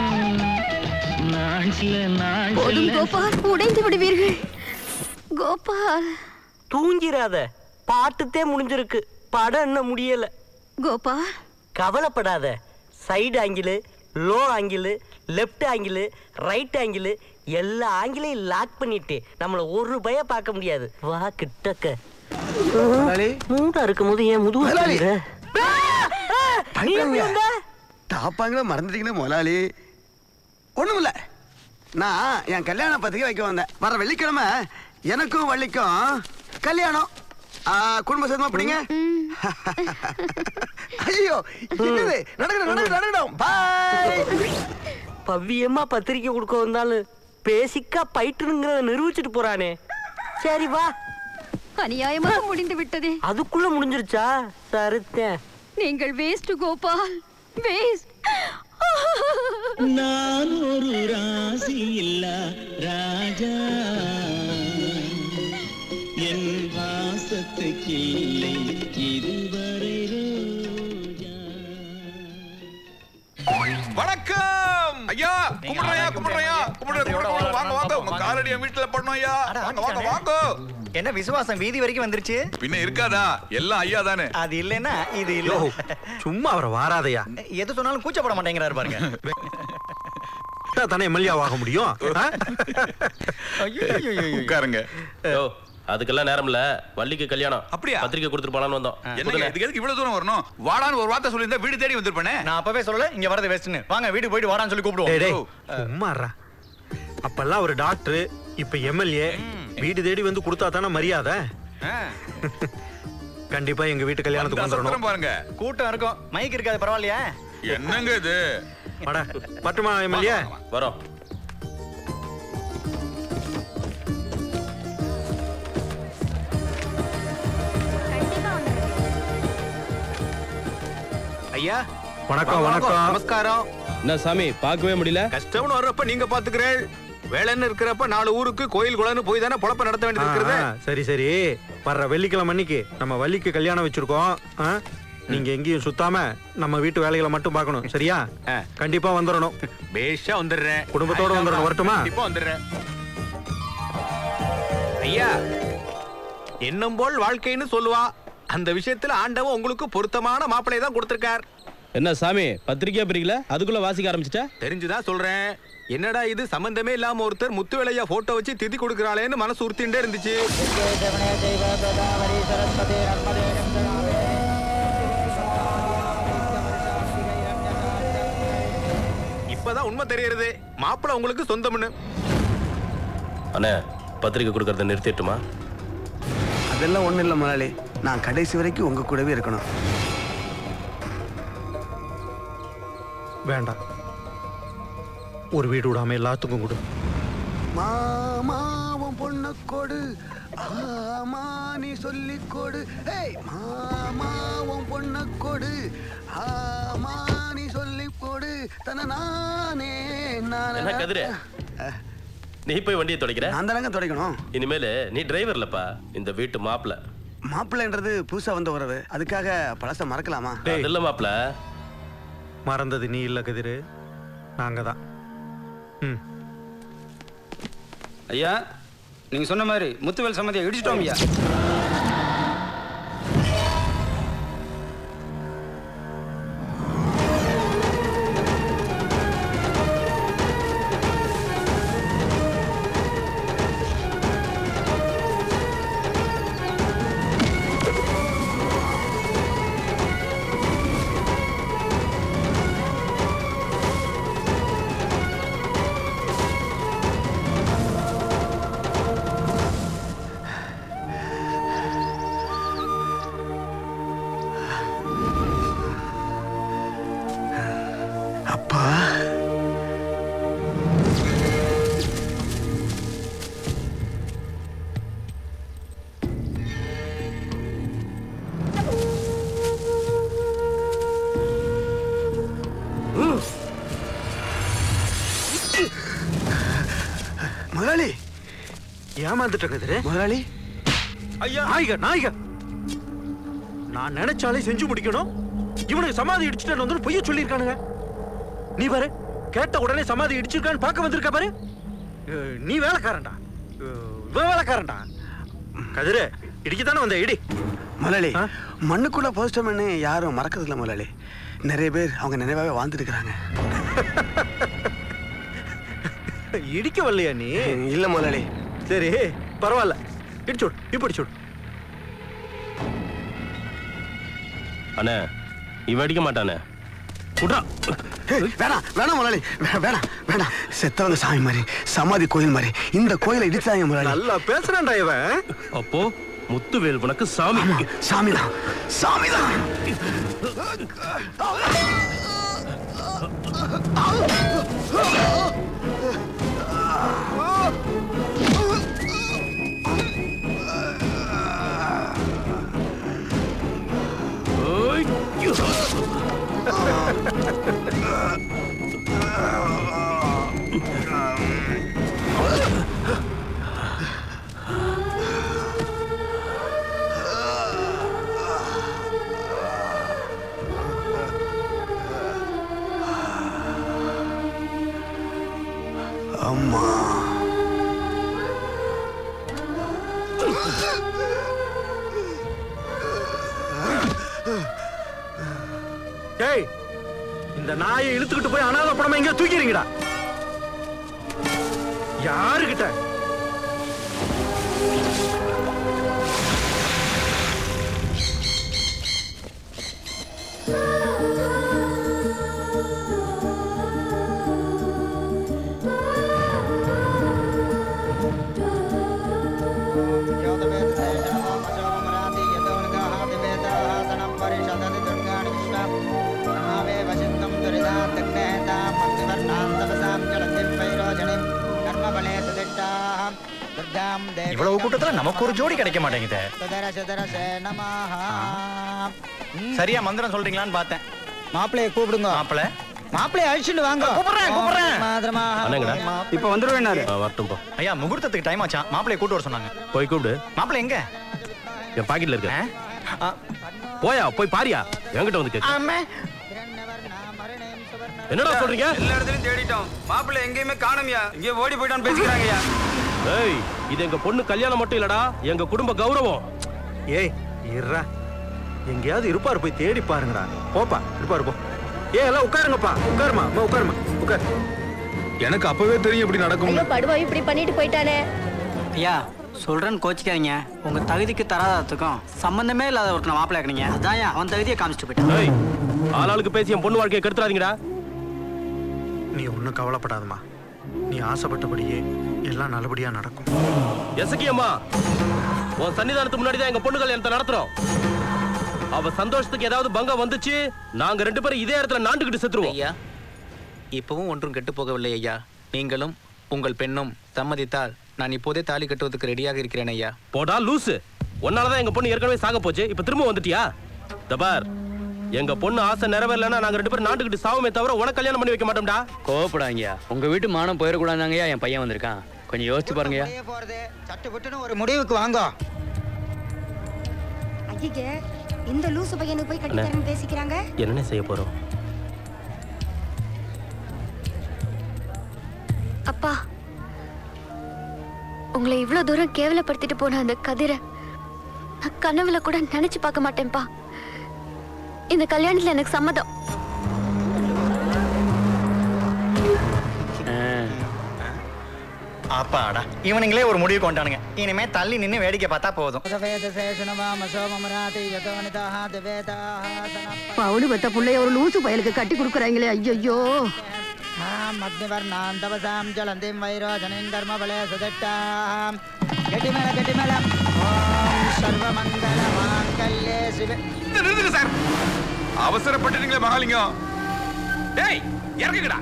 நாள் சில நாள் போதும் சில கோபால் உடைந்து விடுவீர்கள் கோபால் தூங்கிராத பாட்டுத்தே முடிஞ்சிருக்கு படம் என்ன முடியல கோபால் கவலைப்படாத side angle low angle left angle right angle எல்லா ஆங்கிளையும் லாக் பண்ணிட்டு நம்மள ஒரு பய பார்க்க முடியாது வா கிட்டக்க மூடா இருக்கும் போது ஏன் முதுகு முதலாளி. வலிக்குது? நீ எப்படி வந்த? தாப்பாங்கள மறந்துட்டீங்களே முதலாளி ஒண்ணுமில்ல நான் என் கல்யாண பத்திரிக்கை வைக்க வந்தேன் வர வெள்ளிக்கிழமை எனக்கும் வள்ளிக்கும் கல்யாணம் ஆ, குடும்ப சேர்ந்தமா பிடிங்க ஐயோ என்னது நடக்கணும் நடக்கணும் நடக்கணும் பாய் பவ்யமா பத்திரிக்கை கொடுக்க வந்தாலும் பேசிக்கா பயிற்றுங்கிறத நிரூபிச்சுட்டு போறானே சரி வா அநியாயமாக முடிந்து விட்டதே அதுக்குள்ள முடிஞ்சிருச்சா சருத்தேன் நீங்கள் வேஸ்ட் கோபால் வேஸ்ட் நான் ஒரு ராசி இல்ல ராஜா என் வாசத்துக்கு இல்லை இதுவரை வணக்கம் ஐயா கும்பிடுறையா கும்பிடுறையா கும்பிடுற வாங்க வாங்க உங்க காலடிய வீட்டுல பண்ணோம் ஐயா வாங்க வாங்க வாங்க என்ன விசுவாசம் வீதி வரைக்கும் வந்துருச்சு பின்ன இருக்காதா எல்லாம் ஐயா தானே அது இல்லைன்னா இது இல்ல சும்மா அவரை வாராதையா எது சொன்னாலும் கூச்சப்பட மாட்டேங்கிறாரு பாருங்க தானே எம்எல்ஏ ஆக முடியும் ஆ? உட்காருங்க யோ அதுக்கெல்லாம் நேரம் இல்ல வள்ளிக்கு கல்யாணம் அப்படியா? பத்திரிக்கை கொடுத்துட்டு போலான்னு வந்தோம் என்னங்க இதுக்கு எதுக்கு இவ்வளவு தூரம் வரணும் வாடான்னு ஒரு வார்த்தை சொல்லியிருந்தா வீடு தேடி வந்திருப்பேனே நான் அப்பவே சொல்லல இங்க வரது வேஸ்ட்னு வாங்க வீட்டுக்கு போயிட்டு வாடான்னு சொல்லி டேய், டேய், கூப்பிடுவோம் சும்மாறா அப்பெல்லாம் ஒரு டாக்டர் இப்ப எம்எல்ஏ வீடு தேடி வந்து கொடுத்தா தானே மரியாதை கண்டிப்பா எங்க வீட்டு கல்யாணத்துக்கு வந்துடணும் பாருங்க கூட்டம் இருக்கும் மைக் இருக்காது பரவாயில்லையா என்னங்க இது வாடா பட்டுமா எம்எல்ஏ வரோம் ஐயா வணக்கம் வணக்கம் நமஸ்காரம் என்ன சாமி பார்க்கவே முடியல கஷ்டம்னு வர்றப்ப நீங்க பாத்துக்கிறேன் வேலைன்னு இருக்கிறப்ப நாலு ஊருக்கு கோயில் குளம்னு போய் தானே பொழப்ப நடத்த வேண்டியது இருக்கிறது சரி சரி வர்ற வெள்ளிக்கிழமை அன்னைக்கு நம்ம வள்ளிக்கு கல்யாணம் வச்சிருக்கோம் ஆ? நீங்க எங்கேயும் சுத்தாம நம்ம வீட்டு வேலைகளை மட்டும் பார்க்கணும் சரியா கண்டிப்பா வந்துடணும் பேஷா வந்துடுறேன் குடும்பத்தோட வந்துடணும் வரட்டுமா கண்டிப்பா வந்துடுறேன் ஐயா எண்ணம் போல் வாழ்க்கைன்னு சொல்லுவா அந்த விஷயத்துல ஆண்டவன் உங்களுக்கு பொருத்தமான மாப்பிளை தான் கொடுத்திருக்கார் என்ன சாமி பத்திரிக்கையா பிரிக்கல அதுக்குள்ள வாசிக்க ஆரம்பிச்சிட்டா தெரிஞ்சுதான் சொல்றேன் என்னடா இது சம்பந்தமே இல்லாம ஒருத்தர் முத்துவேலையா போட்டோ வச்சு திதி கொடுக்கறாளேன்னு மனசு உறுத்திண்டே இருந்துச்சு இப்பதான் உண்மை தெரியறது மாப்பிளை உங்களுக்கு சொந்தம்னு அண்ணே பத்திரிக்கை கொடுக்கறத நிறுத்திட்டுமா அதெல்லாம் ஒண்ணும் இல்ல முதலாளி நான் கடைசி வரைக்கும் உங்க கூடவே இருக்கணும் வேண்டாம் ஒரு வீடு விடாம எல்லாத்துக்கும் கொடு மாமாவும் பொண்ணு கொடு ஆமா நீ சொல்லி கொடு ஏய் மாமாவும் பொண்ணு கொடு ஆமா நீ சொல்லி கொடு தன நானே என்ன கதிரு நீ போய் வண்டியை துடைக்கிற நான் தானங்க துடைக்கணும் இனிமேல் நீ டிரைவர் இல்லப்பா இந்த வீட்டு மாப்பிள்ள மாப்பிள்ளைன்றது புதுசா வந்த உறவு அதுக்காக பழச மறக்கலாமா அது இல்ல மாப்பிள்ள மறந்தது நீ இல்ல கதிரு நாங்க தான் ம் ஐயா நீங்க சொன்ன மாதிரி முத்துவேல் சம்மதியை இடிச்சிட்டோம் ஐயா அப்பா முதலாளி ஏமாந்துட்ட கதிரு முதலாளி ஐயா நாய்க நாய்க நான் நினைச்சாலே செஞ்சு முடிக்கணும் இவனுக்கு சமாதி இடிச்சுட்டு வந்து பொய்ய சொல்லியிருக்கானுங்க நீ பாரு கேட்ட உடனே சமாதி இடிச்சிருக்கான்னு பார்க்க வந்திருக்க பாரு அஹ், நீ வேலைக்காரன்டா அஹ், இவன் வேலைக்காரன்டா கதிரு இடிக்கத்தானே வந்த இடி முதலாளி மண்ணுக்குள்ள போஸ்டர்மேனு யாரும் மறக்கிறது இல்ல முதலாளி நிறைய பேர் அவங்க நினைவாவே வாழ்ந்துட்டு இருக்கிறாங்க இடிக்க வரலையா நீ இல்ல முதலாளி சரி பரவாயில்ல இடிச்சுடு இப்ப இடிச்சுடு அண்ணே இவன் அடிக்க மாட்டானே விட்றா. ஏய், வேணாம் வேணாம் முதலாளி வே- வேணாம் வேணாம் செத்தவங்க சாமி மாதிரி சமாதி கோயில் மாதிரி இந்த கோயிலை இடிச்சாங்க முதலாளி நல்லா பேசுறான்டா இவன் அப்போ முத்துவேல் உனக்கு சாமி சாமிதான் சாமிதான் அம்மா டேய் இந்த நாயை இழுத்துக்கிட்டு போய் அனாதை படமா எங்க தூக்கிறீங்கடா யாருகிட்ட இவ்வளவு கூட்டத்துல நமக்கு ஒரு ஜோடி கிடைக்க மாட்டேங்குதே சரியா மந்திரம் சொல்றீங்களான்னு பார்த்தேன் மாப்பிளைய கூப்பிடுங்க மாப்பிள மாப்பிளைய அழிச்சுட்டு வாங்க கூப்பிடுறேன் கூப்பிடுறேன் அண்ணங்கடா இப்ப வந்துருவேனாரு வரட்டும் போ ஐயா முகூர்த்தத்துக்கு டைம் ஆச்சான் மாப்பிளைய கூட்டு வர சொன்னாங்க போய் கூப்பிடு மாப்பிளை எங்க என் பாக்கெட்ல இருக்க போயா போய் பாரியா என்கிட்ட வந்து கேட்க என்னடா சொல்றீங்க எல்லா இடத்துலயும் தேடிட்டோம் மாப்பிள்ளை எங்கேயுமே காணும்யா இங்கே ஓடி போயிட்டான்னு பேசிக்கிறாங்கய்யா ஏய் இது எங்க பொண்ணு கல்யாணம் மட்டும் இல்லடா எங்க குடும்ப கௌரவம் ஏய் இருடா எங்கேயாவது இருப்பாரு போய் தேடி பாருங்கடா போப்பா இருப்பாரு போ ஏ எல்லாம் உட்காருங்கப்பா உட்காருமா அம்மா உட்காருமா உட்காரு எனக்கு அப்பவே தெரியும் இப்படி நடக்கும் ஐயோ படுவா இப்படி பண்ணிட்டு போயிட்டானே ஐயா சொல்றேன்னு கோச்சிக்காதீங்க உங்க தகுதிக்கு தராதத்துக்கும் சம்பந்தமே இல்லாத ஒருத்தனை மாப்பிள்ளை இருக்கீங்க அதான் அவன் தகுதியை காமிச்சிட்டு போயிட்டான் ஏய் ஆளாளுக்கு பேசி என் பொண்ணு வாழ்க்கையை கெடுத்துறாதீங்கடா நீ ஒன்றும் கவலைப்படாதம்மா நீ ஆசைப்பட்டபடியே எல்லாம் நல்லபடியா நடக்கும் எசக்கி அம்மா உன் சன்னிதானத்துக்கு முன்னாடி தான் எங்க பொண்ணு கல்யாணத்தை நடத்துறோம் அவ சந்தோஷத்துக்கு ஏதாவது பங்கம் வந்துச்சு நாங்க ரெண்டு பேரும் இதே இடத்துல நாண்டுகிட்டு செத்துருவோம் ஐயா இப்பவும் ஒன்றும் கெட்டு போகவில்லை ஐயா நீங்களும் உங்கள் பெண்ணும் சம்மதித்தால் நான் இப்போதே தாலி கட்டுவதற்கு ரெடியாக இருக்கிறேன் ஐயா போடா லூசு உன்னாலதான் எங்க பொண்ணு ஏற்கனவே சாக போச்சு இப்ப திரும்ப வந்துட்டியா தபார் எங்க பொண்ணு ஆசை நிறைவேறலன்னா நாங்க ரெண்டு பேரும் நாட்டுக்கிட்டு சாவமே தவிர உனக்கு கல்யாணம் பண்ணி வைக்க மாட்டோம்டா கோவப்படாங்கய்யா உங்க வீட்டு மானம் போயிடக்கூடாதாங்கய்யா என் பையன் வந்திருக்கான் கொஞ்சம் யோசிச்சு பாருங்கய்யா சட்டு ஒரு முடிவுக்கு வாங்க ஐயே இந்த லூசு பையனுக்கு போய் கட்டித்தரேன்னு பேசிக்கிறாங்க என்னென்ன செய்ய போறோம் அப்பா உங்களை இவ்ளோ தூரம் கேவலப்படுத்திட்டு போன அந்த கதிரை நான் கனவுல கூட நினைச்சு பார்க்க மாட்டேன்ப்பா இந்த கல்யாணத்துல எனக்கு சம்மதம் அப்பாடா இவனுங்களே ஒரு முடிவு கொண்டானுங்க இனிமே தள்ளி நின்னு வேடிக்கை பார்த்தா போதும் பவுனு பெத்த புள்ளைய ஒரு லூசு பயலுக்கு கட்டி கொடுக்குறாங்களே ஐயோ அக்னிவர்ணாம் தவசாம் ஜலந்திம் வைரோஜனின் தர்மபலே சுதட்டாம் கெட்டிமேல கெட்டிமேல ஓம் சர்வமங்கல மாங்கல்யே சிவ நிறுத்துங்க சார் அவசரப்பட்டுட்டீங்களே மகாலிங்கம் டேய் இறங்குங்கடா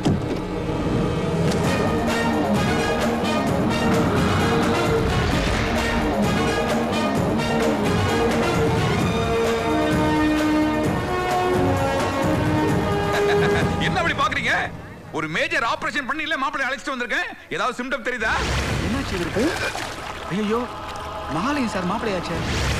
என்ன அப்படி பாக்குறீங்க ஒரு மேஜர் ஆபரேஷன் பண்ணி இல்ல மாப்பிள்ளை அழைச்சிட்டு வந்திருக்கேன் ஏதாவது சிம்டம் தெரியுதா என்னாச்சு இவருக்கு ஐயோ மகாலிங்க சார் மாப்பிள்ளையாச்சே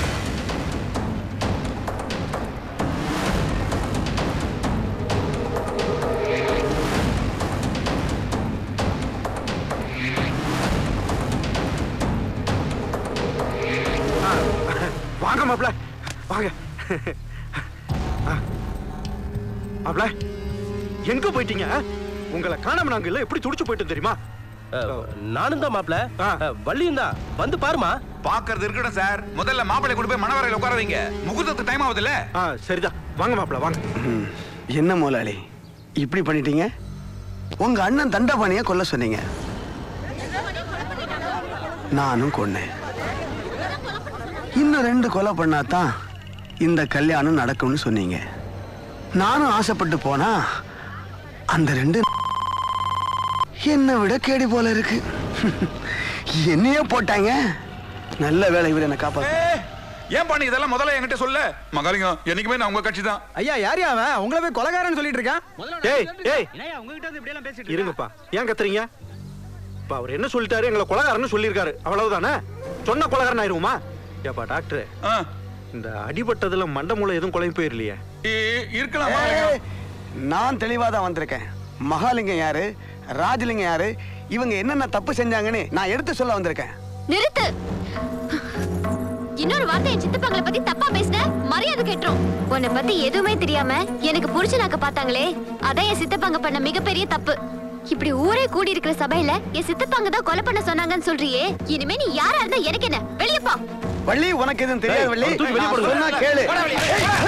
வாங்க மாப்ள வாங்க ஆ. மாப்ள எங்க போயிட்டீங்க உங்களை காணாம நாங்க இல்ல எப்படி துடிச்சு போயிட்டோம் தெரியுமா நானும் தான் மாப்ள வள்ளியும் தான் வந்து பாருமா பாக்குறது இருக்கட்டும் சார் முதல்ல மாப்பிள்ளை கொண்டு போய் மணவரையில உட்கார வைங்க முகூர்த்தத்துக்கு டைம் ஆகுதுல்ல ஆ சரிதான் வாங்க மாப்ள வாங்க என்ன முதலாளி இப்படி பண்ணிட்டீங்க உங்க அண்ணன் தண்டபாணிய கொல்ல சொன்னீங்க நானும் கொன்னேன் இன்னும் ரெண்டு கொலை பண்ணாதான் இந்த கல்யாணம் நடக்கும்னு சொன்னீங்க நானும் ஆசைப்பட்டு போனா அந்த ரெண்டு என்னை விட கேடி போல இருக்கு என்னையே போட்டாங்க நல்ல வேலை இவர் என்ன காப்பாத்து ஏன் பண்ணி இதெல்லாம் முதல்ல என்கிட்ட சொல்ல மகாலிங்கம் என்னைக்குமே நான் உங்க கட்சி தான் ஐயா யார் அவன் உங்களை போய் கொலகாரன்னு சொல்லிட்டு இருக்கான் ஏய் ஏய் இருங்கப்பா ஏன் கத்துறீங்க இப்ப அவர் என்ன சொல்லிட்டாரு எங்களை கொலகாரன்னு சொல்லியிருக்காரு அவ்வளவுதானே சொன்ன கொலகாரன் ஆயிருவோமா ஏப்பா டாக்டர் இந்த அடிபட்டதுல மண்டை மூளை எதுவும் குழம்பு போயிரலையே இருக்கலாம் ஏய், நான் தெளிவா தான் வந்திருக்கேன் மகாலிங்கம் யாரு ராஜலிங்கம் யாரு இவங்க என்னென்ன தப்பு செஞ்சாங்கன்னு நான் எடுத்து சொல்ல வந்திருக்கேன் நிறுத்து இன்னொரு வார்த்தை என் சித்தப்பாங்களை பத்தி தப்பா பேசின மரியாதை கேட்டுரும் உன்னை பத்தி எதுவுமே தெரியாம எனக்கு புருஷனாக்க பார்த்தாங்களே அதான் என் சித்தப்பாங்க பண்ண மிகப்பெரிய தப்பு இப்படி ஊரே கூடி இருக்கிற சபையில என் சித்தப்பாங்க தான் கொலை பண்ண சொன்னாங்கன்னு சொல்றியே இனிமே நீ யாரா இருந்தா எனக்கு என்ன வெளியே போ வள்ளி உனக்கு எதுவும் தெரியாது ஏய், வள்ளி அவன் தூக்கி வெளிய நான் போடுங்க. சொன்னா கேளு போடா வெளிய.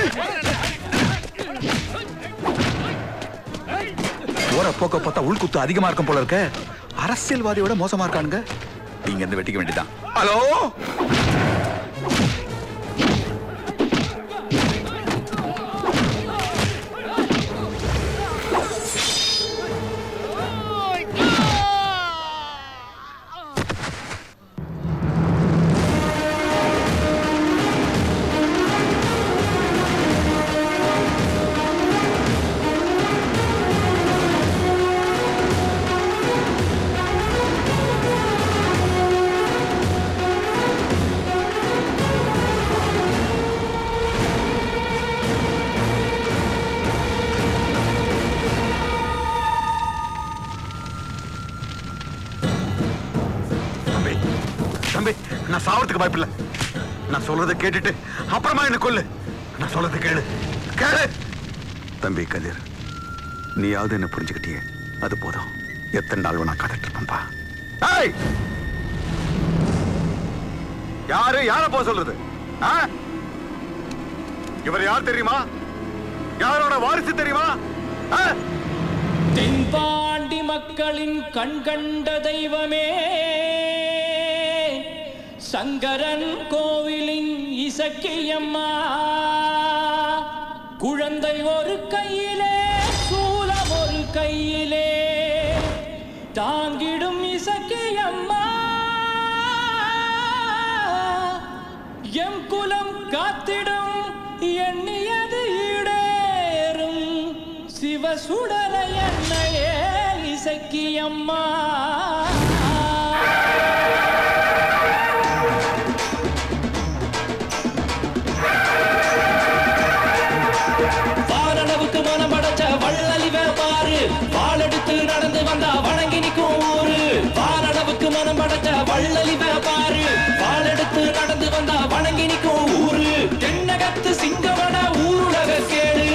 போற போக்க பார்த்தா உள்குத்து அதிகமா இருக்கும் போல இருக்க அரசியல்வாதியோட மோசமா இருக்கானுங்க நீங்க இருந்து வெட்டிக்க வேண்டியதான் ஹலோ தம்பி தம்பி நான் சாவறதுக்கு வாய்ப்பில்லை நான் சொல்றதை கேட்டுட்டு அப்புறமா என்ன கொல்லு நான் சொல்றதை கேளு கேளு தம்பி கதிர் நீயாவது என்ன புரிஞ்சுக்கிட்டியே அது போதும் எத்தனை நாள் வேணா காத்துட்டு இருப்பேன்பா ஏய் யாரு யார போக சொல்றது ஆ? இவர் யார் தெரியுமா யாரோட வாரிசு தெரியுமா ஆ? தென்பாண்டி மக்களின் கண் கண்ட தெய்வமே சங்கரன் கோவிலின் இசக்கியம்மா குழந்தை ஒரு கையிலே சூலம் ஒரு கையிலே தாங்கிடும் இசக்கியம்மா எம் குலம் காத்திடும் எண்ணியது ஈடேறும் சிவசுடல என்னையே இசக்கியம்மா வானளவுக்கு மனம் படைச்ச வள்ளலி பாரு வாளெடுத்து நடந்து வந்தா வணங்கி நிற்கும் ஊரு வானளவுக்கு மனம் படைச்ச வள்ளலி பாரு வாளெடுத்து நடந்து வந்தா வணங்கி நிற்கும் ஊரு தென்னகத்து சிங்கமன ஊருலக கேடு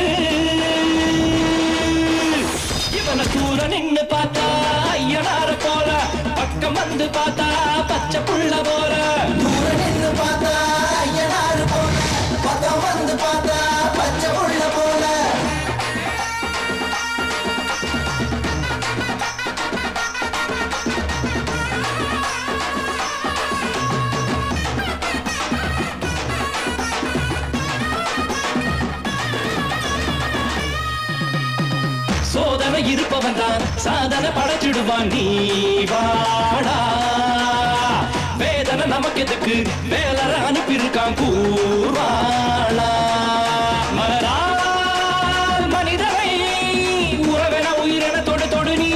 இவனை தூர நின்னு பார்த்தா ஐயனார போல பக்கம் வந்து பார்த்தா பச்சை புள்ள போல தூர நின்னு பார்த்தா ஐயனார போல பக்கம் வந்து பார்த்தா பச்சை புள்ள போல சோதனை இருப்பவன் தான் சாதனை படைச்சிடுவான் நீ வாடா வேதனை நமக்கு எதுக்கு வேலர அனுப்பியிருக்கான் கூர்வாளா மலரால் மனிதனை உறவென உயிரென தொடு தொடு நீ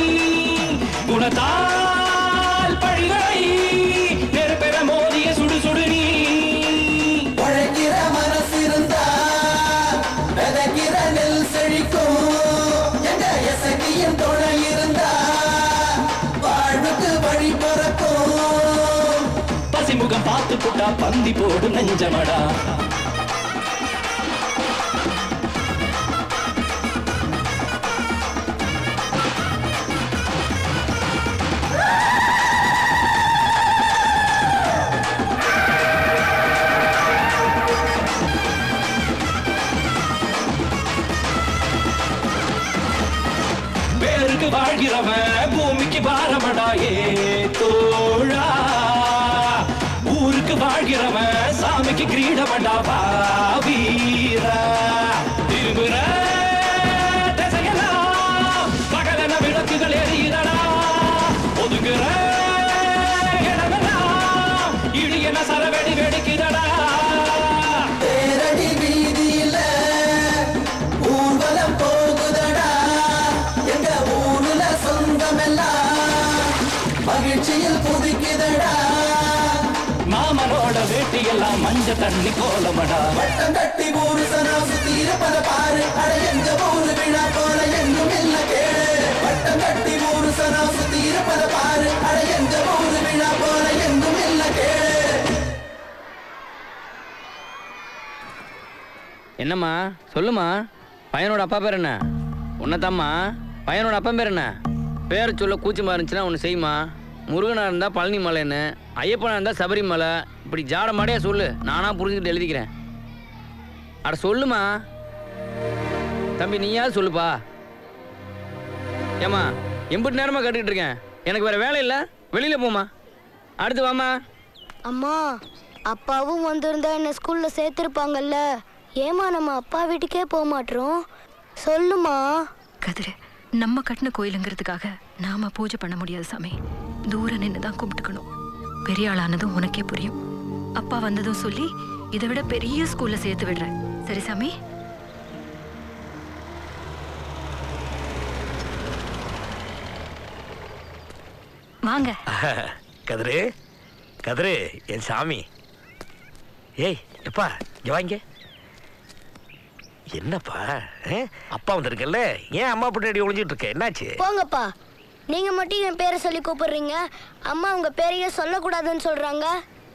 குணத்தால் பழிகளை நெருப்பெற மோதிய சுடு சுடு நீ உழைக்கிற மனசு இருந்தா விதைக்கிற நெல் செழிக்கும் எங்க எசகியின் துணை இருந்தா வாழ்வுக்கு வழி பிறக்கும் பசிமுகம் பார்த்து போட்டா பந்தி போடு நெஞ்சமடா பேருக்கு வாழ்கிறவன் பூமிக்கு பாரமடா ஏ தோழா ஊருக்கு வாழ் வாழ்கிறவன் சாமிக்கு கிரீடமண்டா வா வீரா திரும்புற திசையெல்லாம் பகலன விளக்குகள் எரியுதடா ஒதுங்குற இடமெல்லாம் இடியன சரவெடி வெடிக்குதடா தேரடி வீதியில ஊர்வலம் போகுதடா எங்க ஊருல சொந்தமெல்லாம் மகிழ்ச்சியில் புதுக்குதடா மாமனோட வேட்டியெல்லாம் மஞ்ச தண்ணி கோலமடா வட்டம் கட்டி ஊரு சனா சுத்தி இருப்பத பாரு அட எங்க ஊரு விழா போல எங்கும் இல்ல கேளு வட்டம் கட்டி ஊரு சனா சுத்தி இருப்பத பாரு அட எங்க ஊரு விழா போல எங்கும் இல்ல கேளு என்னம்மா சொல்லுமா பையனோட அப்பா பேர் என்ன உன்னதாம்மா பையனோட அப்பா பேர் என்ன பேரை சொல்ல கூச்சமா இருந்துச்சுன்னா ஒன்று செய்யுமா முருகனா இருந்தா பழனி மலைன்னு ஐயப்பனா இருந்தா சபரிமலை இப்படி ஜாட மாடையா சொல்லு நானா புரிஞ்சுக்கிட்டு எழுதிக்கிறேன் அட சொல்லுமா தம்பி நீயாவது சொல்லுப்பா ஏம்மா எம்பிட்டு நேரமா கேட்டுக்கிட்டு இருக்கேன் எனக்கு வேற வேலை இல்லை வெளியில போமா அடுத்து வாமா அம்மா அப்பாவும் வந்திருந்தா என்ன ஸ்கூல்ல சேர்த்திருப்பாங்கல்ல ஏமா நம்ம அப்பா வீட்டுக்கே போக மாட்டோம் சொல்லுமா கதிரு நம்ம கட்டின கோயிலுங்கிறதுக்காக நாம பூஜை பண்ண முடியாது சாமி தூரம் நின்று தான் கும்பிட்டுக்கணும் பெரிய ஆளானதும் உனக்கே புரியும் அப்பா வந்ததும் சொல்லி இதை விட பெரிய ஸ்கூல்ல சேர்த்து விடுறேன் சரி சாமி வாங்க கதிரு கதிரு என் சாமி ஏய் எப்பா இங்க வாங்க என்னப்பா ஆ? அப்பா வந்திருக்கல்ல ஏன் அம்மா பின்னாடி ஒளிஞ்சிட்டு இருக்க என்னாச்சு போங்கப்பா நீங்க மட்டும் என் பேரை சொல்லி கூப்பிடுறீங்க அம்மா உங்க பேரையே சொல்லக்கூடாதுன்னு சொல்றாங்க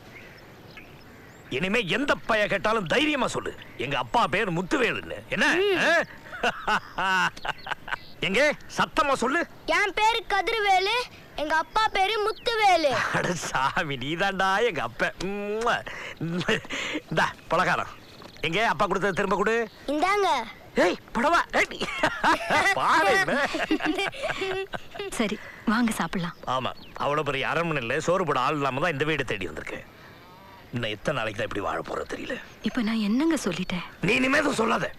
இனிமே எந்த பைய கேட்டாலும் தைரியமா சொல்லு எங்க அப்பா பேர் முத்துவேலுன்னு என்ன ஆ? எங்க சத்தமா சொல்லு என் பேரு கதிர்வேலு எங்க அப்பா பேரு முத்துவேலு அட சாமி நீதான்டா எங்க அப்ப உம்முவா. இந்தா பலகாரம் எங்க அப்பா கொடுத்தது திரும்ப கொடு இந்தாங்க ஏய் படவா பாரு சரி வாங்க சாப்பிடலாம் ஆமா அவ்வளவு பெரிய அரண்மனையில் சோறு போட ஆள் இல்லாம தான் இந்த வீடு தேடி வந்திருக்கேன் இன்னும் எத்தனை நாளைக்கு தான் இப்படி வாழ போறது தெரியல இப்ப நான் என்னங்க சொல்லிட்டேன் நீ இனிமே எதுவும் சொல்லாத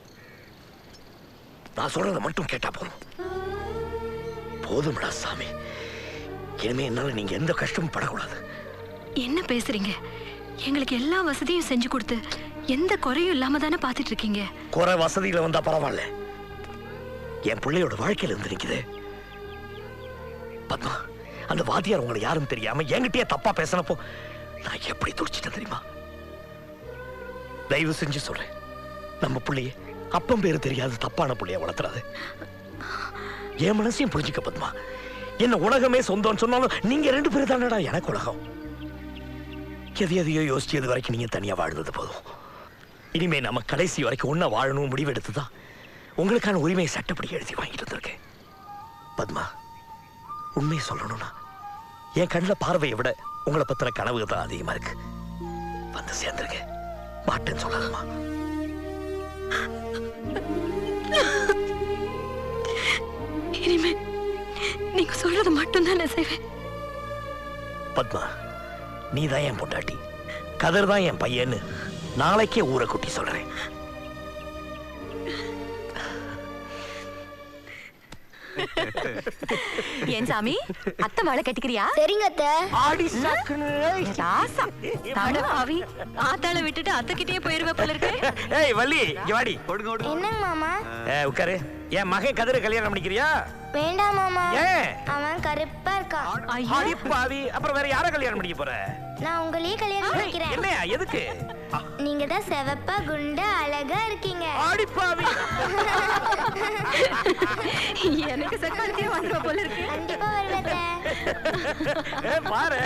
நான் சொல்றத மட்டும் கேட்டா போதும் போதும்டா சாமி இனிமே என்னால நீங்க எந்த கஷ்டமும் படக்கூடாது என்ன பேசுறீங்க எங்களுக்கு எல்லா வசதியும் செஞ்சு கொடுத்து எந்த குறையும் இல்லாம தானே பாத்துட்டு இருக்கீங்க குறை வசதியில வந்தா பரவாயில்ல என் பிள்ளையோட வாழ்க்கையில இருந்து நிக்குது பத்மா அந்த வாத்தியார் உங்களை யாரும் தெரியாம என்கிட்டயே தப்பா பேசினப்போ நான் எப்படி துடிச்சிட்டேன் தெரியுமா தயவு செஞ்சு சொல்றேன் நம்ம பிள்ளைய அப்பம் பேரு தெரியாத தப்பான பிள்ளைய வளர்த்துறாது என் மனசையும் புரிஞ்சுக்க பத்மா என்ன உலகமே சொந்தம்னு சொன்னாலும் நீங்க ரெண்டு பேரும் தானடா எனக்கு உலகம் எது எதையோ யோசிச்சு இது வரைக்கும் நீங்க தனியா வாழ்ந்தது போதும் இனிமே நம்ம கடைசி வரைக்கும் ஒண்ணா வாழணும் முடிவெடுத்து தான் உங்களுக்கான உரிமையை சட்டப்படி எழுதி வாங்கிட்டு வந்திருக்கேன் பத்மா உண்மையை சொல்லணும்னா என் கண்ணில் பார்வையை விட உங்களை பத்தின கனவு தான் அதிகமா இருக்கு வந்து சேர்ந்துருங்க மாட்டேன்னு சொல்லாதம்மா இனிமே நீங்க சொல்றது மட்டும் தான் நான் செய்வேன் பத்மா நீ தான் என் பொண்டாட்டி கதிர் தான் என் பையன்னு நாளைக்கே ஊரை குட்டி சொல்றேன் ஏன் சாமி அத்தை மழை கட்டிக்கிறியா சரிங்க அத்தை ஆடி ராசா தாட பாவி ஆத்தாள விட்டுட்டு அத்தை கிட்டே போயிருவ போல இருக்கு ஏய் வள்ளி இங்க வாடி என்னங்க மாமா ஏ உட்காரு என் மகன் கதிரை கல்யாணம் பண்ணிக்கிறியா வேண்டாம் மாமா ஏன்? அவன் கருப்பா இருக்கான் ஆடி பாவி அப்புறம் வேற யார கல்யாணம் பண்ணிக்க போற நான் உங்களையே கல்யாணம் பண்ணிக்கிறேன் என்னையா எதுக்கு நீங்க தான் செவப்பா குண்டா அழகா இருக்கீங்க ஆடி பாவி எனக்கு சக்காலத்தையே வந்துருவ போல இருக்கு கண்டிப்பா வருவேன் ஏ, பாரு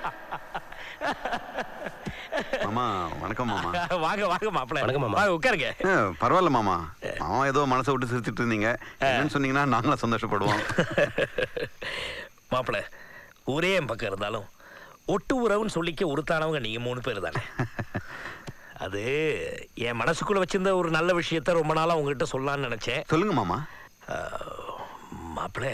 மாமா வணக்கம் மாமா வாங்க வாங்க மாப்பிள்ள வணக்கம் மாமா. வாங்க உட்காருங்க ஏ, பரவாயில்ல மாமா மாமா ஏதோ மனசை விட்டு சிரிச்சிட்டு இருந்தீங்க என்னன்னு சொன்னீங்கன்னா நாங்களும் சந்தோஷப்படுவோம் மாப்பிள்ள ஊரே என் பக்கம் இருந்தாலும் ஒட்டு உறவுன்னு சொல்லிக்க உருத்தானவங்க நீங்க மூணு பேர் தானே அது என் மனசுக்குள்ள வச்சிருந்த ஒரு நல்ல விஷயத்த ரொம்ப நாளா உங்ககிட்ட சொல்லலாம்னு நினைச்சேன் சொல்லுங்க மாமா மாப்பிள்ள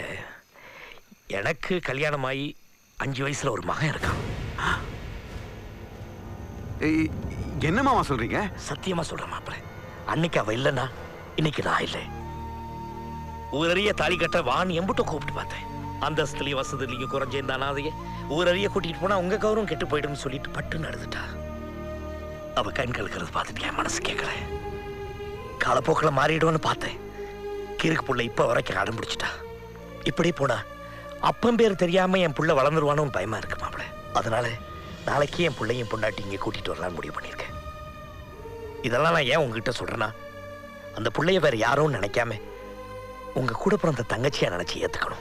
எனக்கு கல்யாணம் ஆகி அஞ்சு வயசுல ஒரு மகன் இருக்கான் ஏய், என்ன மாமா சொல்றீங்க சத்தியமா சொல்றேன் மாப்பிள்ள அன்னைக்கு அவ இல்லைன்னா இன்னைக்கு நான் இல்லை ஊரறிய தாலி கட்ட வான் எம்புட்ட கூப்பிட்டு பார்த்தேன் அந்தஸ்துலயும் வசதிலையும் குறைஞ்சேன் அனாதைய ஊரறிய கூட்டிட்டு போனா உங்க கௌரவம் கெட்டு போயிடும்னு சொல்லிட்டு பட்டு நடந்துட்டா அவ கண் கலக்கிறது பார்த்துட்டு என் மனசு கேட்கல காலப்போக்கில் மாறிடும்னு பார்த்தேன் கிறுக்கு புள்ள இப்ப வரைக்கும் அடம் பிடிச்சிட்டா இப்படி போனா அப்பன் பேர் தெரியாம என் புள்ள வளர்ந்துருவானு பயமா இருக்கு மாப்பிள்ள அதனால நாளைக்கு என் பிள்ளையும் பொண்டாட்டி இங்கே கூட்டிட்டு வரலாம்னு முடிவு பண்ணியிருக்கேன் இதெல்லாம் நான் ஏன் உங்ககிட்ட சொல்றேன்னா அந்த பிள்ளைய வேற யாரும் நினைக்காம உங்க கூட பிறந்த தங்கச்சியா நினைச்சு ஏத்துக்கணும்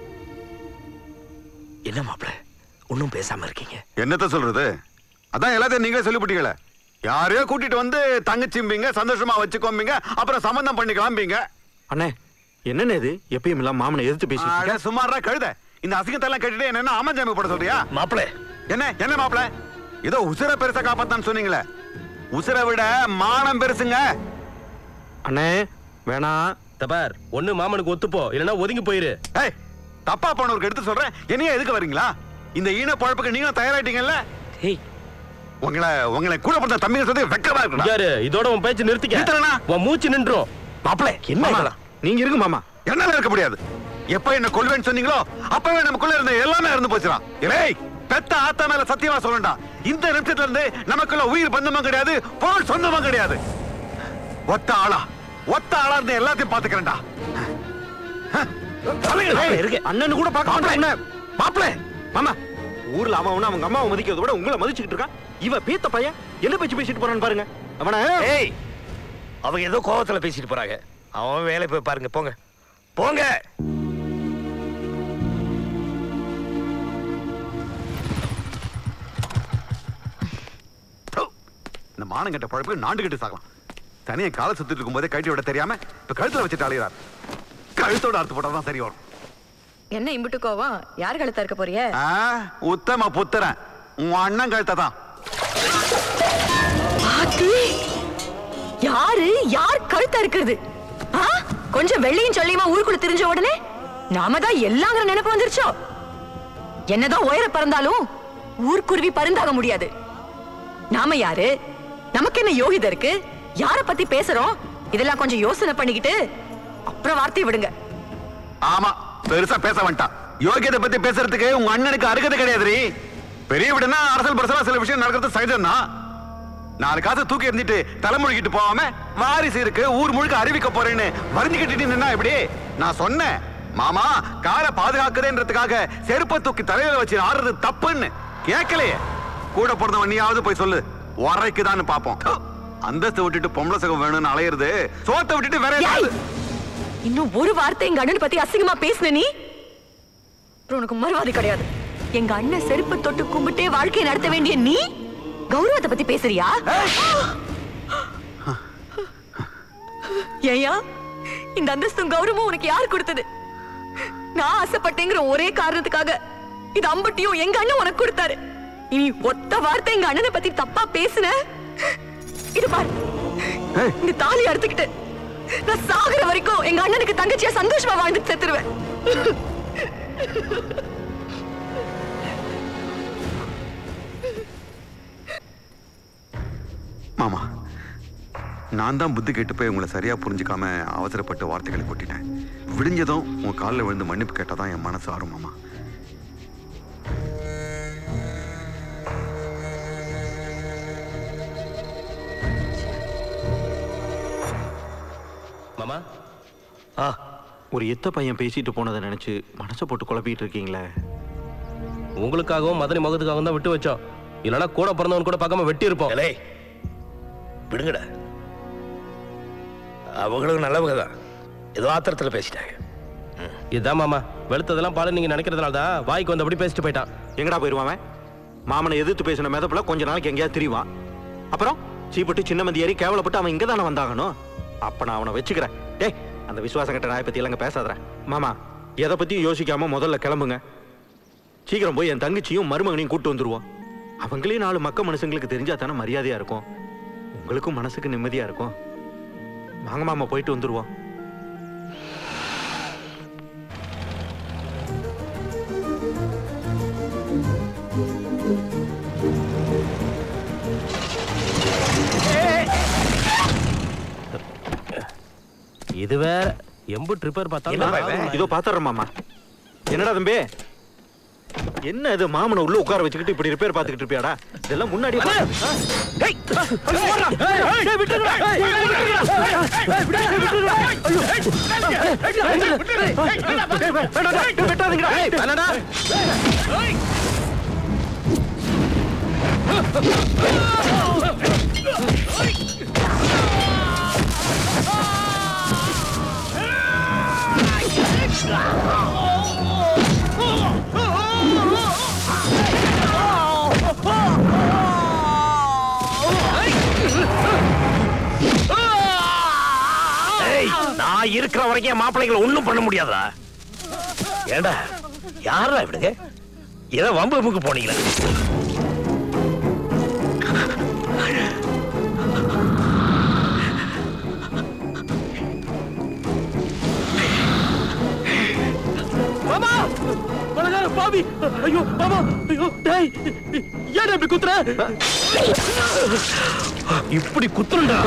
என்ன மாப்பிள்ள ஒன்றும் பேசாம இருக்கீங்க என்னத்த சொல்றது அதான் எல்லாத்தையும் நீங்களே சொல்லிவிட்டீங்களே யாரையோ கூட்டிட்டு வந்து தங்கச்சிம்பீங்க சந்தோஷமா வச்சுக்கோம்பீங்க அப்புறம் சம்பந்தம் பண்ணிக்கலாம்பீங்க அண்ணே என்னண்ணே இது எப்பயும் இல்லாம மாமனை எதிர்த்து பேசிட்டு அட, சும்மாரா கழுத இந்த அசிங்கத்தை எல்லாம் கேட்டுட்டு என்ன என்ன அமஞ்சாமி போட சொல்றியா மாப்பிள என்ன என்ன மாப்பிள ஏதோ உசுர பெருசா காப்பாத்தான்னு சொன்னீங்களே உசுரை விட மானம் பெருசுங்க அண்ணே வேணாம் தபார் ஒண்ணு மாமனுக்கு ஒத்துப்போ இல்லைன்னா ஒதுங்கி போயிரு ஏய் தப்பா போனவருக்கு எடுத்து சொல்றேன் என்னைய எதுக்கு வரீங்களா இந்த ஈன பழப்புக்கு நீங்களும் தயாராயிட்டீங்கல்ல உங்களை உங்களை கூட பிறந்த தம்பிங்க சொல்லி வெக்கமா இருக்குடா யாரு இதோட உன் பேச்சு நிறுத்திக்க நிறுத்தலனா? உன் மூச்சு நின்றும் மாப்பிள என்ன மாமா, இதெல்லாம்? நீங்க இருக்கு மாமா என்னால இருக்க முடியாது எப்ப என்ன கொல்வேன்னு சொன்னீங்களோ அப்பவே நமக்குள்ள இருந்த எல்லாமே இறந்து போச்சுடா ஏய் பெத்த ஆத்தா மேல சத்தியமா சொல்லண்டா இந்த நிமிஷத்துல இருந்து நமக்குள்ள உயிர் பந்தமும் கிடையாது போல் சொந்தமும் கிடையாது ஒத்த ஆளா ஒத்த ஆளா இருந்து எல்லாத்தையும் பாத்துக்கிறேன்டா அண்ணனு கூட பார்க்க மாப்பிள மாமா ஊர்ல அவன் அவன அவங்க அம்மாவை மதிக்கிறத விட உங்களை மதிச்சுக்கிட்டு இருக்கான் இவ பீத்த பையன் என்ன பேச்சு பேசிட்டு போறான்னு பாருங்க அவன ஏய் அவங்க ஏதோ கோவத்துல பேசிட்டு போறாங்க அவன் வேலை போய் பாருங்க போங்க போங்க இந்த மானம் கெட்ட பழப்பு நாண்டு கட்டு சாகலாம் தனியா காலை சுத்திட்டு இருக்கும் போதே கழட்டி விட தெரியாம இப்ப கழுத்துல வச்சுட்டு அலைகிறார் கழுத்தோட அறுத்து போட்டாதான் சரி வரும் என்ன இம்புட்டு கோவம் யார் கழுத்தா இருக்க போறிய ஆ, உத்தம புத்திரன் உன் அண்ணன் கழுத்தை தான் பாட்டி யாரு யார் கழுத்தா இருக்கிறது ஆ? கொஞ்சம் வெள்ளையும் சொல்லியுமா ஊருக்குள்ள தெரிஞ்ச உடனே நாம தான் எல்லாங்கிற நினைப்பு வந்துருச்சோ என்னதான் உயர பறந்தாலும் ஊர்க்குருவி பருந்தாக முடியாது நாம யாரு நமக்கு என்ன யோகிதை இருக்கு யார பத்தி பேசுறோம் இதெல்லாம் கொஞ்சம் யோசனை பண்ணிக்கிட்டு அப்புறம் வார்த்தையை விடுங்க ஆமா பெருசா பேச வேண்டாம் யோகியத்தை பத்தி பேசுறதுக்கு உங்க அண்ணனுக்கு அருகதை கிடையாதுரி பெரிய விடனா அரசல் பரசலா சில விஷயம் நடக்கிறது சகஜம் தான் நாலு காசு தூக்கி எறிஞ்சிட்டு தலைமொழிக்கிட்டு போகாம வாரிசு இருக்கு ஊர் முழுக்க அறிவிக்க போறேன்னு வரிஞ்சுக்கிட்டு நின்னா இப்படி நான் சொன்னேன் மாமா காரை பாதுகாக்குறேன்றதுக்காக செருப்பை தூக்கி தலையில வச்சு ஆடுறது தப்புன்னு கேட்கலையே கூட பிறந்தவன் நீயாவது போய் சொல்லு உரைக்குதான்னு பாப்போம் அந்தஸ்து விட்டுட்டு பொம்பளை சுகம் வேணும்னு அலையிறது சோத்தை விட்டுட்டு வேற ஏதாவது இன்னும் ஒரு வார்த்தை எங்க அண்ணன் பத்தி அசிங்கமா பேசுன நீ அப்புறம் உனக்கு மறுவாதி கிடையாது எங்க அண்ணன் செருப்பு தொட்டு கும்பிட்டே வாழ்க்கையை நடத்த வேண்டிய நீ கௌரவத்தை பத்தி பேசுறியா ஏயா இந்த அந்தஸ்தும் கௌரவமும் உனக்கு யார் கொடுத்தது நான் ஆசைப்பட்டேங்கிற ஒரே காரணத்துக்காக இது அம்பட்டியும் எங்க அண்ணன் உனக்கு கொடுத்தாரு இனி ஒத்த வார்த்தை எங்க அண்ணனை பத்தி தப்பா பேசுன இது பாரு இந்த தாலி அறுத்துக்கிட்டு நான் சாகுற வரைக்கும் எங்க அண்ணனுக்கு தங்கச்சியா சந்தோஷமா வாழ்ந்து செத்துருவேன் மாமா நான் தான் புத்தி கெட்டு போய் உங்களை சரியா புரிஞ்சுக்காம அவசரப்பட்டு வார்த்தைகளை கொட்டிட்டேன் விடிஞ்சதும் உன் காலில் விழுந்து மன்னிப்பு கேட்டாதான் என் மனசு ஆறும் மாமா மாமா ஆ ஒரு எத்த பையன் பேசிட்டு போனதை நினைச்சு மனசை போட்டு குழப்பிட்டு இருக்கீங்களே உங்களுக்காகவும் மதுரை முகத்துக்காகவும் தான் விட்டு வச்சோம் இல்லைன்னா கூட பிறந்தவன் கூட பார்க்காம வெட்டி இருப்போம் விடுங்கடா அவங்களும் நல்லவங்க தான் ஏதோ ஆத்திரத்துல பேசிட்டாங்க இதுதான் மாமா வெளுத்ததெல்லாம் பாலு நீங்க நினைக்கிறதுனால தான் வாய்க்கு வந்தபடி பேசிட்டு போயிட்டான் எங்கடா போயிருவான் அவன்? மாமனை எதிர்த்து பேசின மெதப்புல கொஞ்ச நாளைக்கு எங்கேயாவது திரிவான் அப்புறம் சீப்பட்டு சின்ன மந்தி ஏறி கேவலப்பட்டு அவன் இங்க தானே வந்தாகணும் அப்ப நான் அவனை வச்சுக்கிறேன் டேய் அந்த விசுவாசம் கட்ட நாயை பத்தி எல்லாம் பேசாதற மாமா எதை பத்தியும் யோசிக்காம முதல்ல கிளம்புங்க சீக்கிரம் போய் என் தங்கச்சியும் மருமகனையும் கூட்டு வந்துருவோம் அவங்களையும் நாலு மக்க மனுஷங்களுக்கு தெரிஞ்சா தானே மரியாதையா இருக்கும் உங்களுக்கும் மனசுக்கு நிம்மதியா இருக்கும் வாங்க மாமா போயிட்டு வந்துருவோம் இது வேற எம்பு ட்ரிப்பர் என்னப்பா பார்த்தா இவன்? இதோ பாத்துறேன் மாமா என்னடா தம்பி என்ன இது மாமனை உள்ள உட்கார வச்சுக்கிட்டு இப்படி ரிப்பேர் பாத்துக்கிட்டு இருப்பியாடா இதெல்லாம் முன்னாடி ஏய், நான் இருக்கிற வரைக்கும் என் மாப்பிள்ளைகளை ஒண்ணும் பண்ண முடியாதா ஏண்டா யாரா இவனுங்க ஏதோ வம்பு வம்புக்கு போனீங்களா மாமா பலகார பாவி ஐயோ மாமா ஐயோ டேய் ஏன் இப்படி குத்துற இப்படி குத்துறா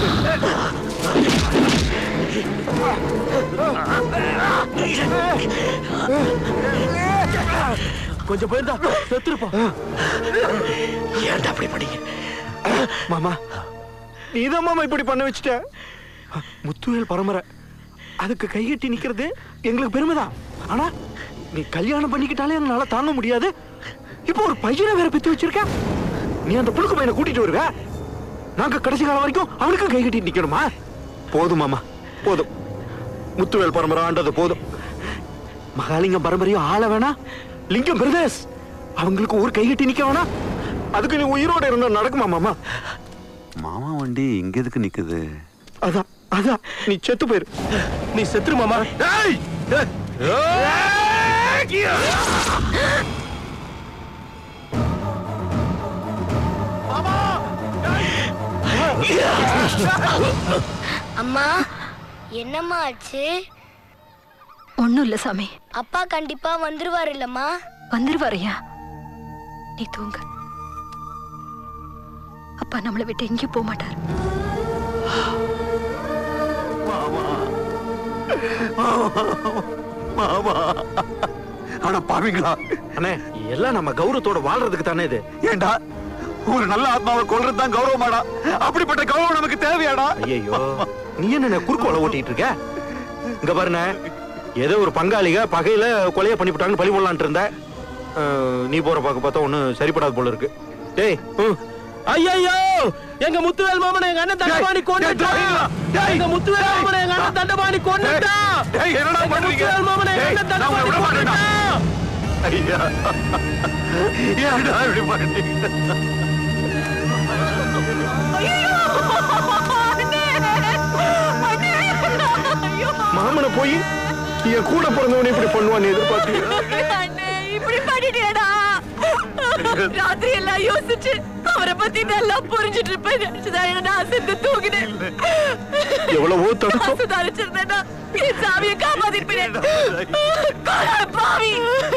கொஞ்சம் போயிருந்தா செத்துருப்போம் ஏன்டா அப்படி பண்ணீங்க மாமா நீதான் மாமா இப்படி பண்ண வச்சுட்ட முத்துவேல் பரம்பரை அதுக்கு கைகட்டி நிக்கிறது எங்களுக்கு பெருமைதான் ஆனா நீ கல்யாணம் பண்ணிக்கிட்டாலே எங்களால தாங்க முடியாது இப்போ ஒரு பையனை வேற பெத்து வச்சிருக்க நீ அந்த புழுக்கு பையனை கூட்டிட்டு வருவ நாங்க கடைசி காலம் வரைக்கும் அவனுக்கும் கை கட்டி நிக்கணுமா போதும் மாமா போதும் முத்துவேல் பரம்பரை ஆண்டது போதும் மகாலிங்கம் பரம்பரையும் ஆள வேணா லிங்கம் பிரதேஷ் அவங்களுக்கு ஒரு கை கட்டி நிக்க வேணா அதுக்கு நீ உயிரோட இருந்தா நடக்குமா மாமா மாமா வண்டி இங்க எதுக்கு நிக்குது அதான் அதான் நீ செத்து போயிரு நீ செத்துரு மாமா அம்மா என்னம்மா ஆச்சு ஒண்ணும் இல்ல சாமி அப்பா கண்டிப்பா வந்துருவாரு இல்லம்மா வந்துருவாரையா நீ தூங்க அப்பா நம்மளை விட்டு எங்கேயும் போக மாட்டார் மாமா ஆனா பாவீங்களா அண்ணே எல்லாம் நம்ம கௌரவத்தோட வாழ்றதுக்கு தானே இது ஏண்டா ஒரு நல்ல ஆத்மாவை கொல்றது தான் கௌரவமாடா அப்படிப்பட்ட கௌரவம் நமக்கு தேவையாடா ஐயோ நீ என்ன குறுக்கோல ஓட்டிட்டு இருக்க இங்க பாருண்ணே ஏதோ ஒரு பங்காளிக பகையில கொலைய பண்ணிவிட்டாங்கன்னு பழி போடலான்ட்டு இருந்த அஹ், நீ போற பார்க்க பார்த்தா ஒன்னும் சரிப்படாது போல இருக்கு டேய் ம். ஐயோ எங்க முத்துவேல் மாமனை எங்க அண்ணன் தண்டபாணி கொண்டுட்டா எங்க முத்துவேல் மாமனை எங்க அண்ணன் தண்டபாணி கொண்டுட்டா டேய், என்னடா எங்க பண்றீங்க? முத்துவேல் மாமனை எங்க டேய், அண்ணன் நான் உங்களை தண்டபாணி விட மாட்டேன்டா. கொண்டுட்டா ஐயா ஏன்டா இப்படி பண்ணீங்க மாமனை போய் என் கூட பிறந்தவனே இப்படி பண்ணுவான்னு எதிர்பார்த்து அண்ணே இப்படி பண்ணிட்டியடா ராத்திரி எல்லாம் யோசிச்சு அவரை பத்தி நல்லா புரிஞ்சிட்டு இருப்பேன் நினைச்சுதான் நான் செத்து தூங்கினேன் எவ்வளவோ தடுக்கும் சுதாரிச்சிருந்தேன்னா என் சாமியை காப்பாத்திருப்பேன் கொலை பாவி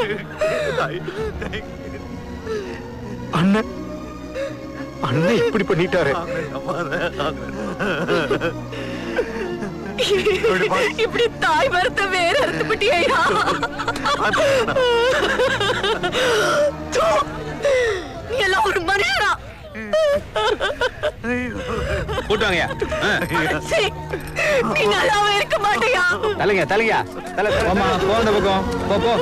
அண்ணன் அண்ணன் இப்படி பண்ணிட்டாரு இப்படி தாய் மரத்தை வேற அறுத்து விட்டியா நீ எல்லாம் ஒரு மனுஷனா கூட்டுவாங்கயா சீ, நீ நல்லாவே இருக்க மாட்டியா தலைங்க தலைங்க தலை போமா போ அந்த பக்கம் போ போ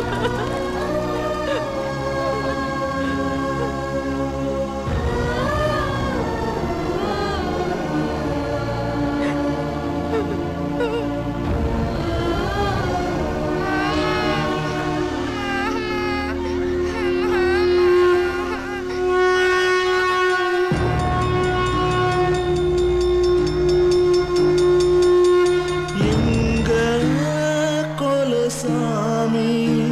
எங்க கொலசாமி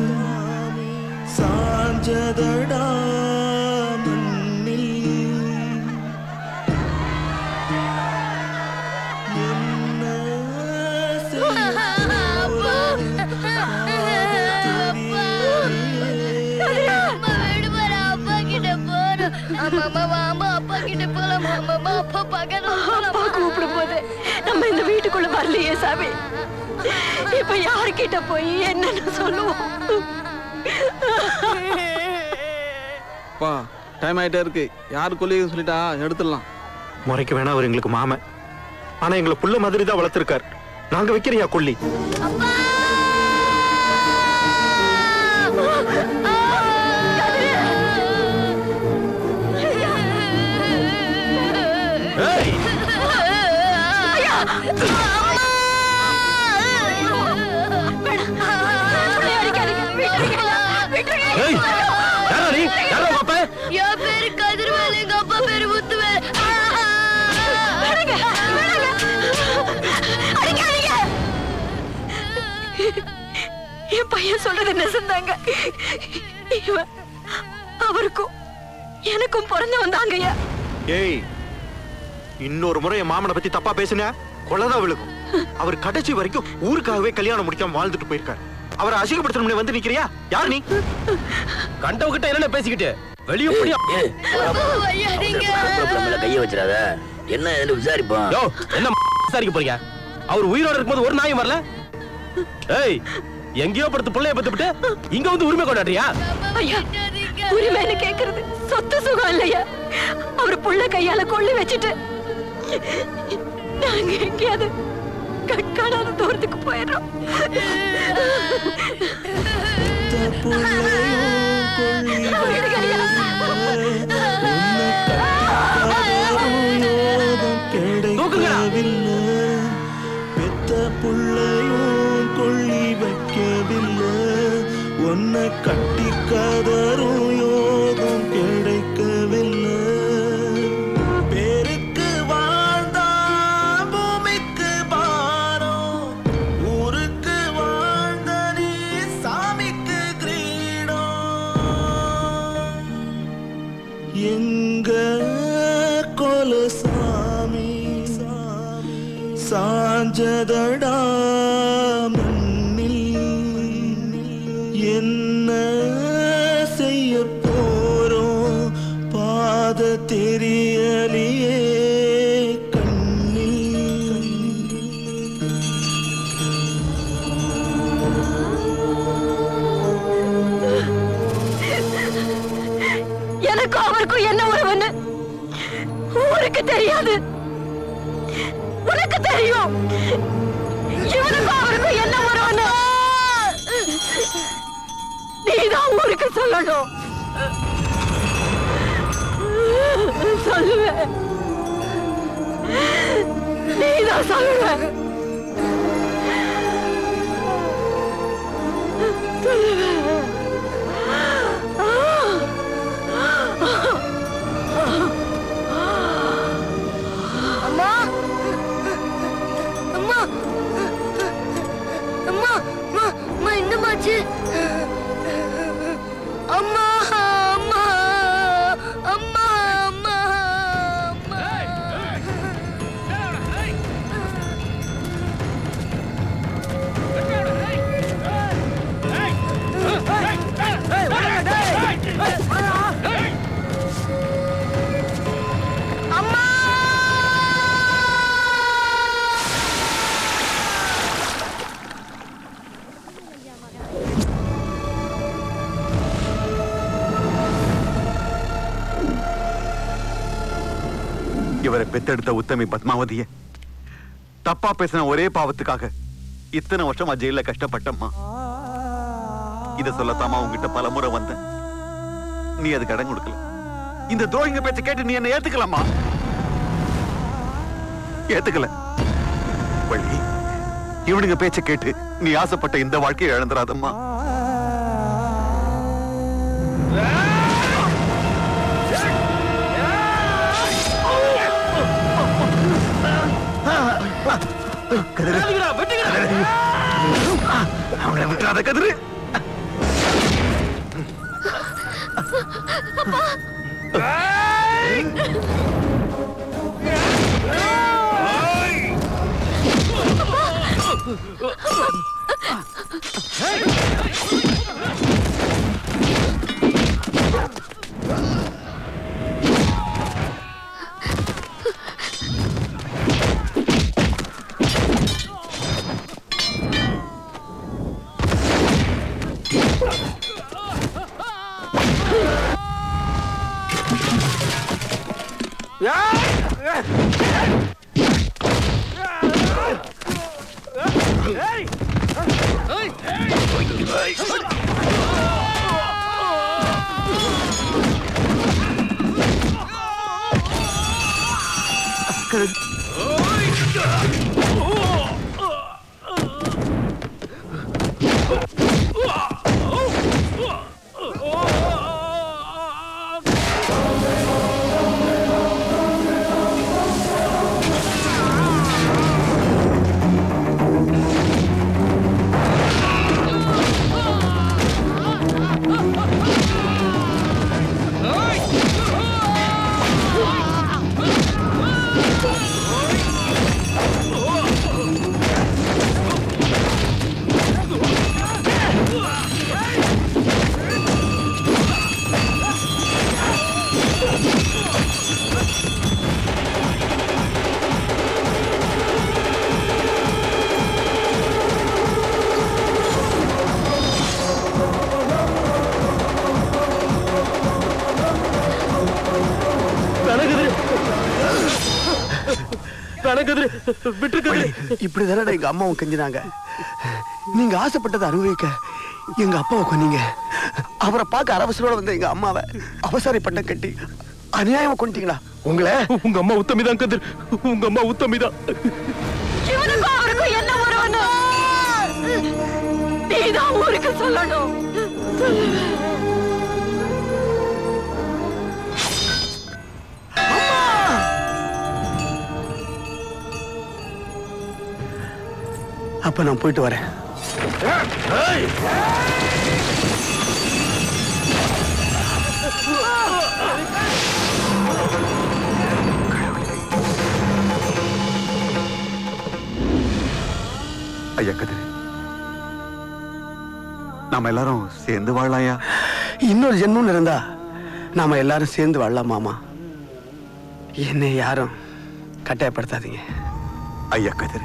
சாஞ்சதடா மண்ணில் என்ன அப்பா கூப்பிடும் போது நம்ம இந்த வீட்டுக்குள்ள வரலையே முடியலையே சாமி இப்ப யார்கிட்ட போய் என்னன்னு சொல்லுவோம் பா டைம் ஆயிட்டே இருக்கு யார் கொல்லியும் சொல்லிட்டா எடுத்துடலாம் முறைக்கு வேணா அவர் எங்களுக்கு மாமன் ஆனா எங்களை புள்ள மாதிரி தான் வளர்த்திருக்கார் நாங்க வைக்கிறியா கொல்லி ஏய், யாரா நீ? யாரா உங்க அப்பா? என் பேரு கதிர்வேல் எங்க அப்பா பேரு முத்துவேல் என் பையன் சொல்றது நெசந்தாங்க இவன் அவருக்கும் எனக்கும் பிறந்து வந்தாங்கய்யா ஏய் இன்னொரு முறை என் மாமனை பத்தி தப்பா பேசுன கொலதான் விழுகும் அவர் கடைசி வரைக்கும் ஊருக்காகவே கல்யாணம் முடிக்காம வாழ்ந்துட்டு போயிருக்காரு அவரை அசிங்கப்படுத்தணும்னு வந்து நிக்கிறியா யார் நீ கண்டவகிட்ட என்னென்ன பேசிக்கிட்டு வெளியே போய் கைய வச்சிடாத என்ன ஏதுன்னு விசாரிப்போம் யோ என்ன விசாரிக்க போறீங்க அவர் உயிரோட இருக்கும்போது ஒரு நாயும் வரல ஏய் எங்கேயோ படுத்து பிள்ளைய பத்துவிட்டு இங்க வந்து உரிமை கொண்டாடுறியா ஐயா உரிமைன்னு கேக்குறது சொத்து சுகம் இல்லையா அவர் புள்ள கையால கொள்ளி வச்சுட்டு நாங்க எங்கேயாவது கட்காடாத தூரத்துக்கு போயிடுறோம் கிடைக்கவில்லை பெத்த புள்ளையும் கொள்ளி வைக்கவில்லை உன்னை கட்டி கதரும் யோகம் கிடைக்கவில்லை பேருக்கு வாழ்ந்தா பூமிக்கு பாரம் ஊருக்கு வாழ்ந்த நீ சாமிக்கு கிரீடம் எங்க கொலசாமி சாஞ்சதடா மண்ணில் என்ன செய்ய போறோம் பாத தெரியலையே எனக்கும் அவருக்கும் என்ன உறவுன்னு ஊருக்கு தெரியாது உனக்கு தெரியும் இவனுக்கும் அவருக்கும் என்ன உறவுன்னு நீதான் ஊருக்கு சொல்லணும் சொல்லுவேன் நீதான் சொல்லுவேன் சொல்லுவேன் அம்மா அம்மா அம்மா அம்மா அம்மா என்னமாச்சு அம்மா அம்மா அம்மா அம்மா இவரை பெத்தெடுத்த உத்தமி பத்மாவதிய தப்பா பேசின ஒரே பாவத்துக்காக இத்தனை வருஷமா ஜெயில கஷ்டப்பட்டம்மா இத சொல்லத்தாமா உங்ககிட்ட பல முறை வந்தேன் நீ அதுக்கு இடம் கொடுக்கல இந்த துரோகிங்க பேச்ச கேட்டு நீ என்ன ஏத்துக்கலாமா ஏத்துக்கல வள்ளி இவனுங்க பேச்ச கேட்டு நீ ஆசைப்பட்ட இந்த வாழ்க்கையை இழந்துராதம்மா கதிரு அவங்கள விட்டுறாத கதிரு நடக்குது விட்டுருக்குது இப்படி தானடா எங்க அம்மாவும் கெஞ்சினாங்க நீங்க ஆசைப்பட்டதை அனுபவிக்க எங்க அப்பாவை கொன்னீங்க அவரை பார்க்க அரவசரோட வந்த எங்க அம்மாவை அவசர பட்டம் கட்டி அநியாயமா கொண்டீங்களா உங்களை உங்க அம்மா உத்தமி தான் கதிர் உங்க அம்மா உத்தமி தான் இவனுக்கும் அவருக்கும் என்ன உறவுன்னு நீதான் ஊருக்கு சொல்லணும் சொல்லுவேன் அப்ப நான் போயிட்டு வரேன் ஐயா கதிர் நாம எல்லாரும் சேர்ந்து வாழலாம்யா இன்னொரு ஜென்மம் இருந்தா நாம எல்லாரும் சேர்ந்து வாழலாம் மாமா என்னை யாரும் கட்டாயப்படுத்தாதீங்க ஐயா கதிர்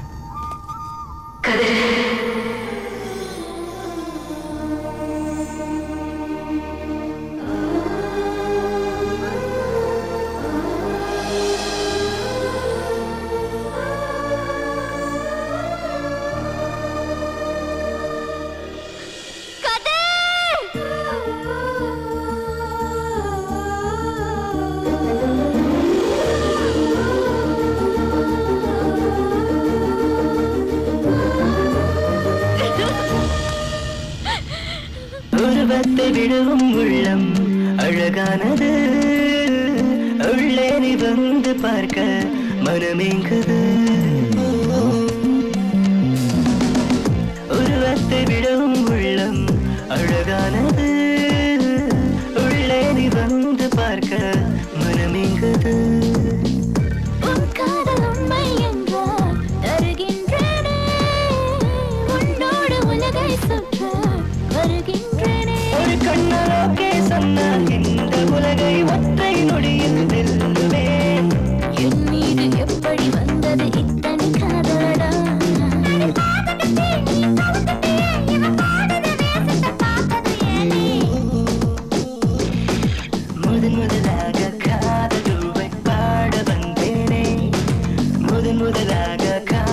உருவத்தை விடவும் உள்ளம் அழகானது உள்ளே நீ வந்து பார்க்க மனமேங்குது உருவத்தை விடவும் உள்ளம் அழகானது உள்ளே நீ வந்து பார்க்க மனமேங்குது உன் காதல் உண்மை என்றால் தருகின்றேனே உன்னோடு உலகை சுற்ற வருகின்றேனே ஒரு கண்ணலோக்கே சொன்னால் இந்த உலகை ஒற்றை நொடியில் வெல்லுவேன் என் மீது எப்படி வந்தது இத்தனை காதலடா முதன் முதலாக காதலுவை பாட வந்தேனே முதன் முதலாக